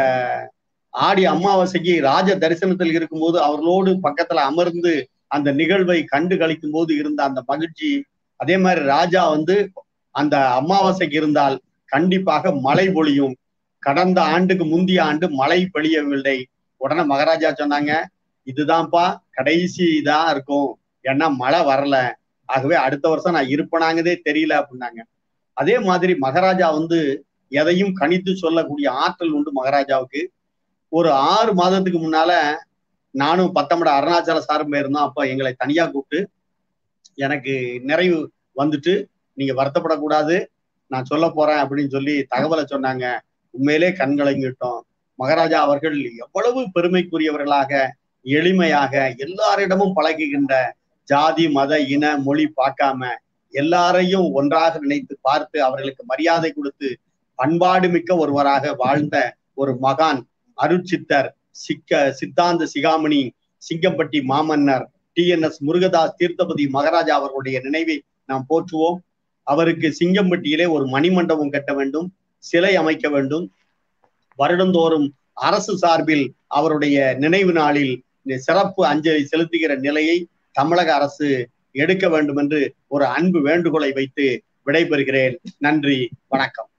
ஆடி அமாவாசைக்கு ராஜ தரிசனத்தில் இருக்கும்போது அவர்களோடு பக்கத்துல அமர்ந்து அந்த நிகழ்வை கண்டு கழிக்கும் போது இருந்த அந்த மகிழ்ச்சி அதே மாதிரி ராஜா வந்து அந்த அமாவாசைக்கு இருந்தால் கண்டிப்பாக மழை பொழியும் கடந்த ஆண்டுக்கு முந்தைய ஆண்டு மழை பொழியவில்லை உடனே மகாராஜா சொன்னாங்க இதுதான்ப்பா கடைசி இதா இருக்கும் ஏன்னா மழை வரல ஆகவே அடுத்த வருஷம் நான் இருப்பனாங்கதே தெரியல அப்படின்னாங்க அதே மாதிரி மகாராஜா வந்து எதையும் கணித்து சொல்லக்கூடிய ஆற்றல் உண்டு மகாராஜாவுக்கு ஒரு ஆறு மாதத்துக்கு முன்னால நானும் பத்தமட அருணாச்சல சாரும் போயிருந்தோம் அப்ப எங்களை தனியா கூப்பிட்டு எனக்கு நிறைவு வந்துட்டு நீங்க வருத்தப்படக்கூடாது நான் சொல்ல போறேன் அப்படின்னு சொல்லி தகவலை சொன்னாங்க உண்மையிலே கண்கலங்கிட்டோம் மகாராஜா அவர்கள் எவ்வளவு பெருமைக்குரியவர்களாக எளிமையாக எல்லாரிடமும் பழகுகின்ற ஜாதி மத இன மொழி பார்க்காம எல்லாரையும் ஒன்றாக நினைத்து பார்த்து அவர்களுக்கு மரியாதை கொடுத்து பண்பாடு மிக்க ஒருவராக வாழ்ந்த ஒரு மகான் அருட்சித்தர் சிக்க சித்தாந்த சிகாமணி சிங்கம்பட்டி மாமன்னர் T N S Murugadas Theerthapathi Maharaja அவர்களுடைய நினைவை நாம் போற்றுவோம் அவருக்கு சிங்கம்பட்டியிலே ஒரு மணிமண்டபம் கட்ட வேண்டும் சிலை அமைக்க வேண்டும் வருடந்தோறும் அரசு சார்பில் அவருடைய நினைவு நாளில் சிறப்பு அஞ்சலி செலுத்துகிற நிலையை தமிழக அரசு எடுக்க வேண்டும் என்று ஒரு அன்பு வேண்டுகோளை வைத்து விடைபெறுகிறேன் நன்றி வணக்கம்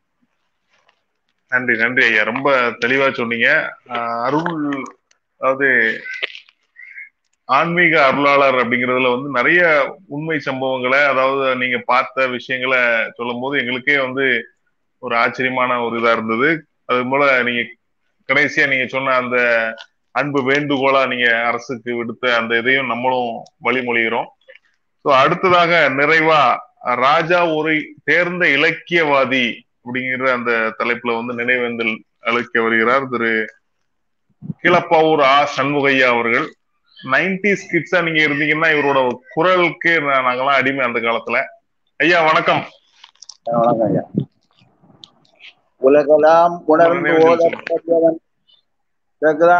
நன்றி நன்றி ஐயா ரொம்ப தெளிவா சொன்னீங்க அருள் அதாவது ஆன்மீக அருளாளர் அப்படிங்கிறதுல வந்து நிறைய உண்மை சம்பவங்களை அதாவது நீங்க பார்த்த விஷயங்களை சொல்லும் போது எங்களுக்கே வந்து ஒரு ஆச்சரியமான ஒரு இதா இருந்தது அது போல நீங்க கடைசியா நீங்க சொன்ன அந்த அன்பு வேண்டுகோளா நீங்க அரசுக்கு விடுத்த அந்த இதையும் நம்மளும் வழிமொழிகிறோம் ஸோ அடுத்ததாக நிறைவா ராஜா ஒரு தேர்ந்த இலக்கியவாதி அப்படிங்கிற அந்த தலைப்புல வந்து நினைவேந்தல் அழைக்க வருகிறார் திரு கிளப்பாவூர் ஆ சண்முகையா அவர்கள் நைன்டி கிட்ஸா நீங்க இருந்தீங்கன்னா இவரோட குரலுக்கு நாங்கெல்லாம் அடிமை அந்த காலத்துல ஐயா வணக்கம் வணக்கம் ஐயா உலகெல்லாம் உணர்ந்து ஓதக்கூடியவன் கேக்குதா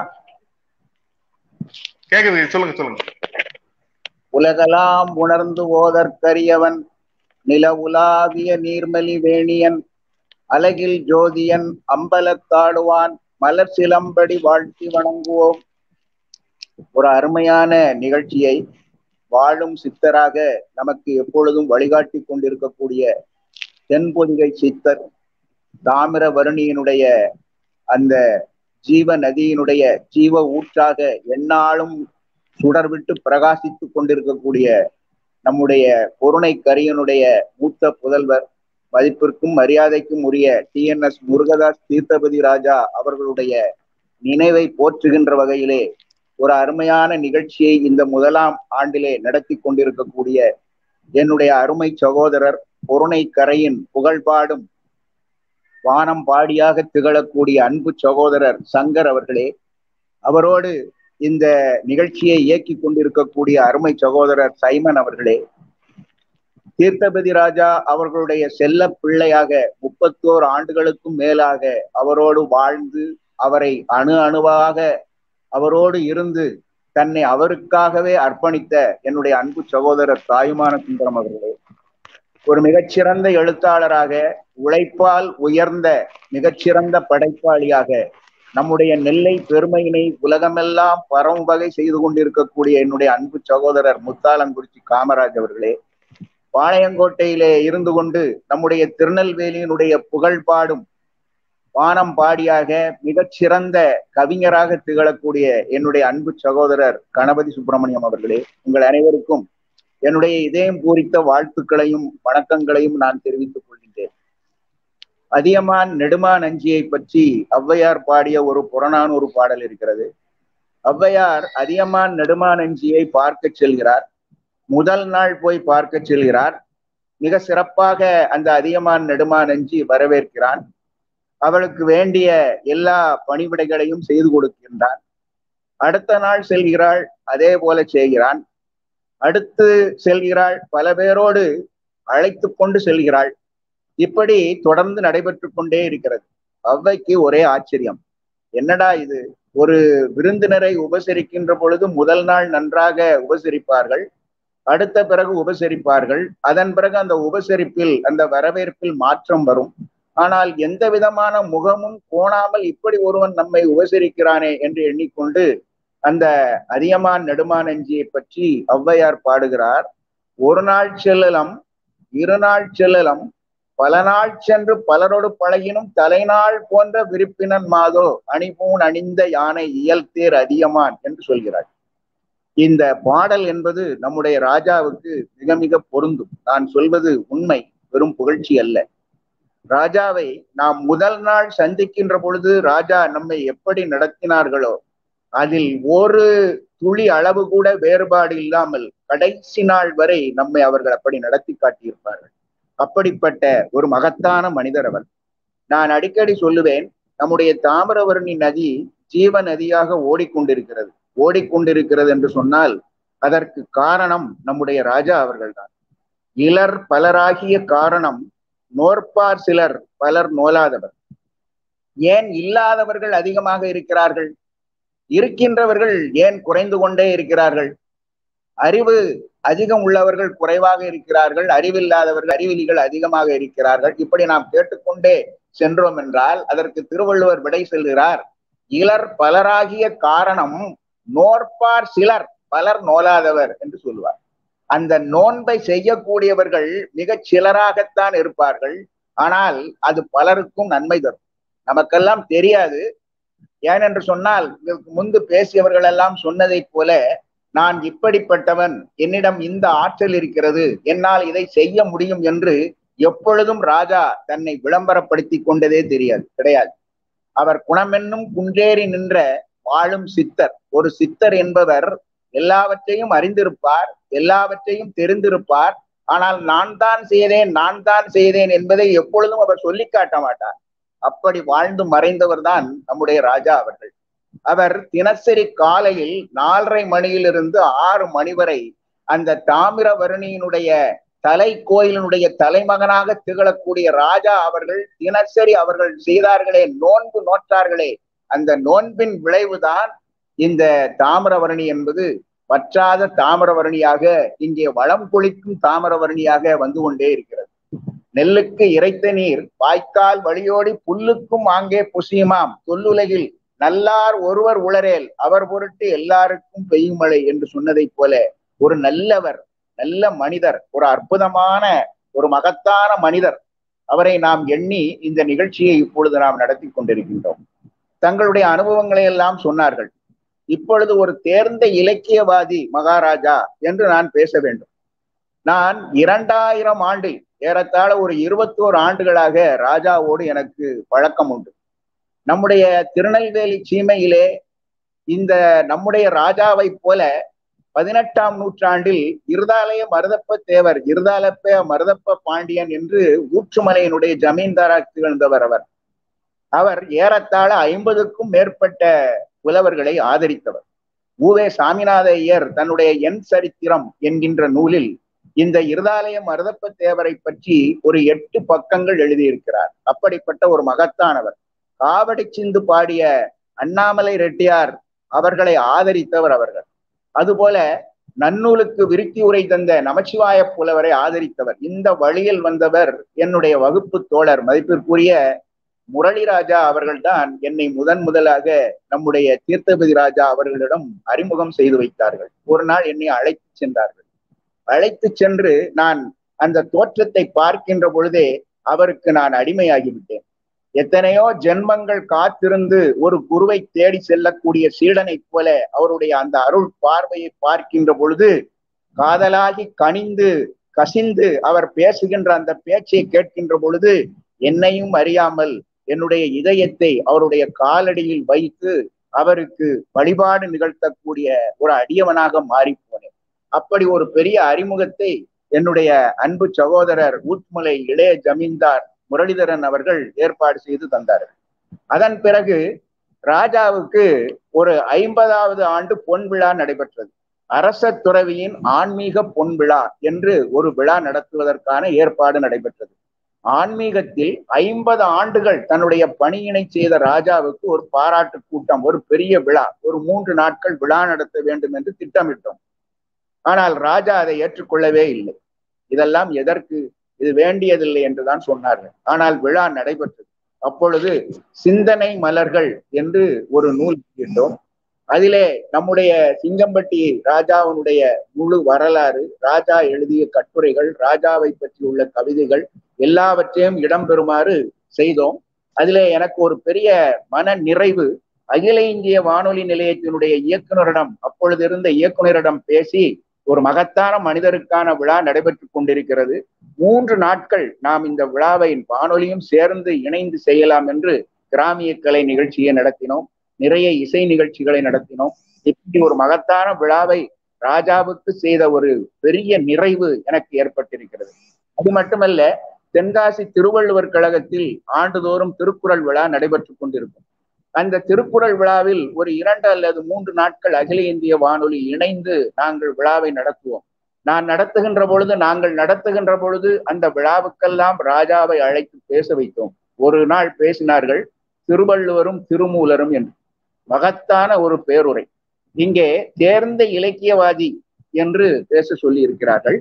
கேக்குது சொல்லுங்க சொல்லுங்க உலகெல்லாம் உணர்ந்து ஓதற்கரியவன் நில உலாவிய நீர்மலி வேணியன் அலகில் ஜோதியன் அம்பலத்தாடுவான் மலர் சிலம்படி வாழ்த்தி வணங்குவோம் ஒரு அருமையான நிகழ்ச்சியை வாழும் சித்தராக நமக்கு எப்பொழுதும் வழிகாட்டி கொண்டிருக்கக்கூடிய தென்பொதிகை சித்தர் தாமிர வருணியினுடைய அந்த ஜீவ நதியினுடைய ஜீவ ஊற்றாக எந்நாளும் சுடர்விட்டு பிரகாசித்துக் கொண்டிருக்கக்கூடிய நம்முடைய பொருணை கரியனுடைய மூத்த புதல்வர் மதிப்பிற்கும் மரியாதைக்கும் உரிய T N S Murugadas Theerthapathi Raja அவர்களுடைய நினைவை போற்றுகின்ற வகையிலே ஒரு அருமையான நிகழ்ச்சியை இந்த முதலாம் ஆண்டிலே நடத்தி கொண்டிருக்கக்கூடிய என்னுடைய அருமை சகோதரர் பொருணை கரையின் புகழ்பாடும் வானம் பாடியாக திகழக்கூடிய அன்பு சகோதரர் சங்கர் அவர்களே அவரோடு இந்த நிகழ்ச்சியை இயக்கி கொண்டிருக்கக்கூடிய அருமை சகோதரர் சைமன் அவர்களே தீர்த்தபதி ராஜா அவர்களுடைய செல்ல பிள்ளையாக முப்பத்தோரு ஆண்டுகளுக்கும் மேலாக அவரோடு வாழ்ந்து அவரை அணு அணுவாக அவரோடு இருந்து தன்னை அவருக்காகவே அர்ப்பணித்த என்னுடைய அன்பு சகோதரர் தாயுமான சுந்தரம் அவர்களே ஒரு மிகச்சிறந்த எழுத்தாளராக உழைப்பால் உயர்ந்த மிகச்சிறந்த படைப்பாளியாக நம்முடைய நெல்லை பெருமையினை உலகமெல்லாம் பரவும் வகை செய்து கொண்டிருக்கக்கூடிய என்னுடைய அன்பு சகோதரர் முத்தாலங்குறிச்சி காமராஜ் அவர்களே பாளையங்கோட்டையிலே இருந்து கொண்டு நம்முடைய திருநெல்வேலியினுடைய புகழ் பாடும் வானம் பாடியாக மிகச்சிறந்த கவிஞராக திகழக்கூடிய என்னுடைய அன்பு சகோதரர் கணபதி சுப்பிரமணியம் அவர்களே உங்கள் அனைவருக்கும் என்னுடைய இதயம் பூரித்த வாழ்த்துக்களையும் வணக்கங்களையும் நான் தெரிவித்துக் கொள்கின்றேன் அதியமான் நெடுமான் அஞ்சியை பற்றி ஔவையார் பாடிய ஒரு புறநானூறு பாடல் இருக்கிறது ஔவையார் அதியமான் நெடுமான் அஞ்சியை பார்க்க செல்கிறார் முதல் நாள் போய் பார்க்க செல்கிறார் மிக சிறப்பாக அந்த அதியமான் நெடுமான் அஞ்சி வரவேற்கிறான் அவளுக்கு வேண்டிய எல்லா பணிவிடைகளையும் செய்து கொடுக்கின்றான் அடுத்த நாள் செல்கிறாள் அதே போல செய்கிறான் அடுத்து செல்கிறாள் பல பேரோடு அழைத்து கொண்டு செல்கிறாள் இப்படி தொடர்ந்து நடைபெற்று கொண்டே இருக்கிறது அவ்வைக்கு ஒரே ஆச்சரியம் என்னடா இது ஒரு விருந்தினரை உபசரிக்கின்ற பொழுது முதல் நாள் நன்றாக உபசரிப்பார்கள் அடுத்த பிறகு உபசரிப்பார்கள் அதன் பிறகு அந்த உபசரிப்பில் அந்த வரவேற்பில் மாற்றம் வரும் ஆனால் எந்த விதமான முகமும் கோணாமல் இப்படி ஒருவன் நம்மை உபசரிக்கிறானே என்று எண்ணிக்கொண்டு அந்த அதியமான் நெடுமானஞ்சியை பற்றி ஔவையார் பாடுகிறார் ஒரு நாள் செல்லலம் இரு நாள் செல்லலம் பல நாள் சென்று பலரோடு பழகினும் தலைநாள் போன்ற விருப்பினன் மாதோ அணிபூன் அணிந்த யானை இயல்தேர் அதியமான் என்று சொல்கிறார் இந்த பாடல் என்பது நம்முடைய ராஜாவுக்கு மிக மிக பொருந்தும் நான் சொல்வது உண்மை வெறும் புகழ்ச்சி அல்ல ராஜாவை நாம் முதல் நாள் சந்திக்கின்ற பொழுது ராஜா நம்மை எப்படி நடத்தினார்களோ அதில் ஒரு துளி அளவு கூட வேறுபாடு இல்லாமல் கடைசி நாள் வரை நம்மை அவர்கள் அப்படி நடத்தி காட்டியிருப்பார்கள் அப்படிப்பட்ட ஒரு மகத்தான மனிதர் அவர் நான் அடிக்கடி சொல்லுவேன் நம்முடைய தாமிரவரணி நதி ஜீவ நதியாக ஓடிக்கொண்டிருக்கிறது ஓடிக்கொண்டிருக்கிறது என்று சொன்னால் அதற்கு காரணம் நம்முடைய ராஜா அவர்கள்தான் இளர் பலராகிய காரணம் நோற்பார் சிலர் பலர் நோலாதவர் ஏன் இல்லாதவர்கள் அதிகமாக இருக்கிறார்கள் இருக்கின்றவர்கள் ஏன் குறைந்து கொண்டே இருக்கிறார்கள் அறிவு அதிகம் உள்ளவர்கள் குறைவாக இருக்கிறார்கள் அறிவில்லாதவர்கள் அறிவிலிகள் அதிகமாக இருக்கிறார்கள் இப்படி நாம் கேட்டுக்கொண்டே சென்றோம் என்றால் அதற்கு திருவள்ளுவர் விடை செல்கிறார் இளர் பலராகிய காரணம் நோற்பார் சிலர் பலர் நோலாதவர் என்று சொல்லுவார் அந்த நோன்பை செய்யக்கூடியவர்கள் மிகச் சிலராகத்தான் இருப்பார்கள் ஆனால் அது பலருக்கும் நன்மை தரும் நமக்கெல்லாம் தெரியாது ஏனென்று சொன்னால் இதற்கு முன்பு பேசியவர்கள் எல்லாம் சொன்னதைப் போல நான் இப்படிப்பட்டவன் என்னிடம் இந்த ஆற்றல் இருக்கிறது என்னால் இதை செய்ய முடியும் என்று எப்பொழுதும் ராஜா தன்னை விளம்பரப்படுத்தி கொண்டதே தெரியாது கிடையாது அவர் குணமென்னும் குன்றேறி நின்ற வாழும் சித்தர் ஒரு சித்தர் என்பவர் எல்லாவற்றையும் அறிந்திருப்பார் எல்லாவற்றையும் தெரிந்திருப்பார் ஆனால் நான் தான் செய்தேன் நான் தான் செய்தேன் என்பதை எப்பொழுதும் அவர் சொல்லி காட்ட மாட்டார் அப்படி வாழ்ந்து மறைந்தவர் தான் நம்முடைய ராஜா அவர்கள் அவர் தினசரி காலையில் நாலரை மணியிலிருந்து ஆறு மணி வரை அந்த தாமிரவருணியினுடைய தலை கோயிலினுடைய தலைமகனாக திகழக்கூடிய ராஜா அவர்கள் தினசரி அவர்கள் செய்தார்களே நோன்பு நோற்றார்களே அந்த நோன்பின் விளைவுதான் இந்த தாமிரவரணி என்பது வற்றாத தாமிரவரணியாக இங்கே வளம் கொளிக்கும் தாமிரவரணியாக வந்து கொண்டே இருக்கிறது நெல்லுக்கு இறைத்த நீர் வாய்க்கால் வழியோடி புல்லுக்கும் ஆங்கே புசியுமாம் தொல்லுலகில் நல்லார் ஒருவர் உளரேல் அவர் பொருட்டு எல்லாருக்கும் பெய்யும் மழை என்று சொன்னதைப் போல ஒரு நல்லவர் நல்ல மனிதர் ஒரு அற்புதமான ஒரு மகத்தான மனிதர் அவரை நாம் எண்ணி இந்த நிகழ்ச்சியை இப்பொழுது நாம் நடத்தி கொண்டிருக்கின்றோம் தங்களுடைய அனுபவங்களை எல்லாம் சொன்னார்கள் இப்பொழுது ஒரு தேர்ந்த இலக்கியவாதி மகாராஜா என்று நான் பேச வேண்டும் நான் இரண்டாயிரம் ஆண்டில் ஏறத்தாழ ஒரு இருபத்தோரு ஆண்டுகளாக ராஜாவோடு எனக்கு பழக்கம் உண்டு நம்முடைய திருநெல்வேலி சீமையிலே இந்த நம்முடைய ராஜாவை போல பதினெட்டாம் நூற்றாண்டில் இருதாலய மருதப்ப தேவர் இருதாலப்ப மருதப்ப பாண்டியன் என்று ஊற்றுமலையினுடைய ஜமீன்தாராக திகழ்ந்தவர் அவர் அவர் ஏறத்தாழ ஐம்பதுக்கும் மேற்பட்ட புலவர்களை ஆதரித்தவர் ஊவே சாமிநாத ஐயர் தன்னுடைய என் சரித்திரம் என்கின்ற நூலில் இந்த இருதாலய மருதப்ப தேவரை பற்றி ஒரு எட்டு பக்கங்கள் எழுதியிருக்கிறார் அப்படிப்பட்ட ஒரு மகத்தானவர் காவடி சிந்து பாடிய அண்ணாமலை ரெட்டியார் அவர்களை ஆதரித்தவர் அவர்கள் அதுபோல நன்னூலுக்கு விருத்தி உரை தந்த நமச்சிவாய புலவரை ஆதரித்தவர் இந்த வழியில் வந்தவர் என்னுடைய வகுப்பு தோழர் மதிப்பிற்குரிய முரளிராஜா அவர்கள்தான் என்னை முதன் முதலாக நம்முடைய தீர்த்தபதி ராஜா அவர்களிடம் அறிமுகம் செய்து வைத்தார்கள் ஒரு நாள் என்னை அழைத்து சென்றார்கள் அழைத்து சென்று நான் அந்த தோற்றத்தை பார்க்கின்ற பொழுதே அவருக்கு நான் அடிமையாகிவிட்டேன் எத்தனையோ ஜென்மங்கள் காத்திருந்து ஒரு குருவை தேடி செல்லக்கூடிய சீடனைப் போல அவருடைய அந்த அருள் பார்வையை பார்க்கின்ற பொழுது காதலாகி கனிந்து கசிந்து அவர் பேசுகின்ற அந்த பேச்சை கேட்கின்ற பொழுது என்னையும் அறியாமல் என்னுடைய இதயத்தை அவருடைய காலடியில் வைத்து அவருக்கு வழிபாடு நிகழ்த்தக்கூடிய ஒரு அடியவனாக மாறி போனேன் அப்படி ஒரு பெரிய அறிமுகத்தை என்னுடைய அன்பு சகோதரர் ஊட்மலை இளைய ஜமீன்தார் முரளிதரன் அவர்கள் ஏற்பாடு செய்து தந்தார்கள் அதன் பிறகு ராஜாவுக்கு ஒரு ஐம்பதாவது ஆண்டு பொன் விழா நடைபெற்றது அரச துறவியின் ஆன்மீக பொன் விழா என்று ஒரு விழா நடத்துவதற்கான ஏற்பாடு நடைபெற்றது ஆன்மீகத்தில் ஐம்பது ஆண்டுகள் தன்னுடைய பணியினை செய்த ராஜாவுக்கு ஒரு பாராட்டு கூட்டம் ஒரு பெரிய விழா ஒரு மூன்று நாட்கள் விழா நடத்த வேண்டும் என்று திட்டமிட்டோம் ஆனால் ராஜா அதை ஏற்றுக்கொள்ளவே இல்லை இதெல்லாம் எதற்கு இது வேண்டியதில்லை என்றுதான் சொன்னார்கள் ஆனால் விழா நடைபெற்றது அப்பொழுது சிந்தனை மலர்கள் என்று ஒரு நூல் கேட்டோம் அதிலே நம்முடைய சிங்கம்பட்டி ராஜாவினுடைய முழு வரலாறு ராஜா எழுதிய கட்டுரைகள் ராஜாவை பற்றி உள்ள கவிதைகள் எல்லாவற்றையும் இடம்பெறுமாறு செய்தோம் அதிலே எனக்கு ஒரு பெரிய மன நிறைவு அகில இந்திய வானொலி நிலையத்தினுடைய இயக்குனரிடம் அப்பொழுது இருந்த இயக்குனரிடம் பேசி ஒரு மகத்தான மனிதருக்கான விழா நடைபெற்றுக் கொண்டிருக்கிறது மூன்று நாட்கள் நாம் இந்த விழாவை வானொலியும் சேர்ந்து இணைந்து செய்யலாம் என்று கிராமிய கலை நிகழ்ச்சியை நடத்தினோம் நிறைய இசை நிகழ்ச்சிகளை நடத்தினோம் இப்படி ஒரு மகத்தான விழாவை ராஜாவுக்கு செய்த ஒரு பெரிய நிறைவு எனக்கு ஏற்பட்டிருக்கிறது அது மட்டுமல்ல தென்காசி திருவள்ளுவர் கழகத்தில் ஆண்டுதோறும் திருக்குறள் விழா நடைபெற்றுக் கொண்டிருக்கும் அந்த திருக்குறள் விழாவில் ஒரு இரண்டு அல்லது மூன்று நாட்கள் அகில இந்திய வானொலி இணைந்து நாங்கள் விழாவை நடத்துவோம் நான் நடத்துகின்ற பொழுது நாங்கள் நடத்துகின்ற பொழுது அந்த விழாவுக்கெல்லாம் ராஜாவை அழைத்து பேச வைத்தோம் ஒரு நாள் பேசினார்கள் திருவள்ளுவரும் திருமூலரும் என்று மகத்தான ஒரு பேருரை இங்கே தேர்ந்த இலக்கியவாதி என்று பேச சொல்லி இருக்கிறார்கள்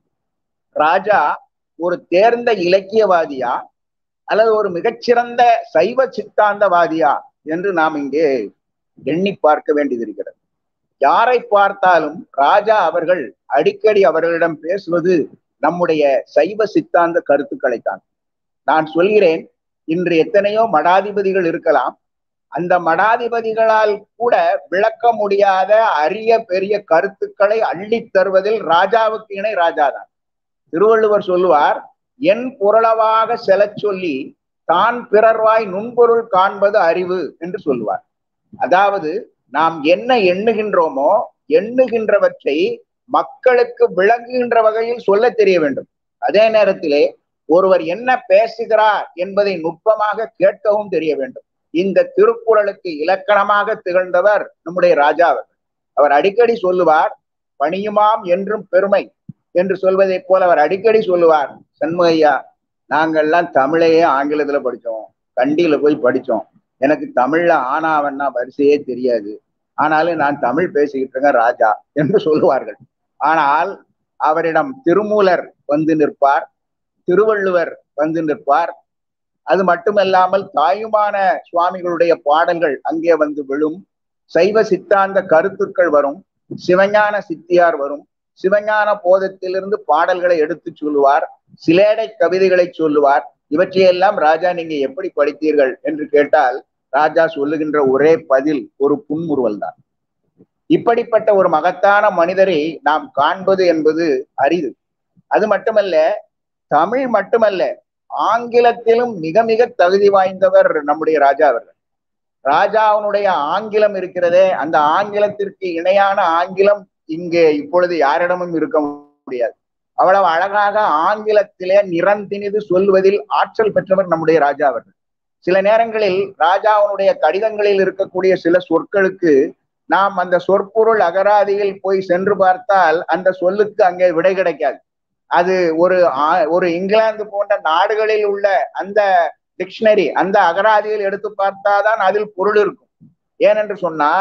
ராஜா ஒரு தேர்ந்த இலக்கியவாதியா அல்லது ஒரு மிகச்சிறந்த சைவ சித்தாந்தவாதியா என்று நாம் இங்கே எண்ணி பார்க்க வேண்டியது இருக்கிறது யாரை பார்த்தாலும் ராஜா அவர்கள் அடிக்கடி அவர்களிடம் பேசுவது நம்முடைய சைவ சித்தாந்த கருத்துக்களை தான் நான் சொல்கிறேன் இன்று எத்தனையோ மடாதிபதிகள் இருக்கலாம் அந்த மடாதிபதிகளால் கூட விளக்க முடியாத அரிய பெரிய கருத்துக்களை அள்ளித் தருவதில் ராஜாவுக்கு இணை ராஜாதான் திருவள்ளுவர் சொல்லுவார் என் புரளவாக செலச் சொல்லி தான் பிறர்வாய் நுண்பொருள் காண்பது அறிவு என்று சொல்லுவார் அதாவது நாம் என்ன எண்ணுகின்றோமோ எண்ணுகின்றவற்றை மக்களுக்கு விளங்குகின்ற வகையில் சொல்ல தெரிய வேண்டும் அதே நேரத்திலே ஒருவர் என்ன பேசுகிறார் என்பதை நுட்பமாக கேட்கவும் தெரிய வேண்டும் இந்த திருக்குறளுக்கு இலக்கணமாக திகழ்ந்தவர் நம்முடைய ராஜா அவர்கள் அவர் அடிக்கடி சொல்லுவார் பணியுமாம் என்றும் பெருமை என்று சொல்வதைப் போல அவர் அடிக்கடி சொல்லுவார் சண்முகையா நாங்கள்லாம் தமிழையே ஆங்கிலத்துல படிச்சோம் கண்டியில போய் படிச்சோம் எனக்கு தமிழ்ல ஆனாவன்னா வரிசையே தெரியாது ஆனாலும் நான் தமிழ் பேசிக்கிட்டு இருக்கேன் ராஜா என்று சொல்லுவார்கள் ஆனால் அவரிடம் திருமூலர் வந்து நிற்பார் திருவள்ளுவர் வந்து நிற்பார் அது மட்டுமல்லாமல் தாயுமான சுவாமிகளுடைய பாடல்கள் அங்கே வந்து விழும் சைவ சித்தாந்த கருத்துக்கள் வரும் சிவஞான சித்தியார் வரும் சிவஞான போதத்திலிருந்து பாடல்களை எடுத்து சொல்லுவார் சிலேடை கவிதைகளை சொல்லுவார் இவற்றையெல்லாம் ராஜா நீங்க எப்படி படித்தீர்கள் என்று கேட்டால் ராஜா சொல்லுகின்ற ஒரே பதில் ஒரு புன்முறுவல் தான் இப்படிப்பட்ட ஒரு மகத்தான மனிதரை நாம் காண்பது என்பது அரிது அது மட்டுமல்ல தமிழ் மட்டுமல்ல ஆங்கிலத்திலும் மிக மிக தகுதி வாய்ந்தவர் நம்முடைய ராஜா அவர்கள் ராஜாவினுடைய ஆங்கிலம் இருக்கிறதே அந்த ஆங்கிலத்திற்கு இணையான ஆங்கிலம் இங்கே இப்பொழுது யாரிடமும் இருக்க முடியாது அவ்வளவு அழகாக ஆங்கிலத்திலே நிறந்தினிது சொல்வதில் ஆற்றல் பெற்றவர் நம்முடைய ராஜா அவர்கள் சில நேரங்களில் ராஜாவினுடைய கடிதங்களில் இருக்கக்கூடிய சில சொற்களுக்கு நாம் அந்த சொற்பொருள் அகராதியில் போய் சென்று பார்த்தால் அந்த சொல்லுக்கு அங்கே விடை கிடைக்காது அது ஒரு ஒரு இங்கிலாந்து போன்ற நாடுகளில் உள்ள அந்த டிக்ஷனரி அந்த அகராதியில் எடுத்து பார்த்தாதான் அதில் பொருள் இருக்கும் ஏனென்று சொன்னால்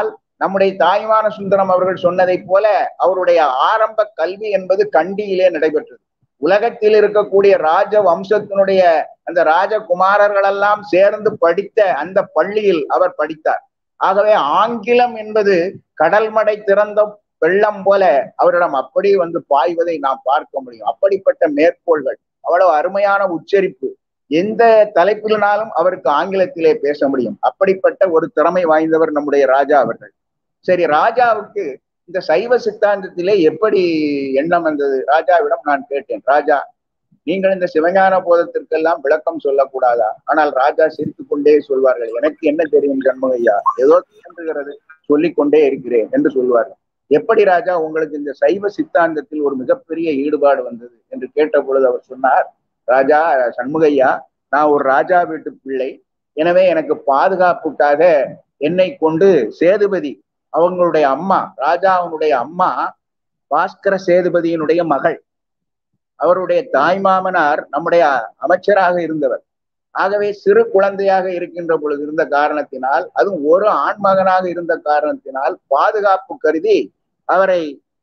நம்முடைய தாய்மான சுந்தரம் அவர்கள் சொன்னதைப் போல அவருடைய ஆரம்ப கல்வி என்பது கண்டியிலே நடைபெற்றது உலகத்தில் இருக்கக்கூடிய ராஜ வம்சத்தினுடைய அந்த ராஜகுமாரர்கள் எல்லாம் சேர்ந்து படித்த அந்த பள்ளியில் அவர் படித்தார் ஆகவே ஆங்கிலம் என்பது கடல் மடை திறந்த வெள்ளம் போல அவரிடம் அப்படி வந்து பாய்வதை நாம் பார்க்க முடியும் அப்படிப்பட்ட மேற்கோள்கள் அவ்வளவு அருமையான உச்சரிப்பு எந்த தலைப்பினாலும் அவருக்கு ஆங்கிலத்திலே பேச முடியும் அப்படிப்பட்ட ஒரு திறமை வாய்ந்தவர் நம்முடைய ராஜா அவர்கள் சரி ராஜாவுக்கு இந்த சைவ சித்தாந்தத்திலே எப்படி எண்ணம் வந்தது ராஜாவிடம் நான் கேட்டேன் ராஜா நீங்கள் இந்த சிவஞான போதத்திற்கெல்லாம் விளக்கம் சொல்லக்கூடாதா ஆனால் ராஜா சிரித்துக் கொண்டே சொல்வார்கள் எனக்கு என்ன தெரியும் ஜன்மகையா ஏதோ தோன்றுகிறது சொல்லிக் கொண்டே இருக்கிறேன் என்று சொல்வார்கள் எப்படி ராஜா உங்களுக்கு இந்த சைவ சித்தாந்தத்தில் ஒரு மிகப்பெரிய ஈடுபாடு வந்தது என்று கேட்ட பொழுது அவர் சொன்னார் ராஜா சண்முகையா நான் ஒரு ராஜா வீட்டு பிள்ளை எனவே எனக்கு பாதுகாப்புக்காக என்னை கொண்டு சேதுபதி அவங்களுடைய அம்மா ராஜாவுடைய அம்மா பாஸ்கர சேதுபதியினுடைய மகள் அவருடைய தாய்மாமனார் நம்முடைய அமைச்சராக இருந்தவர் ஆகவே சிறு குழந்தையாக இருக்கின்ற பொழுது இருந்த காரணத்தினால் அதுவும் ஒரு ஆண்மகனாக இருந்த காரணத்தினால் பாதுகாப்பு கருதி அவரை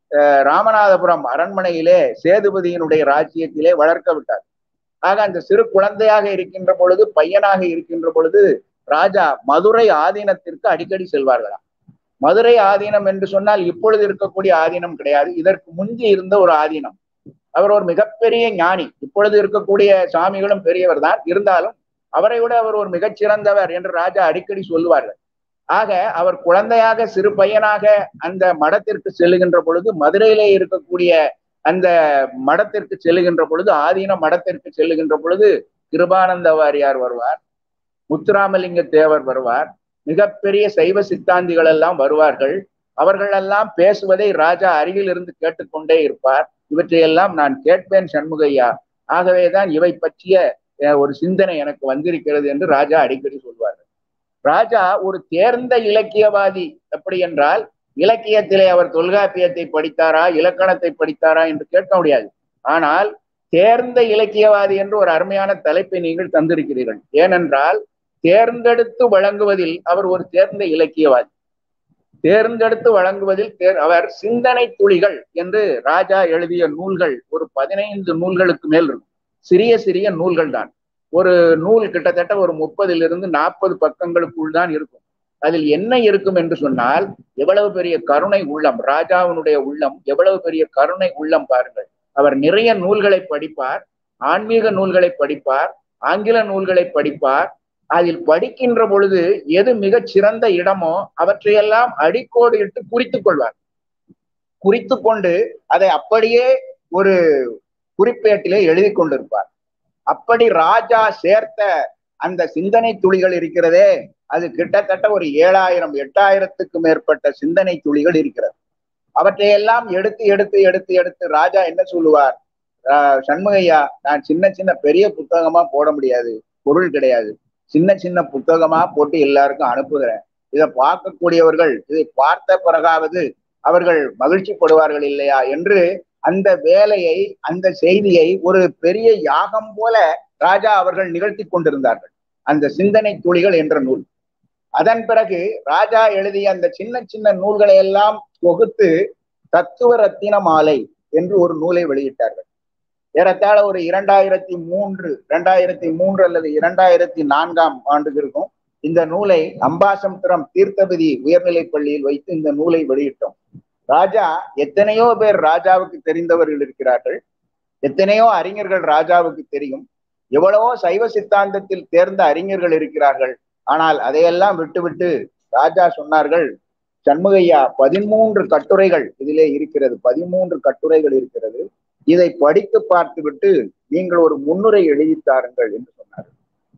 ராமநாதபுரம் அரண்மனையிலே சேதுபதியினுடைய ராஜ்யத்திலே வளர்க்க விட்டார் ஆக அந்த சிறு குழந்தையாக இருக்கின்ற பொழுது பையனாக இருக்கின்ற பொழுது ராஜா மதுரை ஆதீனத்திற்கு அடிக்கடி செல்வார்களாம் மதுரை ஆதீனம் என்று சொன்னால் இப்பொழுது இருக்கக்கூடிய ஆதீனம் கிடையாது இதற்கு முந்தி இருந்த ஒரு ஆதீனம் அவர் ஒரு மிகப்பெரிய ஞானி இப்பொழுது இருக்கக்கூடிய சாமிகளும் பெரியவர் தான் இருந்தாலும் அவரை விட அவர் ஒரு மிகச்சிறந்தவர் என்று ராஜா அடிக்கடி சொல்லுவார்கள் ஆக அவர் குழந்தையாக சிறு பையனாக அந்த மடத்திற்கு செல்லுகின்ற பொழுது மதுரையிலே இருக்கக்கூடிய அந்த மடத்திற்கு செல்லுகின்ற பொழுது ஆதீன மடத்திற்கு செல்லுகின்ற பொழுது கிருபானந்த வாரியார் வருவார் முத்துராமலிங்க தேவர் வருவார் மிகப்பெரிய சைவ சித்தாந்திகள் எல்லாம் வருவார்கள் அவர்கள் எல்லாம் பேசுவதை ராஜா அருகில் இருந்து கேட்டுக்கொண்டே இருப்பார் இவற்றையெல்லாம் நான் கேட்பேன் சண்முகையா ஆகவேதான் இவை பற்றிய ஒரு சிந்தனை எனக்கு வந்திருக்கிறது என்று ராஜா அடிக்கடி சொல்வார்கள் ராஜா ஒரு தேர்ந்த இலக்கியவாதி எப்படி என்றால் இலக்கியத்திலே அவர் தொல்காப்பியத்தை படித்தாரா இலக்கணத்தை படித்தாரா என்று கேட்க முடியாது ஆனால் தேர்ந்த இலக்கியவாதி என்று ஒரு அருமையான தலைப்பை நீங்கள் தந்திருக்கிறீர்கள் ஏனென்றால் தேர்ந்தெடுத்து வழங்குவதில் அவர் ஒரு தேர்ந்த இலக்கியவாதி தேர்ந்தெடுத்து வழங்குவதில் தேர் அவர் சிந்தனை துளிகள் என்று ராஜா எழுதிய நூல்கள் ஒரு பதினைந்து நூல்களுக்கு மேல் இருக்கும் சிறிய சிறிய நூல்கள் தான் ஒரு நூல் கிட்டத்தட்ட ஒரு முப்பதிலிருந்து நாற்பது பக்கங்களுக்குள் தான் இருக்கும் அதில் என்ன இருக்கும் என்று சொன்னால் எவ்வளவு பெரிய கருணை உள்ளம் ராஜாவினுடைய உள்ளம் எவ்வளவு பெரிய கருணை உள்ளம் பாருங்கள் அவர் நிறைய நூல்களை படிப்பார் ஆன்மீக நூல்களை படிப்பார் ஆங்கில நூல்களை படிப்பார் அதில் படிக்கின்ற பொழுது எது மிகச் சிறந்த இடமோ அவற்றையெல்லாம் அடிக்கோடு இட்டு குறித்துக் கொள்வார் குறித்து கொண்டு அதை அப்படியே ஒரு குறிப்பேட்டிலே எழுதி கொண்டிருப்பார் அப்படி ராஜா சேர்த்த அந்த சிந்தனை துளிகள் இருக்கிறதே அது கிட்டத்தட்ட ஒரு ஏழாயிரம் எட்டாயிரத்துக்கு மேற்பட்ட சிந்தனை துளிகள் இருக்கிறது அவற்றையெல்லாம் எடுத்து எடுத்து எடுத்து எடுத்து ராஜா என்ன சொல்லுவார் சண்முகையா நான் சின்ன சின்ன பெரிய புத்தகமா போட முடியாது பொருள் கிடையாது சின்ன சின்ன புத்தகமா போட்டு எல்லாருக்கும் அனுப்புகிறேன் இதை பார்க்கக்கூடியவர்கள் இதை பார்த்த பிறகாவது அவர்கள் மகிழ்ச்சி படுவார்கள் இல்லையா என்று அந்த வேலையை அந்த செய்தியை ஒரு பெரிய யாகம் போல ராஜா அவர்கள் நிகழ்த்தி கொண்டிருந்தார்கள் அந்த சிந்தனை துளிகள் என்ற நூல் அதன் பிறகு ராஜா எழுதிய அந்த சின்ன சின்ன நூல்களை எல்லாம் தொகுத்து தத்துவ ரத்தின மாலை என்று ஒரு நூலை வெளியிட்டார்கள் ஏறத்தாழ ஒரு இரண்டாயிரத்தி மூன்று இரண்டாயிரத்தி மூன்று அல்லது இரண்டாயிரத்தி நான்காம் ஆண்டுக்கு இருக்கும் இந்த நூலை அம்பாசமுத்திரம் தீர்த்தபதி உயர்நிலைப் பள்ளியில் வைத்து இந்த நூலை வெளியிட்டோம் ராஜா எத்தனையோ பேர் ராஜாவுக்கு தெரிந்தவர்கள் இருக்கிறார்கள் எத்தனையோ அறிஞர்கள் ராஜாவுக்கு தெரியும் எவ்வளவோ சைவ சித்தாந்தத்தில் தேர்ந்த அறிஞர்கள் இருக்கிறார்கள் ஆனால் அதையெல்லாம் விட்டுவிட்டு ராஜா சொன்னார்கள் சண்முகையா பதிமூன்று கட்டுரைகள் இதிலே இருக்கிறது பதிமூன்று கட்டுரைகள் இருக்கிறது இதை படித்து பார்த்துவிட்டு நீங்கள் ஒரு முன்னுரை எழுதித்தாருங்கள் என்று சொன்னார்கள்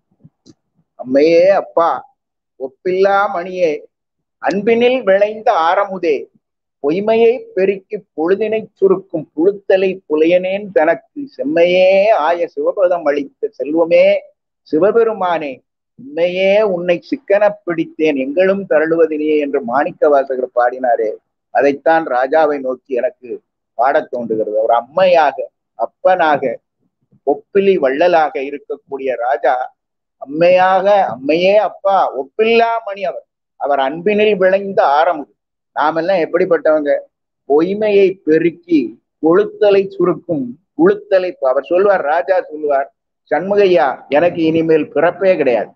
அம்மையே அப்பா ஒப்பில்லா மணியே அன்பினில் விளைந்த ஆரமுதே பொய்மையை பெருக்கி பொழுதினை சுருக்கும் புழுத்தலை புலையனேன் தனக்கு செம்மையே ஆய சிவபதம் அளித்த செல்வமே சிவபெருமானே உண்மையே உன்னை சிக்கன பிடித்தேன் எங்களும் தருளுவதினே என்று மாணிக்க வாசகர் பாடினாரே அதைத்தான் ராஜாவை நோக்கி எனக்கு பாடத் தோன்றுகிறது அவர் அம்மையாக அப்பனாக ஒப்பிலி வள்ளலாக இருக்கக்கூடிய ராஜா அம்மையாக அம்மையே அப்பா ஒப்பில்லா மணி அவர் அவர் அன்பினில் விளைந்த ஆரமுது நாமெல்லாம் எப்படிப்பட்டவங்க பொய்மையை பெருக்கி கொளுத்தலை சுருக்கும் உளுத்தலை அவர் சொல்வார் ராஜா சொல்லுவார் சண்முகையா எனக்கு இனிமேல் பிறப்பே கிடையாது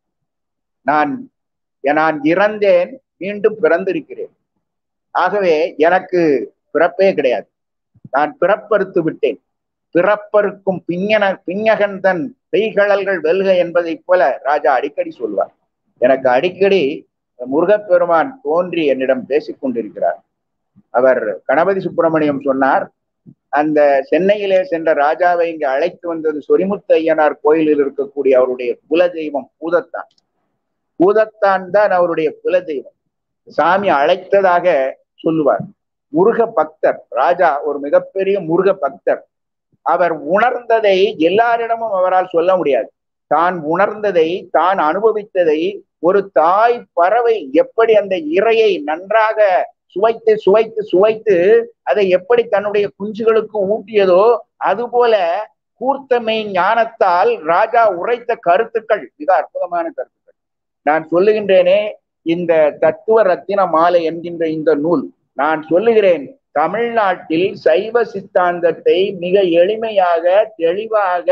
நான் நான் இறந்தேன் மீண்டும் பிறந்திருக்கிறேன் ஆகவே எனக்கு பிறப்பே கிடையாது நான் பிறப்பறுத்து விட்டேன் பிறப்பருக்கும் பிஞன பிஞகன் தன் பெய்கழல்கள் வெல்க என்பதைப் போல ராஜா அடிக்கடி சொல்வார் எனக்கு அடிக்கடி முருகப்பெருமான் தோன்றி என்னிடம் பேசிக் கொண்டிருக்கிறார் அவர் கணபதி சுப்பிரமணியம் சொன்னார் அந்த சென்னையிலே சென்ற ராஜாவை இங்கு அழைத்து வந்தது சொரிமுத்து ஐயனார் கோயிலில் இருக்கக்கூடிய அவருடைய குல தெய்வம் பூதத்தான் பூதத்தான் தான் அவருடைய குல தெய்வம் சாமி அழைத்ததாக சொல்லுவார் முருக பக்தர் ராஜா ஒரு மிகப்பெரிய முருக பக்தர் அவர் உணர்ந்ததை எல்லாரிடமும் அவரால் சொல்ல முடியாது தான் உணர்ந்ததை தான் அனுபவித்ததை ஒரு தாய் பறவை எப்படி அந்த இரையை நன்றாக சுவைத்து சுவைத்து சுவைத்து அதை எப்படி தன்னுடைய குஞ்சுகளுக்கு ஊட்டியதோ அதுபோல கூர்த்தமை ஞானத்தால் ராஜா உரைத்த கருத்துக்கள் மிக அற்புதமான கருத்துக்கள் நான் சொல்லுகின்றேனே இந்த தத்துவ ரத்தின மாலை என்கின்ற இந்த நூல் நான் சொல்லுகிறேன் தமிழ்நாட்டில் சைவ சித்தாந்தத்தை மிக எளிமையாக தெளிவாக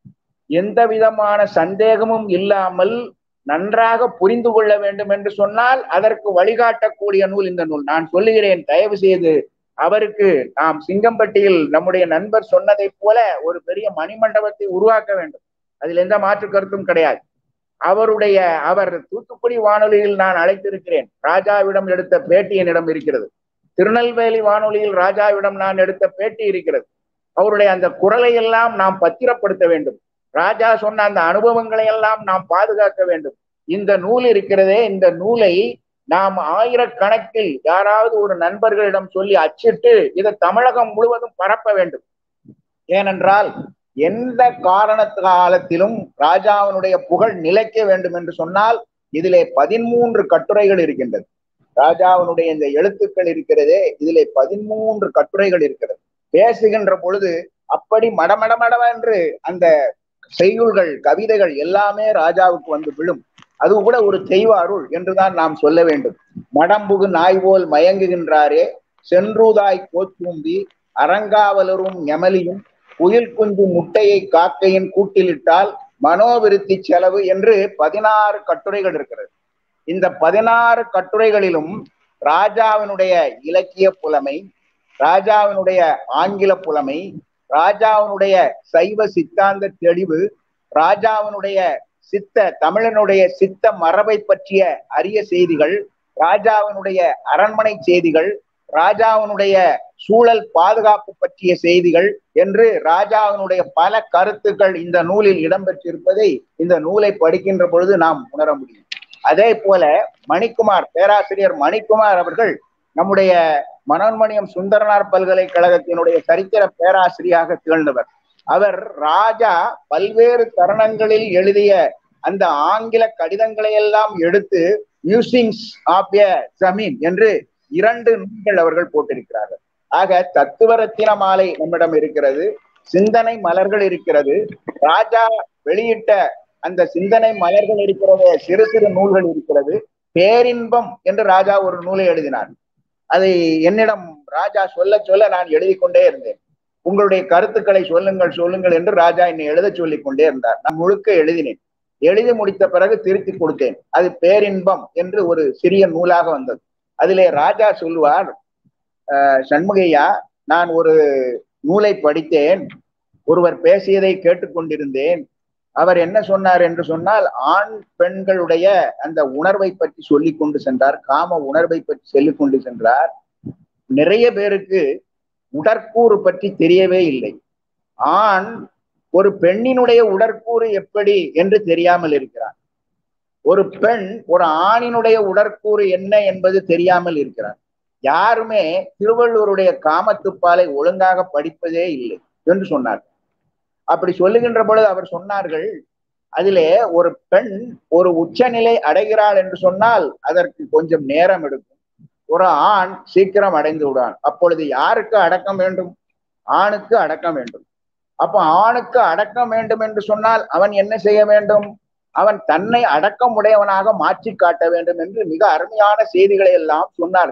எந்த விதமான சந்தேகமும் இல்லாமல் நன்றாக புரிந்து கொள்ள வேண்டும் என்று சொன்னால் அதற்கு வழிகாட்டக்கூடிய நூல் இந்த நூல் நான் சொல்லுகிறேன் தயவு செய்து அவருக்கு நாம் சிங்கம்பட்டியில் நம்முடைய நண்பர் சொன்னதைப் போல ஒரு பெரிய மணிமண்டபத்தை உருவாக்க வேண்டும் அதில் எந்த மாற்று கருத்தும் கிடையாது அவருடைய அவர் தூத்துக்குடி வானொலியில் நான் அழைத்திருக்கிறேன் ராஜாவிடம் எடுத்த பேட்டி என்னிடம் இருக்கிறது திருநெல்வேலி வானொலியில் ராஜாவிடம் நான் எடுத்த பேட்டி இருக்கிறது அவருடைய அந்த குரலை எல்லாம் நாம் பத்திரப்படுத்த வேண்டும் ராஜா சொன்ன அந்த அனுபவங்களை எல்லாம் நாம் பாதுகாக்க வேண்டும் இந்த நூல் இருக்கிறதே இந்த நூலை நாம் ஆயிரக்கணக்கில் யாராவது ஒரு நண்பர்களிடம் சொல்லி அச்சிட்டு இதை தமிழகம் முழுவதும் பரப்ப வேண்டும் ஏனென்றால் எந்த காரண காலத்திலும் ராஜாவினுடைய புகழ் நிலைக்க வேண்டும் என்று சொன்னால் இதிலே பதிமூன்று கட்டுரைகள் இருக்கின்றது ராஜாவினுடைய இந்த எழுத்துக்கள் இருக்கிறதே இதிலே பதிமூன்று கட்டுரைகள் இருக்கிறது பேசுகின்ற பொழுது அப்படி மடமடமடவென்று அந்த செய்யுள்கள் கவிதைகள் எல்லாமே ராஜாவுக்கு வந்து விழும் அது கூட ஒரு தெய்வ அருள் என்றுதான் நாம் சொல்ல வேண்டும் மடம்புகு நாய் போல் மயங்குகின்றாரே சென்றூதாய் கோத்தூம்பி அறங்காவலரும் எமலியும் உயில் குஞ்சு முட்டையை காக்கையின் கூட்டிலிட்டால் மனோவிருத்தி செலவு என்று பதினாறு கட்டுரைகள் இருக்கிறது இந்த பதினாறு கட்டுரைகளிலும் ராஜாவினுடைய இலக்கிய புலமை ராஜாவினுடைய ஆங்கில புலமை ராஜாவினுடைய சைவ சித்தாந்த தெளிவு ராஜாவினுடைய சித்த தமிழனுடைய சித்த மரபை பற்றிய அரிய செய்திகள் ராஜாவினுடைய அரண்மனை செய்திகள் ராஜாவினுடைய சூழல் பாதுகாப்பு பற்றிய செய்திகள் என்று ராஜாவினுடைய பல கருத்துக்கள் இந்த நூலில் இடம்பெற்றிருப்பதை இந்த நூலை படிக்கின்ற பொழுது நாம் உணர முடியும் அதே போல மணிக்குமார் பேராசிரியர் மணிக்குமார் அவர்கள் நம்முடைய மனோன்மணியம் சுந்தரனார் பல்கலைக்கழகத்தினுடைய சரித்திர பேராசிரியாக திகழ்ந்தவர் அவர் ராஜா பல்வேறு தருணங்களில் எழுதிய அந்த ஆங்கில கடிதங்களை எல்லாம் எடுத்து மியூசிங்ஸ் ஆஃப் எ ஜமீன் என்று இரண்டு நூல்கள் அவர்கள் போட்டிருக்கிறார்கள் ஆக தத்துவரத்தின மாலை நம்மிடம் இருக்கிறது சிந்தனை மலர்கள் இருக்கிறது ராஜா வெளியிட்ட அந்த சிந்தனை மலர்கள் இருக்கிறது சிறு சிறு நூல்கள் இருக்கிறது பேரின்பம் என்று ராஜா ஒரு நூலை எழுதினார் அதை என்னிடம் ராஜா சொல்ல சொல்ல நான் எழுதி கொண்டே இருந்தேன் உங்களுடைய கருத்துக்களை சொல்லுங்கள் சொல்லுங்கள் என்று ராஜா என்னை எழுத சொல்லிக் கொண்டே இருந்தார் நான் முழுக்க எழுதினேன் எழுதி முடித்த பிறகு திருத்தி கொடுத்தேன் அது பேரின்பம் என்று ஒரு சிறிய நூலாக வந்தது அதிலே ராஜா சொல்லுவார் சண்முகையா நான் ஒரு நூலை படித்தேன் ஒருவர் பேசியதை கேட்டுக்கொண்டிருந்தேன் அவர் என்ன சொன்னார் என்று சொன்னால் ஆண் பெண்களுடைய அந்த உணர்வை பற்றி சொல்லி கொண்டு சென்றார் காம உணர்வை பற்றி சொல்லிக் கொண்டு சென்றார் நிறைய பேருக்கு உடற்கூறு பற்றி தெரியவே இல்லை ஆண் ஒரு பெண்ணினுடைய உடற்கூறு எப்படி என்று தெரியாமல் இருக்கிறார் ஒரு பெண் ஒரு ஆணினுடைய உடற்கூறு என்ன என்பது தெரியாமல் இருக்கிறார் யாருமே திருவள்ளுவருடைய காமத்துப்பாலை ஒழுங்காக படிப்பதே இல்லை என்று சொன்னார் அப்படி சொல்லுகின்ற பொழுது அவர் சொன்னார்கள் அதிலே ஒரு பெண் ஒரு உச்சநிலை அடைகிறாள் என்று சொன்னால் அதற்கு கொஞ்சம் நேரம் எடுக்கும் ஒரு ஆண் சீக்கிரம் அடைந்து விடுவான் அப்பொழுது யாருக்கு அடக்கம் வேண்டும் ஆணுக்கு அடக்கம் வேண்டும் அப்ப ஆணுக்கு அடக்கம் வேண்டும் என்று சொன்னால் அவன் என்ன செய்ய வேண்டும் அவன் தன்னை அடக்கம் உடையவனாக மாற்றி காட்ட வேண்டும் என்று மிக அருமையான செய்திகளை எல்லாம் சொன்னார்கள்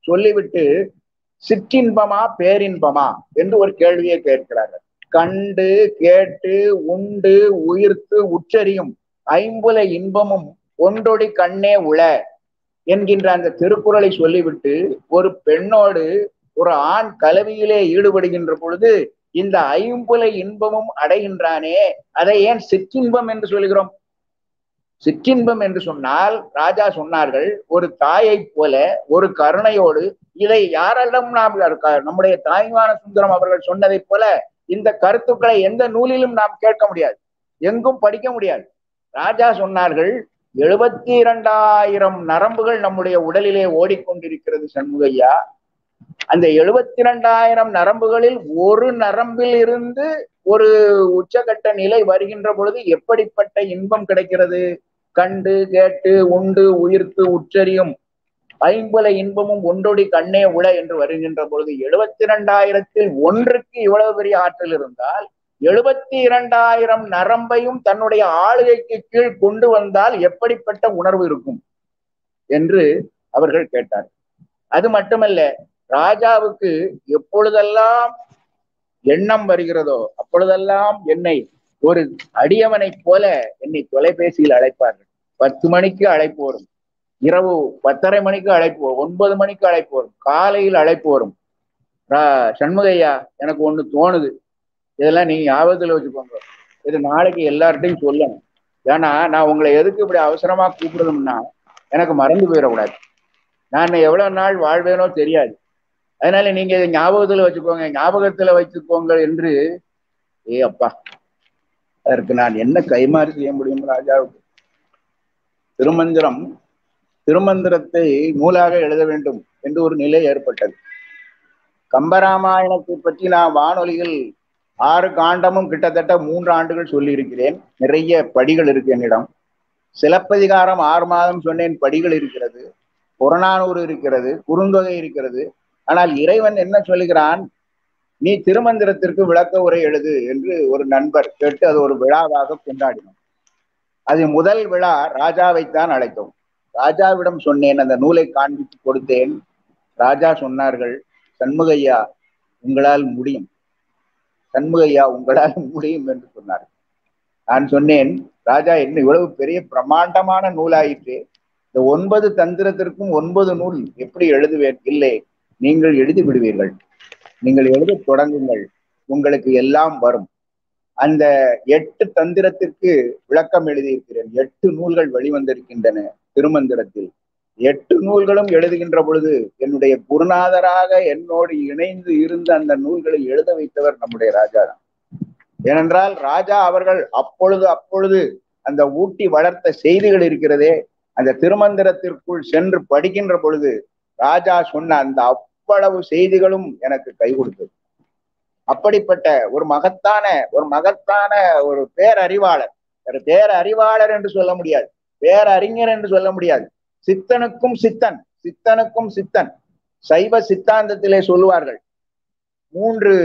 சொல்லிவிட்டு சிற்றின்பமா பேரின்பமா என்று ஒரு கேள்வியை கேட்கிறார்கள் கண்டு கேட்டு உண்டு உயிர்த்து உச்சரியும் ஐம்புல இன்பமும் ஒன்றொடி கண்ணே உள என்கின்ற அந்த திருக்குறளை சொல்லிவிட்டு ஒரு பெண்ணோடு ஒரு ஆண் கலவியிலே ஈடுபடுகின்ற பொழுது இந்த ஐம்புல இன்பமும் அடைகின்றானே அதை ஏன் சிற்றின்பம் என்று சொல்கிறோம் சிற்றின்பம் என்று சொன்னால் ராஜா சொன்னார்கள் ஒரு தாயை போல ஒரு கருணையோடு இதை யாரெல்லாம் நாம் நம்முடைய தாய்மான சுந்தரம் அவர்கள் சொன்னதைப் போல இந்த கருத்துக்களை எந்த நூலிலும் நாம் கேட்க முடியாது எங்கும் படிக்க முடியாது ராஜா சொன்னார்கள் எழுபத்தி இரண்டாயிரம் நரம்புகள் நம்முடைய உடலிலே ஓடிக்கொண்டிருக்கிறது சண்முகையா அந்த எழுபத்தி இரண்டாயிரம் நரம்புகளில் ஒரு நரம்பில் இருந்து ஒரு உச்சகட்ட நிலை வருகின்ற பொழுது எப்படிப்பட்ட இன்பம் கிடைக்கிறது கண்டு கேட்டு உண்டு உயிர்த்து உச்சரியும் ஐம்புல இன்பமும் ஒன்றொடி கண்ணே உள என்று வருகின்ற பொழுது எழுபத்தி இரண்டாயிரத்தில் ஒன்றுக்கு இவ்வளவு பெரிய ஆற்றல் இருந்தால் எழுபத்தி இரண்டாயிரம் நரம்பையும் தன்னுடைய ஆளுகைக்கு கீழ் கொண்டு வந்தால் எப்படிப்பட்ட உணர்வு இருக்கும் என்று அவர்கள் கேட்டார் அது மட்டுமல்ல ராஜாவுக்கு எப்பொழுதெல்லாம் எண்ணம் வருகிறதோ அப்பொழுதெல்லாம் என்னை ஒரு அடியவனை போல என்னை தொலைபேசியில் அழைப்பார்கள் பத்து மணிக்கு அழைப்பு வரும் இரவு பத்தரை மணிக்கு அழைப்பு வரும் ஒன்பது மணிக்கு அழைப்பு வரும் காலையில் அழைப்பு வரும் சண்முகையா எனக்கு ஒண்ணு தோணுது இதெல்லாம் நீங்க ஞாபகத்துல வச்சுக்கோங்க இது நாளைக்கு எல்லார்ட்டையும் சொல்லணும் ஏன்னா நான் உங்களை எதுக்கு இப்படி அவசரமா கூப்பிடணும்னா எனக்கு மறந்து போயிடக்கூடாது நான் எவ்வளவு நாள் வாழ்வேனோ தெரியாது அதனால நீங்க இதை ஞாபகத்துல வச்சுக்கோங்க ஞாபகத்துல வச்சுக்கோங்க என்று ஏ அப்பா அதற்கு நான் என்ன கைமாறி செய்ய முடியும் ராஜாவுக்கு திருமந்திரம் திருமந்திரத்தை நூலாக எழுத வேண்டும் என்று ஒரு நிலை ஏற்பட்டது கம்பராமாயணத்தை பற்றி நான் வானொலியில் ஆறு காண்டமும் கிட்டத்தட்ட மூன்று ஆண்டுகள் சொல்லியிருக்கிறேன் நிறைய படிகள் இருக்கு என்னிடம் சிலப்பதிகாரம் ஆறு மாதம் சொன்னேன் படிகள் இருக்கிறது புறநானூறு இருக்கிறது குறுந்தொகை இருக்கிறது ஆனால் இறைவன் என்ன சொல்லுகிறான் நீ திருமந்திரத்திற்கு விளக்க உரை எழுது என்று ஒரு நண்பர் கேட்டு அது ஒரு விழாவாக கொண்டாடினோம் அது முதல் விழா ராஜாவைத்தான் அழைத்தோம் ராஜாவிடம் சொன்னேன் அந்த நூலை காண்பித்து கொடுத்தேன் ராஜா சொன்னார்கள் சண்முகையா உங்களால் முடியும் சண்முகையா உங்களால் முடியும் என்று சொன்னார் நான் சொன்னேன் ராஜா என்ன இவ்வளவு பெரிய பிரமாண்டமான நூலாயிற்று இந்த ஒன்பது தந்திரத்திற்கும் ஒன்பது நூல் எப்படி எழுதுவேன் இல்லை நீங்கள் எழுதி விடுவீர்கள் நீங்கள் எழுத தொடங்குங்கள் உங்களுக்கு எல்லாம் வரும் அந்த எட்டு தந்திரத்திற்கு விளக்கம் எழுதியிருக்கிறேன் எட்டு நூல்கள் வெளிவந்திருக்கின்றன திருமந்திரத்தில் எட்டு நூல்களும் எழுதுகின்ற பொழுது என்னுடைய குருநாதராக என்னோடு இணைந்து இருந்த அந்த நூல்களை எழுத வைத்தவர் நம்முடைய ராஜா தான் ஏனென்றால் ராஜா அவர்கள் அப்பொழுது அப்பொழுது அந்த ஊட்டி வளர்த்த செய்திகள் இருக்கிறதே அந்த திருமந்திரத்திற்குள் சென்று படிக்கின்ற பொழுது ராஜா சொன்ன அந்த அவ்வளவு செய்திகளும் எனக்கு கை கொடுத்தது அப்படிப்பட்ட ஒரு மகத்தான ஒரு மகத்தான ஒரு பேரறிவாளர் ஒரு பேரறிவாளர் என்று சொல்ல முடியாது பேரறிஞர் என்று சொல்ல முடியாது சித்தனுக்கும் சித்தன் சித்தனுக்கும் சித்தன் சைவ சித்தாந்தத்திலே சொல்லுவார்கள் மூன்று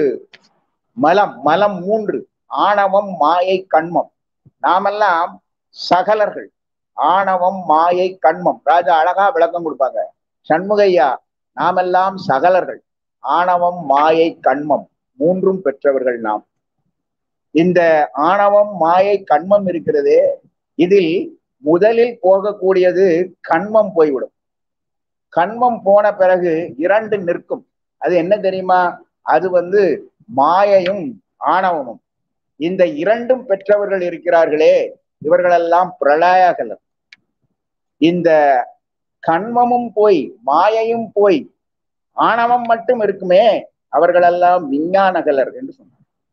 மலம் மலம் மூன்று ஆணவம் மாயை கண்மம் நாமெல்லாம் சகலர்கள் ஆணவம் மாயை கண்மம் ராஜா அழகா விளக்கம் கொடுப்பாங்க சண்முகையா நாமெல்லாம் சகலர்கள் ஆணவம் மாயை கண்மம் மூன்றும் பெற்றவர்கள் நாம் இந்த ஆணவம் மாயை கண்மம் இருக்கிறதே இதில் முதலில் போகக்கூடியது கண்மம் போய்விடும் கண்மம் போன பிறகு இரண்டு நிற்கும் அது என்ன தெரியுமா அது வந்து மாயையும் ஆணவமும் இந்த இரண்டும் பெற்றவர்கள் இருக்கிறார்களே இவர்களெல்லாம் பிரளயகலர் இந்த கண்மமும் போய் மாயையும் போய் ஆணவம் மட்டும் இருக்குமே அவர்களெல்லாம் விஞ்ஞானகலர் என்று சொன்னார்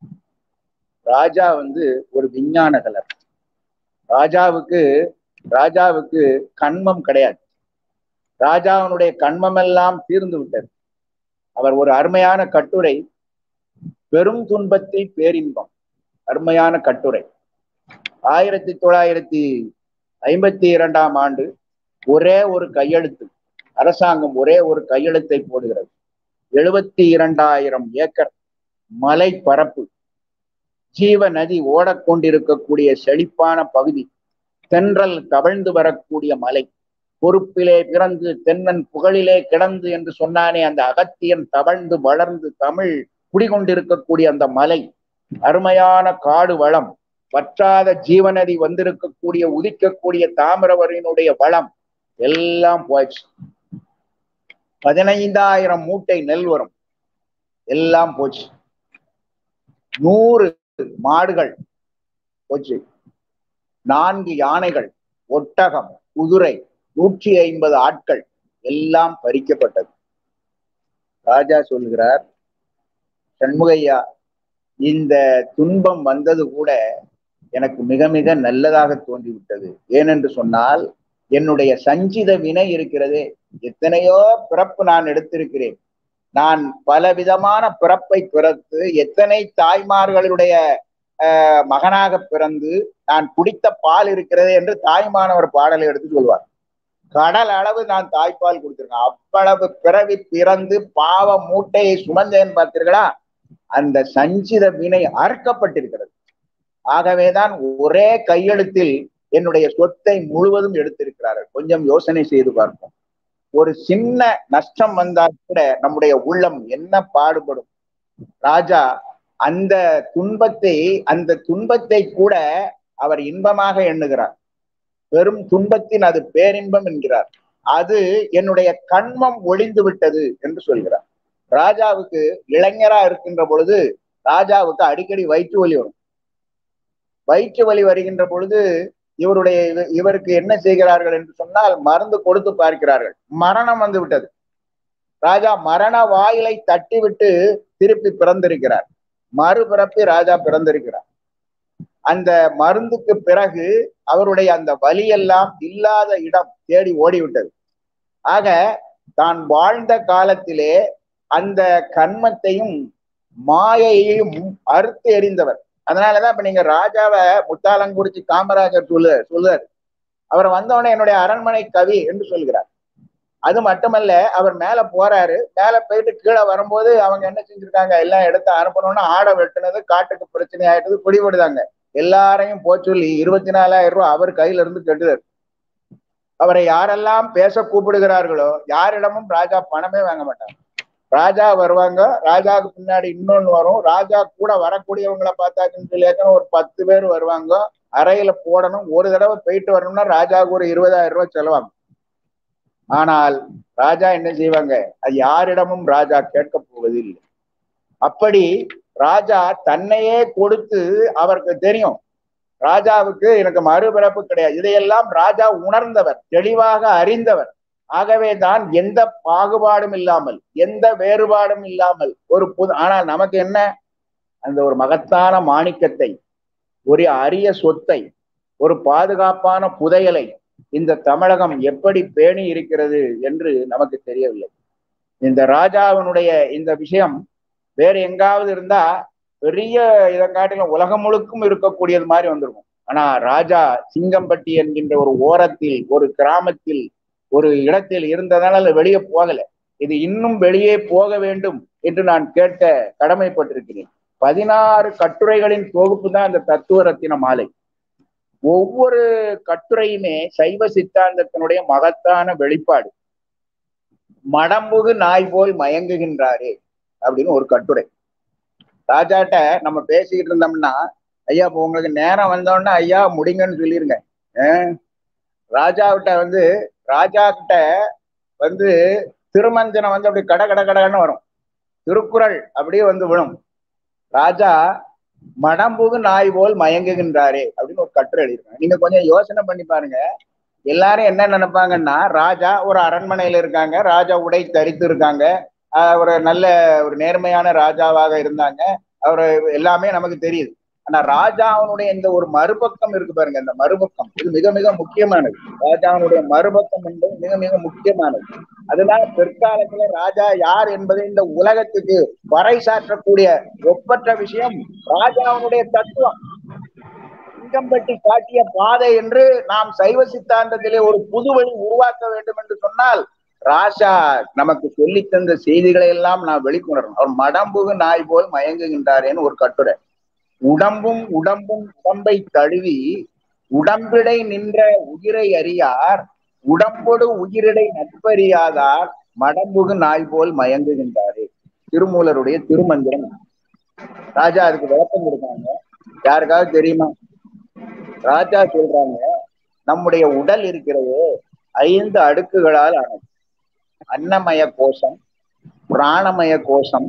ராஜா வந்து ஒரு விஞ்ஞானகலர் ராஜாவுக்கு ராஜாவுக்கு கண்மம் கிடையாது ராஜாவினுடைய கண்மம் எல்லாம் தீர்ந்து விட்டது அவர் ஒரு அருமையான கட்டுரை பெரும் துன்பத்தில் பேரின்பம் அருமையான கட்டுரை ஆயிரத்தி தொள்ளாயிரத்தி ஐம்பத்தி இரண்டாம் ஆண்டு ஒரே ஒரு கையெழுத்து அரசாங்கம் ஒரே ஒரு கையெழுத்தை போடுகிறது எழுபத்தி இரண்டாயிரம் ஏக்கர் மலை பரப்பு ஜீவ நதி ஓடக்கொண்டிருக்கக்கூடிய செழிப்பான பகுதி தென்றல் கவிழ்ந்து வரக்கூடிய மலை பொறுப்பிலே பிறந்து தென்னன் புகழிலே கிடந்து என்று சொன்னானே அந்த அகத்தியன் தவழ்ந்து வளர்ந்து தமிழ் குடிகொண்டிருக்கக்கூடிய அந்த மலை அருமையான காடு வளம் வற்றாத ஜீவநதி வந்திருக்கக்கூடிய உதிக்கக்கூடிய தாமிரவரினுடைய வளம் எல்லாம் போயிடுச்சு பதினைந்தாயிரம் மூட்டை நெல் வரும் எல்லாம் போச்சு நூறு மாடுகள் போச்சு நான்கு யானைகள் ஒட்டகம் குதிரை நூற்றி ஐம்பது ஆட்கள் எல்லாம் பறிக்கப்பட்டது ராஜா சொல்கிறார் சண்முகையா இந்த துன்பம் வந்தது கூட எனக்கு மிக மிக நல்லதாக தோன்றிவிட்டது ஏனென்று சொன்னால் என்னுடைய சஞ்சித வினை இருக்கிறதே எத்தனையோ பிறப்பு நான் எடுத்திருக்கிறேன் நான் பல விதமான பிறப்பை பிறத்து எத்தனை தாய்மார்களுடைய ஆஹ், மகனாக பிறந்து நான் குடித்த பால் இருக்கிறது என்று தாய்மானவர் பாடலை எடுத்து சொல்வார் கடல் அளவு நான் தாய்ப்பால் கொடுத்திருக்கேன் அவ்வளவு பிறவி பிறந்து பாவ மூட்டையை சுமந்தேன் பார்த்தீர்களா அந்த சஞ்சித வினை அறுக்கப்பட்டிருக்கிறது ஆகவேதான் ஒரே கையெழுத்தில் என்னுடைய சொத்தை முழுவதும் எடுத்திருக்கிறார்கள் கொஞ்சம் யோசனை செய்து பார்ப்போம் ஒரு சின்ன நஷ்டம் வந்தால் கூட நம்முடைய உள்ளம் என்ன பாடுபடும் ராஜா அந்த துன்பத்தை அந்த துன்பத்தை கூட அவர் இன்பமாக எண்ணுகிறார் பெரும் துன்பத்தின் அது பேரின்பம் என்கிறார் அது என்னுடைய கண்மம் ஒளிந்து விட்டது என்று சொல்கிறார் ராஜாவுக்கு இளைஞரா இருக்கின்ற பொழுது ராஜாவுக்கு அடிக்கடி வயிற்று வலி வரும் வயிற்று வலி வருகின்ற பொழுது இவருடைய இவ- இவருக்கு என்ன செய்கிறார்கள் என்று சொன்னால் மருந்து கொடுத்து பார்க்கிறார்கள் மரணம் வந்து விட்டது ராஜா மரண வாயிலை தட்டிவிட்டு திருப்பி பிறந்திருக்கிறார் மறுபிறப்பி ராஜா பிறந்திருக்கிறார் அந்த மருந்துக்கு பிறகு அவருடைய அந்த வலியெல்லாம் இல்லாத இடம் தேடி ஓடிவிட்டது ஆக தான் வாழ்ந்த காலத்திலே அந்த கண்மத்தையும் மாயையையும் அறுத்து எறிந்தவர் அதனாலதான் இப்ப நீங்க ராஜாவை முத்தாலங்குறிச்சி காமராஜர் சொல்லு சொல்லுவார் அவர் வந்தவொடனே என்னுடைய அரண்மனை கவி என்று சொல்கிறார் அது மட்டுமல்ல அவர் மேல போறாரு மேல போயிட்டு கீழே வரும்போது அவங்க என்ன செஞ்சிருக்காங்க எல்லாம் எடுத்து அனுப்பணும்னு ஆடை வெட்டுனது காட்டுக்கு பிரச்சனை ஆயிட்டது பிடிபடுதாங்க எல்லாரையும் போ சொல்லி இருபத்தி நாலாயிரம் ரூபாய் அவர் கையில இருந்து கெட்டுதார் அவரை யாரெல்லாம் பேச கூப்பிடுகிறார்களோ யாரிடமும் ராஜா பணமே வாங்க மாட்டாங்க ராஜா வருவாங்க ராஜாவுக்கு பின்னாடி இன்னொன்னு வரும் ராஜா கூட வரக்கூடியவங்களை பார்த்தாச்சுன்னு சொல்லி ஒரு பத்து பேர் வருவாங்க அறையில போடணும் ஒரு தடவை போயிட்டு வரணும்னா ராஜாவுக்கு ஒரு இருபதாயிரம் ரூபாய் செலவாகும் ஆனால் ராஜா என்ன செய்வாங்க அது யாரிடமும் ராஜா கேட்க போவதில்லை அப்படி ராஜா தன்னையே கொடுத்து அவருக்கு தெரியும் ராஜாவுக்கு எனக்கு மறுபிறப்பு கிடையாது இதையெல்லாம் ராஜா உணர்ந்தவர் தெளிவாக அறிந்தவர் ஆகவே தான் எந்த பாகுபாடும் இல்லாமல் எந்த வேறுபாடும் இல்லாமல் ஒரு புது ஆனால் நமக்கு என்ன அந்த ஒரு மகத்தான மாணிக்கத்தை ஒரு அரிய சொத்தை ஒரு பாதுகாப்பான புதையலை இந்த தமிழகம் எப்படி பேணி இருக்கிறது என்று நமக்கு தெரியவில்லை இந்த ராஜாவினுடைய இந்த விஷயம் வேற எங்காவது இருந்தா பெரிய இதை காட்டிலும் உலகம் முழுக்கும் இருக்கக்கூடியது மாதிரி வந்திருக்கும் ஆனா ராஜா சிங்கம்பட்டி என்கின்ற ஒரு ஓரத்தில் ஒரு கிராமத்தில் ஒரு இடத்தில் இருந்ததால் வெளியே போகல இது இன்னும் வெளியே போக வேண்டும் என்று நான் கேட்க கடமைப்பட்டிருக்கிறேன் பதினாறு கட்டுரைகளின் தொகுப்பு தான் இந்த தத்துவ ரத்தின மாலை ஒவ்வொரு கட்டுரையுமே சைவ சித்தாந்தத்தினுடைய மகத்தான வெளிப்பாடு மடம்புகு நாய் போல் மயங்குகின்றாரே அப்படின்னு ஒரு கட்டுரை ராஜாட்ட நம்ம பேசிக்கிட்டு இருந்தோம்னா ஐயா இப்போ உங்களுக்கு நேரம் வந்தோடனே ஐயா முடிங்கன்னு சொல்லிருங்க ராஜாவிட்ட வந்து ராஜா கிட்ட வந்து திருமஞ்சனம் வந்து அப்படி கட கட கடன்னு வரும் திருக்குறள் அப்படியே வந்து விழும் ராஜா மடம்புகு நாய் போல் மயங்குகின்றாரே அப்படின்னு ஒரு கட்டுரை எழுதிருக்காங்க நீங்க கொஞ்சம் யோசனை பண்ணி பாருங்க எல்லாரும் என்ன நினைப்பாங்கன்னா ராஜா ஒரு அரண்மனையில இருக்காங்க ராஜா உடை தரித்து இருக்காங்க ஒரு நல்ல ஒரு நேர்மையான ராஜாவாக இருந்தாங்க அவர் எல்லாமே நமக்கு தெரியுது ஆனா ராஜாவனுடைய இந்த ஒரு மறுபக்கம் இருக்கு பாருங்க இந்த மறுபக்கம் இது மிக மிக முக்கியமானது ராஜாவனுடைய மறுபக்கம் என்பது மிக மிக முக்கியமானது அதனால பிற்காலத்துல ராஜா யார் என்பதை இந்த உலகத்துக்கு பறைசாற்றக்கூடிய ஒப்பற்ற விஷயம் ராஜாவனுடைய தத்துவம் சிங்கம்பட்டி காட்டிய பாதை என்று நாம் சைவ சித்தாந்தத்திலே ஒரு புது வழி உருவாக்க வேண்டும் என்று சொன்னால் ராஜா நமக்கு சொல்லி தந்த செய்திகளை எல்லாம் நான் வெளிக்கொணரணும் அவர் மடம்புகு நாய் போல் மயங்குகின்றாரேன்னு ஒரு கட்டுரை உடம்பும் உடம்பும் உடம்பை தழுவி உடம்பிடை நின்ற உயிரை அறியார் உடம்பொடு உயிரிடை நட்பறியாதார் மடம்புகு நாய் போல் மயங்குகின்றாரே திருமூலருடைய திருமந்திரம் ராஜா அதுக்கு விளக்கம் கொடுக்காங்க யாருக்காவது தெரியுமா ராஜா சொல்றாங்க நம்முடைய உடல் இருக்கிறது ஐந்து அடுக்குகளால் ஆனது அன்னமய கோஷம் பிராணமய கோஷம்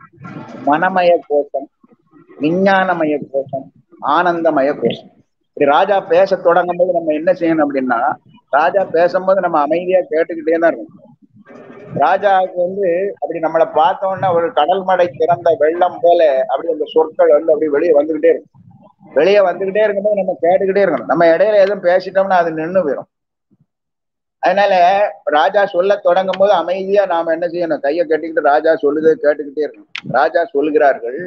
மனமய கோஷம் விஞ்ஞானமய கோஷம் ஆனந்தமய கோஷம் இப்படி ராஜா பேச தொடங்கும் போது நம்ம என்ன செய்யணும் அப்படின்னா ராஜா பேசும்போது நம்ம அமைதியா கேட்டுக்கிட்டே தான் இருக்கணும் ராஜாவுக்கு வந்து அப்படி நம்மளை பார்த்தோம்னா ஒரு கடல் மடை திறந்த வெள்ளம் போல அப்படி அந்த சொற்கள் வந்து அப்படி வெளியே வந்துகிட்டே இருக்கும் வெளியே வந்துகிட்டே இருக்கும்போது நம்ம கேட்டுக்கிட்டே இருக்கணும் நம்ம இடையில எதுவும் பேசிட்டோம்னா அது நின்று போயிடும் அதனால ராஜா சொல்ல தொடங்கும் போது அமைதியா நாம என்ன செய்யணும் கையை கட்டிக்கிட்டு ராஜா சொல்லுதே கேட்டுக்கிட்டே இருக்கணும் ராஜா சொல்லுகிறார்கள்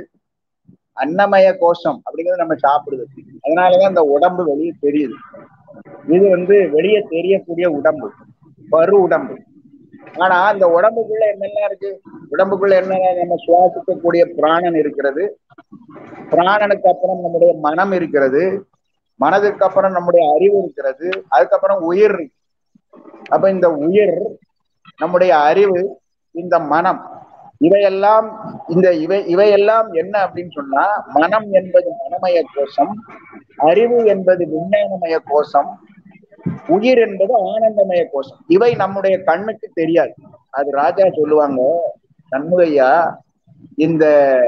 அன்னமய கோஷம் அப்படிங்கிறது நம்ம சாப்பிடுது அதனாலதான் இந்த உடம்பு வெளியே தெரியுது இது வந்து வெளியே தெரியக்கூடிய உடம்பு பரு உடம்பு ஆனா அந்த உடம்புக்குள்ள என்னெல்லாம் இருக்கு உடம்புக்குள்ள என்ன நம்ம சுவாசிக்கக்கூடிய பிராணன் இருக்கிறது பிராணனுக்கு அப்புறம் நம்முடைய மனம் இருக்கிறது மனதுக்கு அப்புறம் நம்முடைய அறிவு இருக்கிறது அதுக்கப்புறம் உயிர் இருக்கு அப்ப இந்த உயிர் நம்முடைய அறிவு இந்த மனம் இவையெல்லாம் இந்த இவை இவையெல்லாம் என்ன அப்படின்னு சொன்னா மனம் என்பது மனமய கோஷம் அறிவு என்பது விஞ்ஞானமய கோஷம் உயிர் என்பது ஆனந்தமய கோஷம் இவை நம்முடைய கண்ணுக்கு தெரியாது அது ராஜா சொல்லுவாங்க நன்முகையா இந்த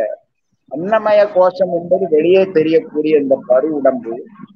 அன்னமய கோஷம் என்பது வெளியே தெரியக்கூடிய இந்த பரு உடம்பு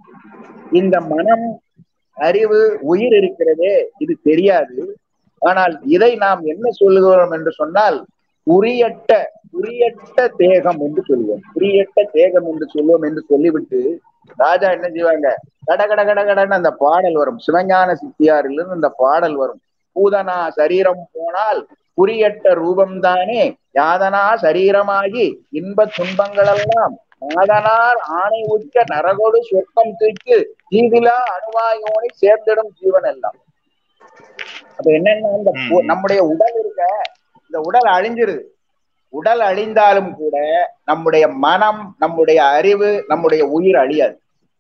இந்த மனம் அறிவு உயிர் இருக்கிறதே இது தெரியாது ஆனால் இதை நாம் என்ன சொல்லுகிறோம் என்று சொன்னால் குறியட்ட குறியட்ட தேகம் என்று சொல்லுவோம் குறியட்ட தேகம் என்று சொல்லுவோம் என்று சொல்லிவிட்டு ராஜா என்ன செய்வாங்க கட கட கட கடன்னு அந்த பாடல் வரும் சிவஞான சித்தியாரிலிருந்து அந்த பாடல் வரும் பூதனா சரீரம் போனால் குறியட்ட ரூபம்தானே யாதனா சரீரமாகி இன்ப துன்பங்களெல்லாம் நாதனார் ஆணை உற்ற நரகோடு சொர்க்கம் தூக்கி தீதிலா அணுவாயோனை சேர்ந்திடும் ஜீவன் எல்லாம் அப்ப என்னன்னா இந்த பு- நம்முடைய உடல் இருக்க இந்த உடல் அழிஞ்சிருது உடல் அழிந்தாலும் கூட நம்முடைய மனம் நம்முடைய அறிவு நம்முடைய உயிர் அழியாது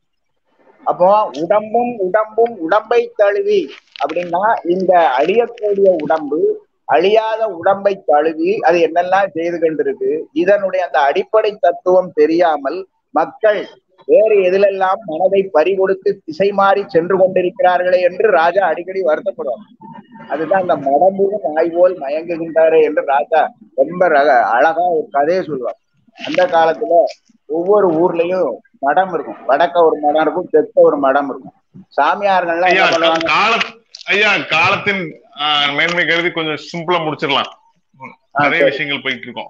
அப்போ உடம்பும் உடம்பும் உடம்பை தழுவி அப்படின்னா இந்த அழியக்கூடிய உடம்பு அழியாத உடம்பை தழுவி அது என்னெல்லாம் செய்து கொண்டிருக்கு இதனுடைய அந்த அடிப்படை தத்துவம் தெரியாமல் மக்கள் வேறு எதிலெல்லாம் மனதை பறிகொடுத்து திசை மாறி சென்று கொண்டிருக்கிறார்களே என்று ராஜா அடிக்கடி வருத்தப்படுவார் அதுதான் அந்த மடம்பும் நாய் போல் மயங்குகின்றாரே என்று ராஜா ரொம்ப ரக- அழகா ஒரு கதையை சொல்லுவார் அந்த காலத்துல ஒவ்வொரு ஊர்லயும் மடம் இருக்கும் வடக்க ஒரு மடம் இருக்கும் தெற்க ஒரு மடம் இருக்கும் சாமியார்கள்லாம் ஐயா என்ன பண்ணுவாங்க கால ஐயா காலத்தின் ஆஹ், மேன்மை கருதி கொஞ்சம் சிம்பிளா முடிச்சிடலாம் நிறைய சரி. விஷயங்கள் போயிட்டு இருக்கோம்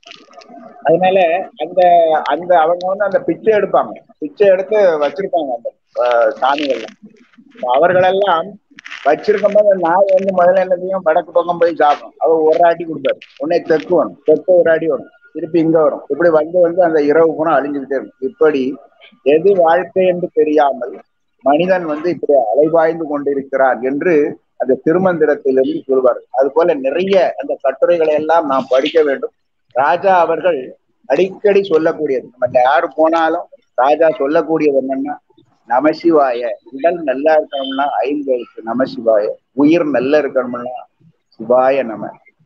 அதனால அந்த அந்த அவங்க வந்து அந்த பிச்சை எடுப்பாங்க பிச்சை எடுத்து வச்சிருப்பாங்க அந்த ஆஹ், சாமிகள்லாம் இப்ப அவர்களெல்லாம் வச்சிருக்கும் போது நாய் வந்து முதல்ல என்ன செய்யும் வடக்கு பக்கம் போய் சாப்பிடும் அவர் ஒரு அடி கொடுப்பாரு உடனே தெற்கு வரும் தெற்கு ஒரு அடி வரும் திருப்பி இங்க வரும் இப்படி வந்து வந்து அந்த இரவு பூரா அழிஞ்சுக்கிட்டே இருக்கும் இப்படி எது வாழ்க்கை என்று தெரியாமல் மனிதன் வந்து இப்படி அலைபாய்ந்து கொண்டிருக்கிறான் என்று அந்த திருமந்திரத்திலிருந்து சொல்வார் அது போல நிறைய அந்த கட்டுரைகளை எல்லாம் நாம் படிக்க வேண்டும் ராஜா அவர்கள் அடிக்கடி சொல்லக்கூடியது நம்ம யாரு போனாலும் ராஜா சொல்லக்கூடியது என்னன்னா நமசிவாய உடல் நல்லா இருக்கணும்னா ஐந்து எழுத்து நமசிவாய உயிர் நல்லா இருக்கணும்னா சிவாய நம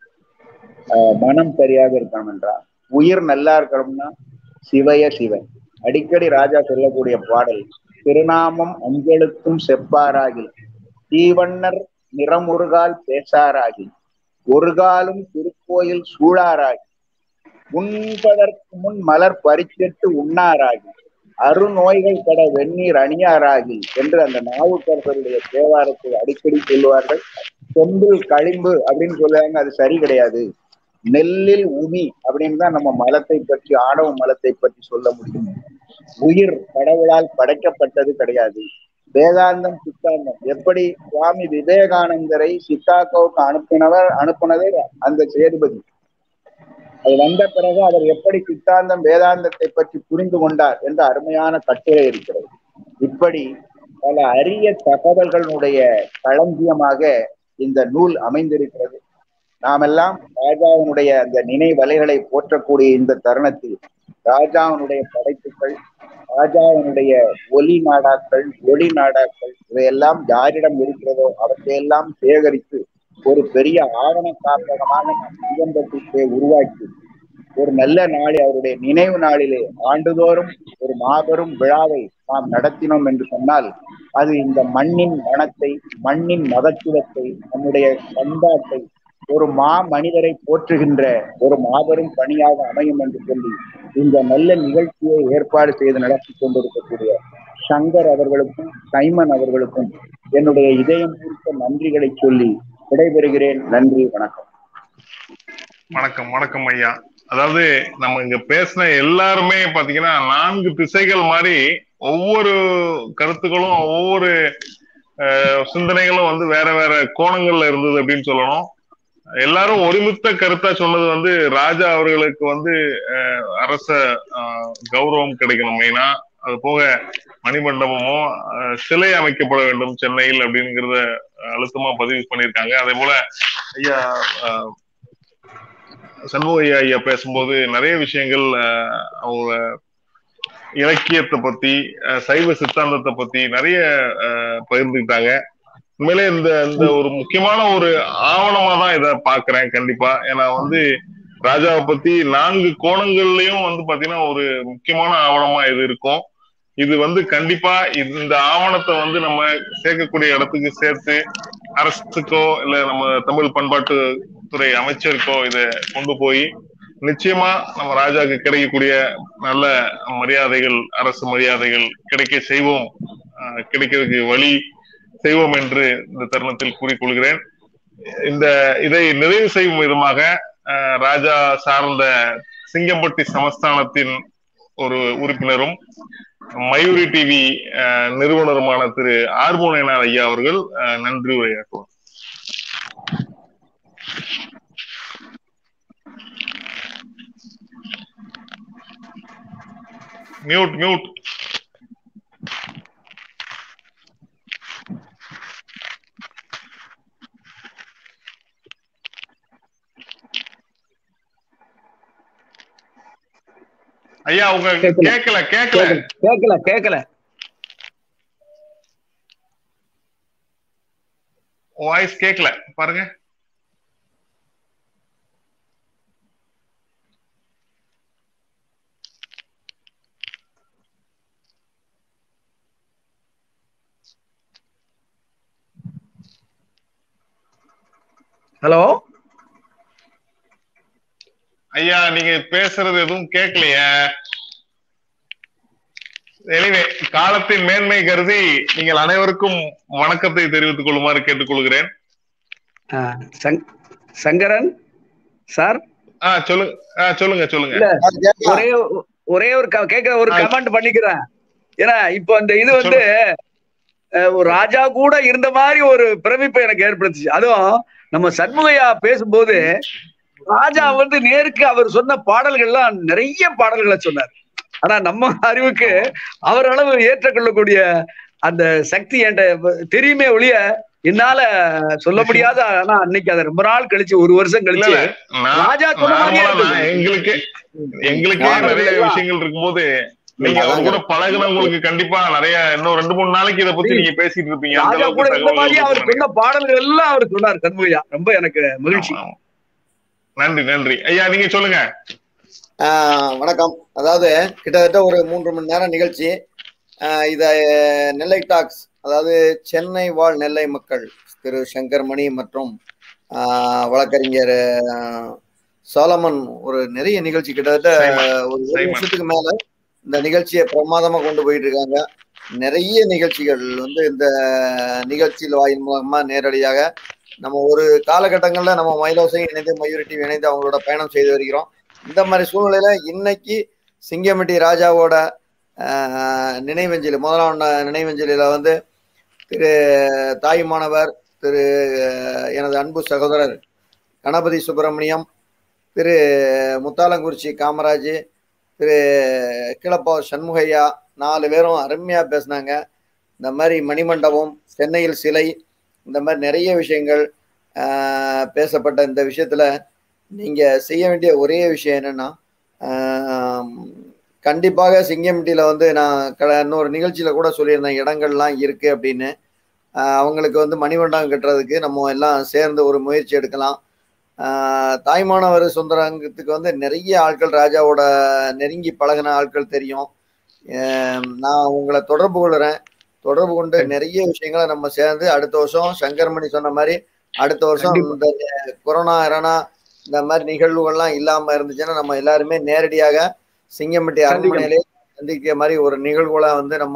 ஆஹ் மனம் சரியாக இருக்கணும் என்றால் உயிர் நல்லா இருக்கணும்னா சிவய சிவன் அடிக்கடி ராஜா சொல்லக்கூடிய பாடல் திருநாமம் அஞ்செழுத்தும் செப்பாராகி தீவண்ணர் நிறமுருகால் பேசாராகி ஒரு காலும் திருக்கோயில் சூழாராகி உண்பதற்கு முன் மலர் பறிச்சிட்டு உண்ணாராகி அருநோய்கள் கட வெந்நீர் அணியாராகி என்று அந்த நாவுக்கரசருடைய தேவாரத்தை அடிக்கடி சொல்லுவார்கள் செம்பில் களிம்பு அப்படின்னு சொல்லுவாங்க அது சரி கிடையாது நெல்லில் உமி அப்படின்னு தான் நம்ம மலத்தை பற்றி ஆணவ மலத்தை பற்றி சொல்ல முடியும் உயிர் கடவுளால் படைக்கப்பட்டது கிடையாது வேதாந்தம் சித்தாந்தம் எப்படி சுவாமி விவேகானந்தரை சிக்காகோவுக்கு அனுப்பினவர் அனுப்புனதே அந்த சேதுபதி அது வந்த பிறகு அவர் எப்படி சித்தாந்தம் வேதாந்தத்தை பற்றி புரிந்து கொண்டார் என்ற அருமையான கட்டுரை இருக்கிறது இப்படி பல அரிய தகவல்களுடைய களஞ்சியமாக இந்த நூல் அமைந்திருக்கிறது நாமெல்லாம் ராஜாவினுடைய அந்த நினைவலைகளை போற்றக்கூடிய இந்த தருணத்தில் ராஜாவினுடைய படைப்புகள் ராஜாவினுடைய ஒலி நாடாக்கள் ஒளி நாடாக்கள் இவையெல்லாம் யாரிடம் இருக்கிறதோ அவற்றையெல்லாம் சேகரித்து ஒரு பெரிய ஆவண காப்பகமாக நாம் சிங்கம்பட்டியை உருவாக்கி ஒரு நல்ல நாளை அவருடைய நினைவு நாளிலே ஆண்டுதோறும் ஒரு மாபெரும் விழாவை நாம் நடத்தினோம் என்று சொன்னால் அது இந்த மண்ணின் மனத்தை மண்ணின் மகத்துவத்தை நம்முடைய பண்பாட்டை ஒரு மா மனிதரை போற்றுகின்ற ஒரு மாபெரும் பணியாக அமையும் என்று சொல்லி இந்த நல்ல நிகழ்ச்சியை ஏற்பாடு செய்து நடத்தி கொண்டிருக்கக்கூடிய சங்கர் அவர்களுக்கும் சைமன் அவர்களுக்கும் என்னுடைய இதயம் குறித்த நன்றிகளை சொல்லி விடைபெறுகிறேன் நன்றி வணக்கம் வணக்கம் வணக்கம் ஐயா அதாவது நம்ம இங்க பேசின எல்லாருமே பாத்தீங்கன்னா நான்கு திசைகள் மாதிரி ஒவ்வொரு கருத்துக்களும் ஒவ்வொரு அஹ், சிந்தனைகளும் வந்து வேற வேற கோணங்கள்ல இருந்தது அப்படின்னு சொல்லணும் எல்லாரும் ஒருமித்த கருத்தா சொன்னது வந்து ராஜா அவர்களுக்கு வந்து அஹ், அரச அஹ், கௌரவம் கிடைக்கணும் மெயினா அது போக மணிமண்டபமும் அஹ், சிலை அமைக்கப்பட வேண்டும் சென்னையில் அப்படிங்கிறத அழுத்தமா பதிவு பண்ணியிருக்காங்க அதே போல ஐயா அஹ், சண்முக ஐயா ஐயா பேசும்போது நிறைய விஷயங்கள் அஹ், அவங்க இலக்கியத்தை பத்தி அஹ், சைவ சித்தாந்தத்தை பத்தி நிறைய அஹ், பகிர்ந்துக்கிட்டாங்க உண்மையிலே இந்த இந்த ஒரு முக்கியமான ஒரு ஆவணமா தான் இதை பாக்குறேன் கண்டிப்பா ஏன்னா வந்து ராஜாவை பத்தி நான்கு கோணங்கள்லயும் வந்து பாத்தீங்கன்னா ஒரு முக்கியமான ஆவணமா இது இருக்கும் இது வந்து கண்டிப்பா இந்த ஆவணத்தை வந்து நம்ம சேர்க்கக்கூடிய இடத்துக்கு சேர்த்து அரசுக்கோ இல்ல நம்ம தமிழ் பண்பாட்டு துறை அமைச்சருக்கோ இதை கொண்டு போய் நிச்சயமா நம்ம ராஜாக்கு கிடைக்கக்கூடிய நல்ல மரியாதைகள் அரசு மரியாதைகள் கிடைக்க செய்வோம் அஹ் கிடைக்கிறதுக்கு வழி செய்வோம் என்று இந்த தருணத்தில் கூறிக்கொள்கிறேன் இந்த இதை நிறைவு செய்யும் விதமாக அஹ், ராஜா சார்ந்த சிங்கம்பட்டி சமஸ்தானத்தின் ஒரு உறுப்பினரும் மயூரி டிவி அஹ், நிறுவனருமான திரு ஆர்மோனேனார் ஐயா அவர்கள் அஹ், நன்றி உரையாற்றுவார் மியூட் மியூட் ஐயா உங்க கேட்கல. கேட்கல கேட்கல கேட்கல கேட்கல வாய்ஸ் கேட்கல பாருங்க ஹலோ ஐயா நீங்க பேசுறது எதுவும் கேட்கலையே எனிவே காலத்தின் மேன்மை கருதி நீங்கள் அனைவருக்கும் வணக்கத்தை தெரிவித்துக் கொள்ளுமாறு கேட்டுக்கொள்கிறேன் சங்கரன் சார் ஆ சொல்லுங்க ஆ சொல்லுங்க சொல்லுங்க இல்ல ஒரே ஒரே ஒரு க- கேட்கிற ஒரு ஆ. கமெண்ட் பண்ணிக்கிறேன் ஏன்னா இப்போ இந்த இது வந்து அஹ், ஒரு ராஜா கூட இருந்த மாதிரி ஒரு பிரமிப்பை எனக்கு ஏற்படுத்துச்சு அதுவும் நம்ம சண்முகையா பேசும்போது ராஜா வந்து நேருக்கு அவர் சொன்ன பாடல்கள்லாம் நிறைய பாடல்களை சொன்னார் ஆனா நம்ம அறிவுக்கு அவர் அளவு ஏற்றுக்கொள்ளக்கூடிய அந்த சக்தி என்கிட்ட தெரியுமே ஒழிய என்னால சொல்ல முடியாத ஆனா அன்னைக்கு அதை ரொம்ப நாள் கழிச்சு ஒரு வருஷம் இல்ல கழிச்சு இல்ல நான் ராஜா சொன்ன மாதிரியே நார்மலா நான் இருந்தது. எங்களுக்கு எங்களுக்கே பாடல்கள் நிறைய எல்லாம். விஷயங்கள் இருக்கும்போது நீங்க அவர் கூட பழகுனவங்களுக்கு கண்டிப்பா நிறைய இன்னும் ரெண்டு மூணு நாளைக்கு இதை பத்தி நீங்க பேசிட்டு இருப்பீங்க அந்த ராஜா கூட அளவுக்கு இருந்த மாதிரி தகவல்கள் அவர் இருக்கும் சொன்ன பாடல்கள் எல்லாம் அவர் சொன்னார் சண்முகையா ரொம்ப எனக்கு மகிழ்ச்சி ஆமா, ஆமா. நன்றி நன்றி ஐயா நீங்க சொல்லுங்க ஆஹ் வணக்கம் அதாவது கிட்டத்தட்ட ஒரு மூன்று மணி நேரம் நிகழ்ச்சி ஆஹ் இத நெல்லை டாக்ஸ் அதாவது சென்னை வாழ் நெல்லை மக்கள் திரு சங்கர் மணி மற்றும் ஆஹ் வழக்கறிஞர் ஆஹ் சோலமன் ஒரு நிறைய நிகழ்ச்சி கிட்டத்தட்ட சைமன். ஒரு ஒரு சைமன். வருஷத்துக்கு மேல இந்த நிகழ்ச்சியை பிரமாதமா கொண்டு போயிட்டு இருக்காங்க நிறைய நிகழ்ச்சிகள் வந்து இந்த நிகழ்ச்சியில் வாயின் மூலமா நேரடியாக நம்ம ஒரு காலகட்டங்கள்ல நம்ம மயிலோசை இணைந்து மயூரி டிவி இணைந்து அவங்களோட பயணம் செய்து வருகிறோம் இந்த மாதிரி சூழ்நிலையில இன்னைக்கு சிங்கமட்டி ராஜாவோட ஆஹ், நினைவஞ்சலி முதலாம் நா- நினைவஞ்சலியில வந்து திரு தாயுமானவர் திரு அஹ், எனது அன்பு சகோதரர் கணபதி சுப்பிரமணியம் திரு முத்தாலங்குறிச்சி காமராஜ் திரு கிளப்பா சண்முகையா நாலு பேரும் அருமையா பேசினாங்க இந்த மாதிரி மணிமண்டபம் சென்னையில் சிலை இந்த மாதிரி நிறைய விஷயங்கள் ஆஹ், பேசப்பட்ட இந்த விஷயத்துல நீங்க செய்ய வேண்டிய ஒரே விஷயம் என்னன்னா ஆம், கண்டிப்பாக சிங்கம்டியில வந்து நான் க- இன்னொரு நிகழ்ச்சியில கூட சொல்லியிருந்தேன் இடங்கள்லாம் இருக்கு அப்படின்னு ஆஹ் அவங்களுக்கு வந்து மணிமண்டபம் கட்டுறதுக்கு நம்ம எல்லாம் சேர்ந்து ஒரு முயற்சி எடுக்கலாம் ஆஹ் தாய்மானவர் சுந்தரங்கத்துக்கு வந்து நிறைய ஆட்கள் ராஜாவோட நெருங்கி பழகின ஆட்கள் தெரியும் ஆஹ் நான் உங்களை தொடர்பு கொள்கிறேன் தொடர்பு கொண்டு நிறைய விஷயங்களை நம்ம சேர்ந்து அடுத்த வருஷம் சங்கர்மணி சொன்ன மாதிரி அடுத்த வருஷம் இந்த கொரோனா இரணா இந்த மாதிரி நிகழ்வுகள்லாம் இல்லாம இருந்துச்சுன்னா நம்ம எல்லாருமே நேரடியாக சிங்கம்பட்டி அரண்மனையிலே சந்திக்கிற மாதிரி ஒரு நிகழ்வுகளை வந்து நம்ம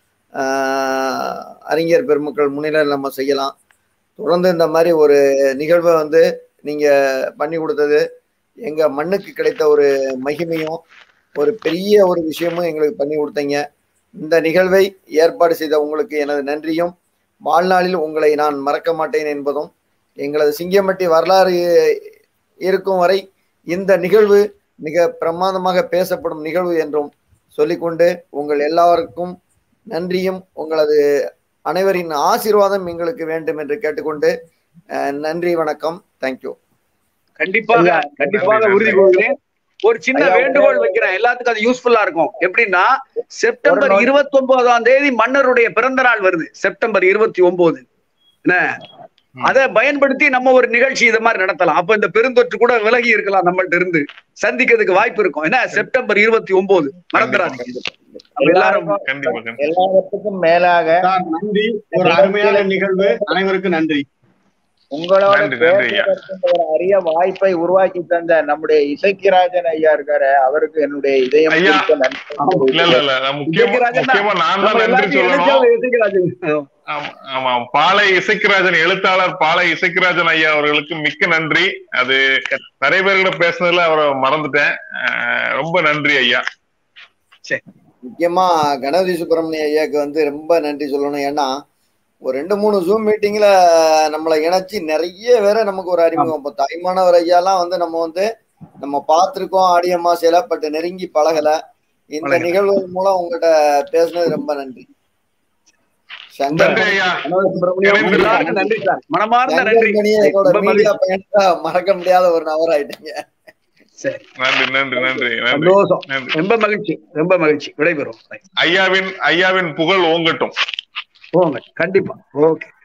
ஆஹ், அறிஞர் பெருமக்கள் முன்னிலையில் நம்ம செய்யலாம் தொடர்ந்து இந்த மாதிரி ஒரு நிகழ்வை வந்து நீங்க பண்ணி கொடுத்தது எங்க மண்ணுக்கு கிடைத்த ஒரு மகிமையும் ஒரு பெரிய ஒரு விஷயமும் எங்களுக்கு பண்ணி கொடுத்தீங்க இந்த நிகழ்வை ஏற்பாடு செய்த உங்களுக்கு எனது நன்றியும் வாழ்நாளில் உங்களை நான் மறக்க மாட்டேன் என்பதும் எங்களது சிங்கம்பட்டி வரலாறு இருக்கும் வரை இந்த நிகழ்வு மிக பிரமாதமாக பேசப்படும் நிகழ்வு என்றும் சொல்லிக்கொண்டு உங்கள் எல்லாருக்கும் நன்றியும் உங்களது அனைவரின் ஆசீர்வாதம் எங்களுக்கு வேண்டும் என்று கேட்டுக்கொண்டு அஹ், நன்றி வணக்கம் தேங்க்யூ கண்டிப்பாக ஐயா, கண்டிப்பாக நன்றி, உறுதி கொள்கிறேன் ஒரு சின்ன ஐயா, வேண்டுகோள் வைக்கிறேன் எல்லாத்துக்கும் அது யூஸ்ஃபுல்லா இருக்கும் எப்படின்னா செப்டம்பர் ஒரு நொடி. இருபத்தி ஒன்பதாம் தேதி மன்னருடைய பிறந்த நாள் வருது செப்டம்பர் இருபத்தி ஒன்பது என்ன அதை பயன்படுத்தி நம்ம ஒரு நிகழ்ச்சி இது மாதிரி நடத்தலாம் அப்ப இந்த பெருந்தொற்று கூட விலகி இருக்கலாம் நம்மள்ட்ட இருந்து சந்திக்கிறதுக்கு வாய்ப்பு இருக்கும் என்ன செப்டம்பர் இருபத்தி ஒன்பது மறந்துடாதீங்க நம்ம எல்லாரும் கண்டிப்பா கண்டிப்பா எல்லாத்துக்கும் மேலாக சார் நன்றி ஒரு அருமையான நிகழ்வு அனைவருக்கும் நன்றி உங்களோட நன்றி, நன்றி ஐயா. பேசுவதற்கு ஒரு அரிய வாய்ப்பை உருவாக்கி தந்த நம்முடைய இசைக்கிராஜன் ஐயா இருக்காரு அவருக்கு என்னுடைய இதயம் ஐயா. குறித்த நன்றி இல்ல இல்ல இல்ல நான் முக்கியமா இசைக்கராஜன் தான். முக்கியமா நான் நம்ம தான் நன்றி எல்லாத்தையும் சொல்லணும் எழுதியாவது இசைக்கராஜன். ஆமா ஆமா பாலை இசைக்கராஜன் எழுத்தாளர் பாலை இசைக்கராஜன் ஐயா அவர்களுக்கு மிக்க நன்றி அது நிறைய பேர்கிட்ட பேசுனதுல அவரை மறந்துட்டேன் அஹ் ரொம்ப நன்றி ஐயா முக்கியமா கணபதி சுப்பிரமணிய ஐயாக்கு வந்து ரொம்ப நன்றி சொல்லணும் ஏன்னா ஒரு ரெண்டு மூணு ஜூம் மீட்டிங்ல நம்மளை இணைச்சு நிறைய பேரை நமக்கு ஒரு அறிமுகம் இப்போ தாய்மானவர் ஐயாலாம் வந்து நம்ம வந்து நம்ம பார்த்திருக்கோம் ஆடியோ மாசையில பட் நெருங்கி பழகல இந்த பழகல. நிகழ்வு மூலம் உங்ககிட்ட பேசுனது ரொம்ப நன்றி சங்கர் நன்றி ஐயா கணபதி சுப்பிரமணியம் நன்றி. எல்லாருக்கும் நன்றி சார் மனமார்ந்த சங்கர் நன்றி மணியை என்னோட ரொம்ப மீடியா பயணத்தை மறக்க முடியாத ஒரு நபர் ஆயிட்டீங்க சரி நன்றி நன்றி நன்றி நன்றி சந்தோஷம் நன்றி ரொம்ப மகிழ்ச்சி ரொம்ப மகிழ்ச்சி விடைபெறும் ஐயாவின் ஐயாவின் புகழ் ஓங்கட்டும் போங்க கண்டிப்பா ஓகே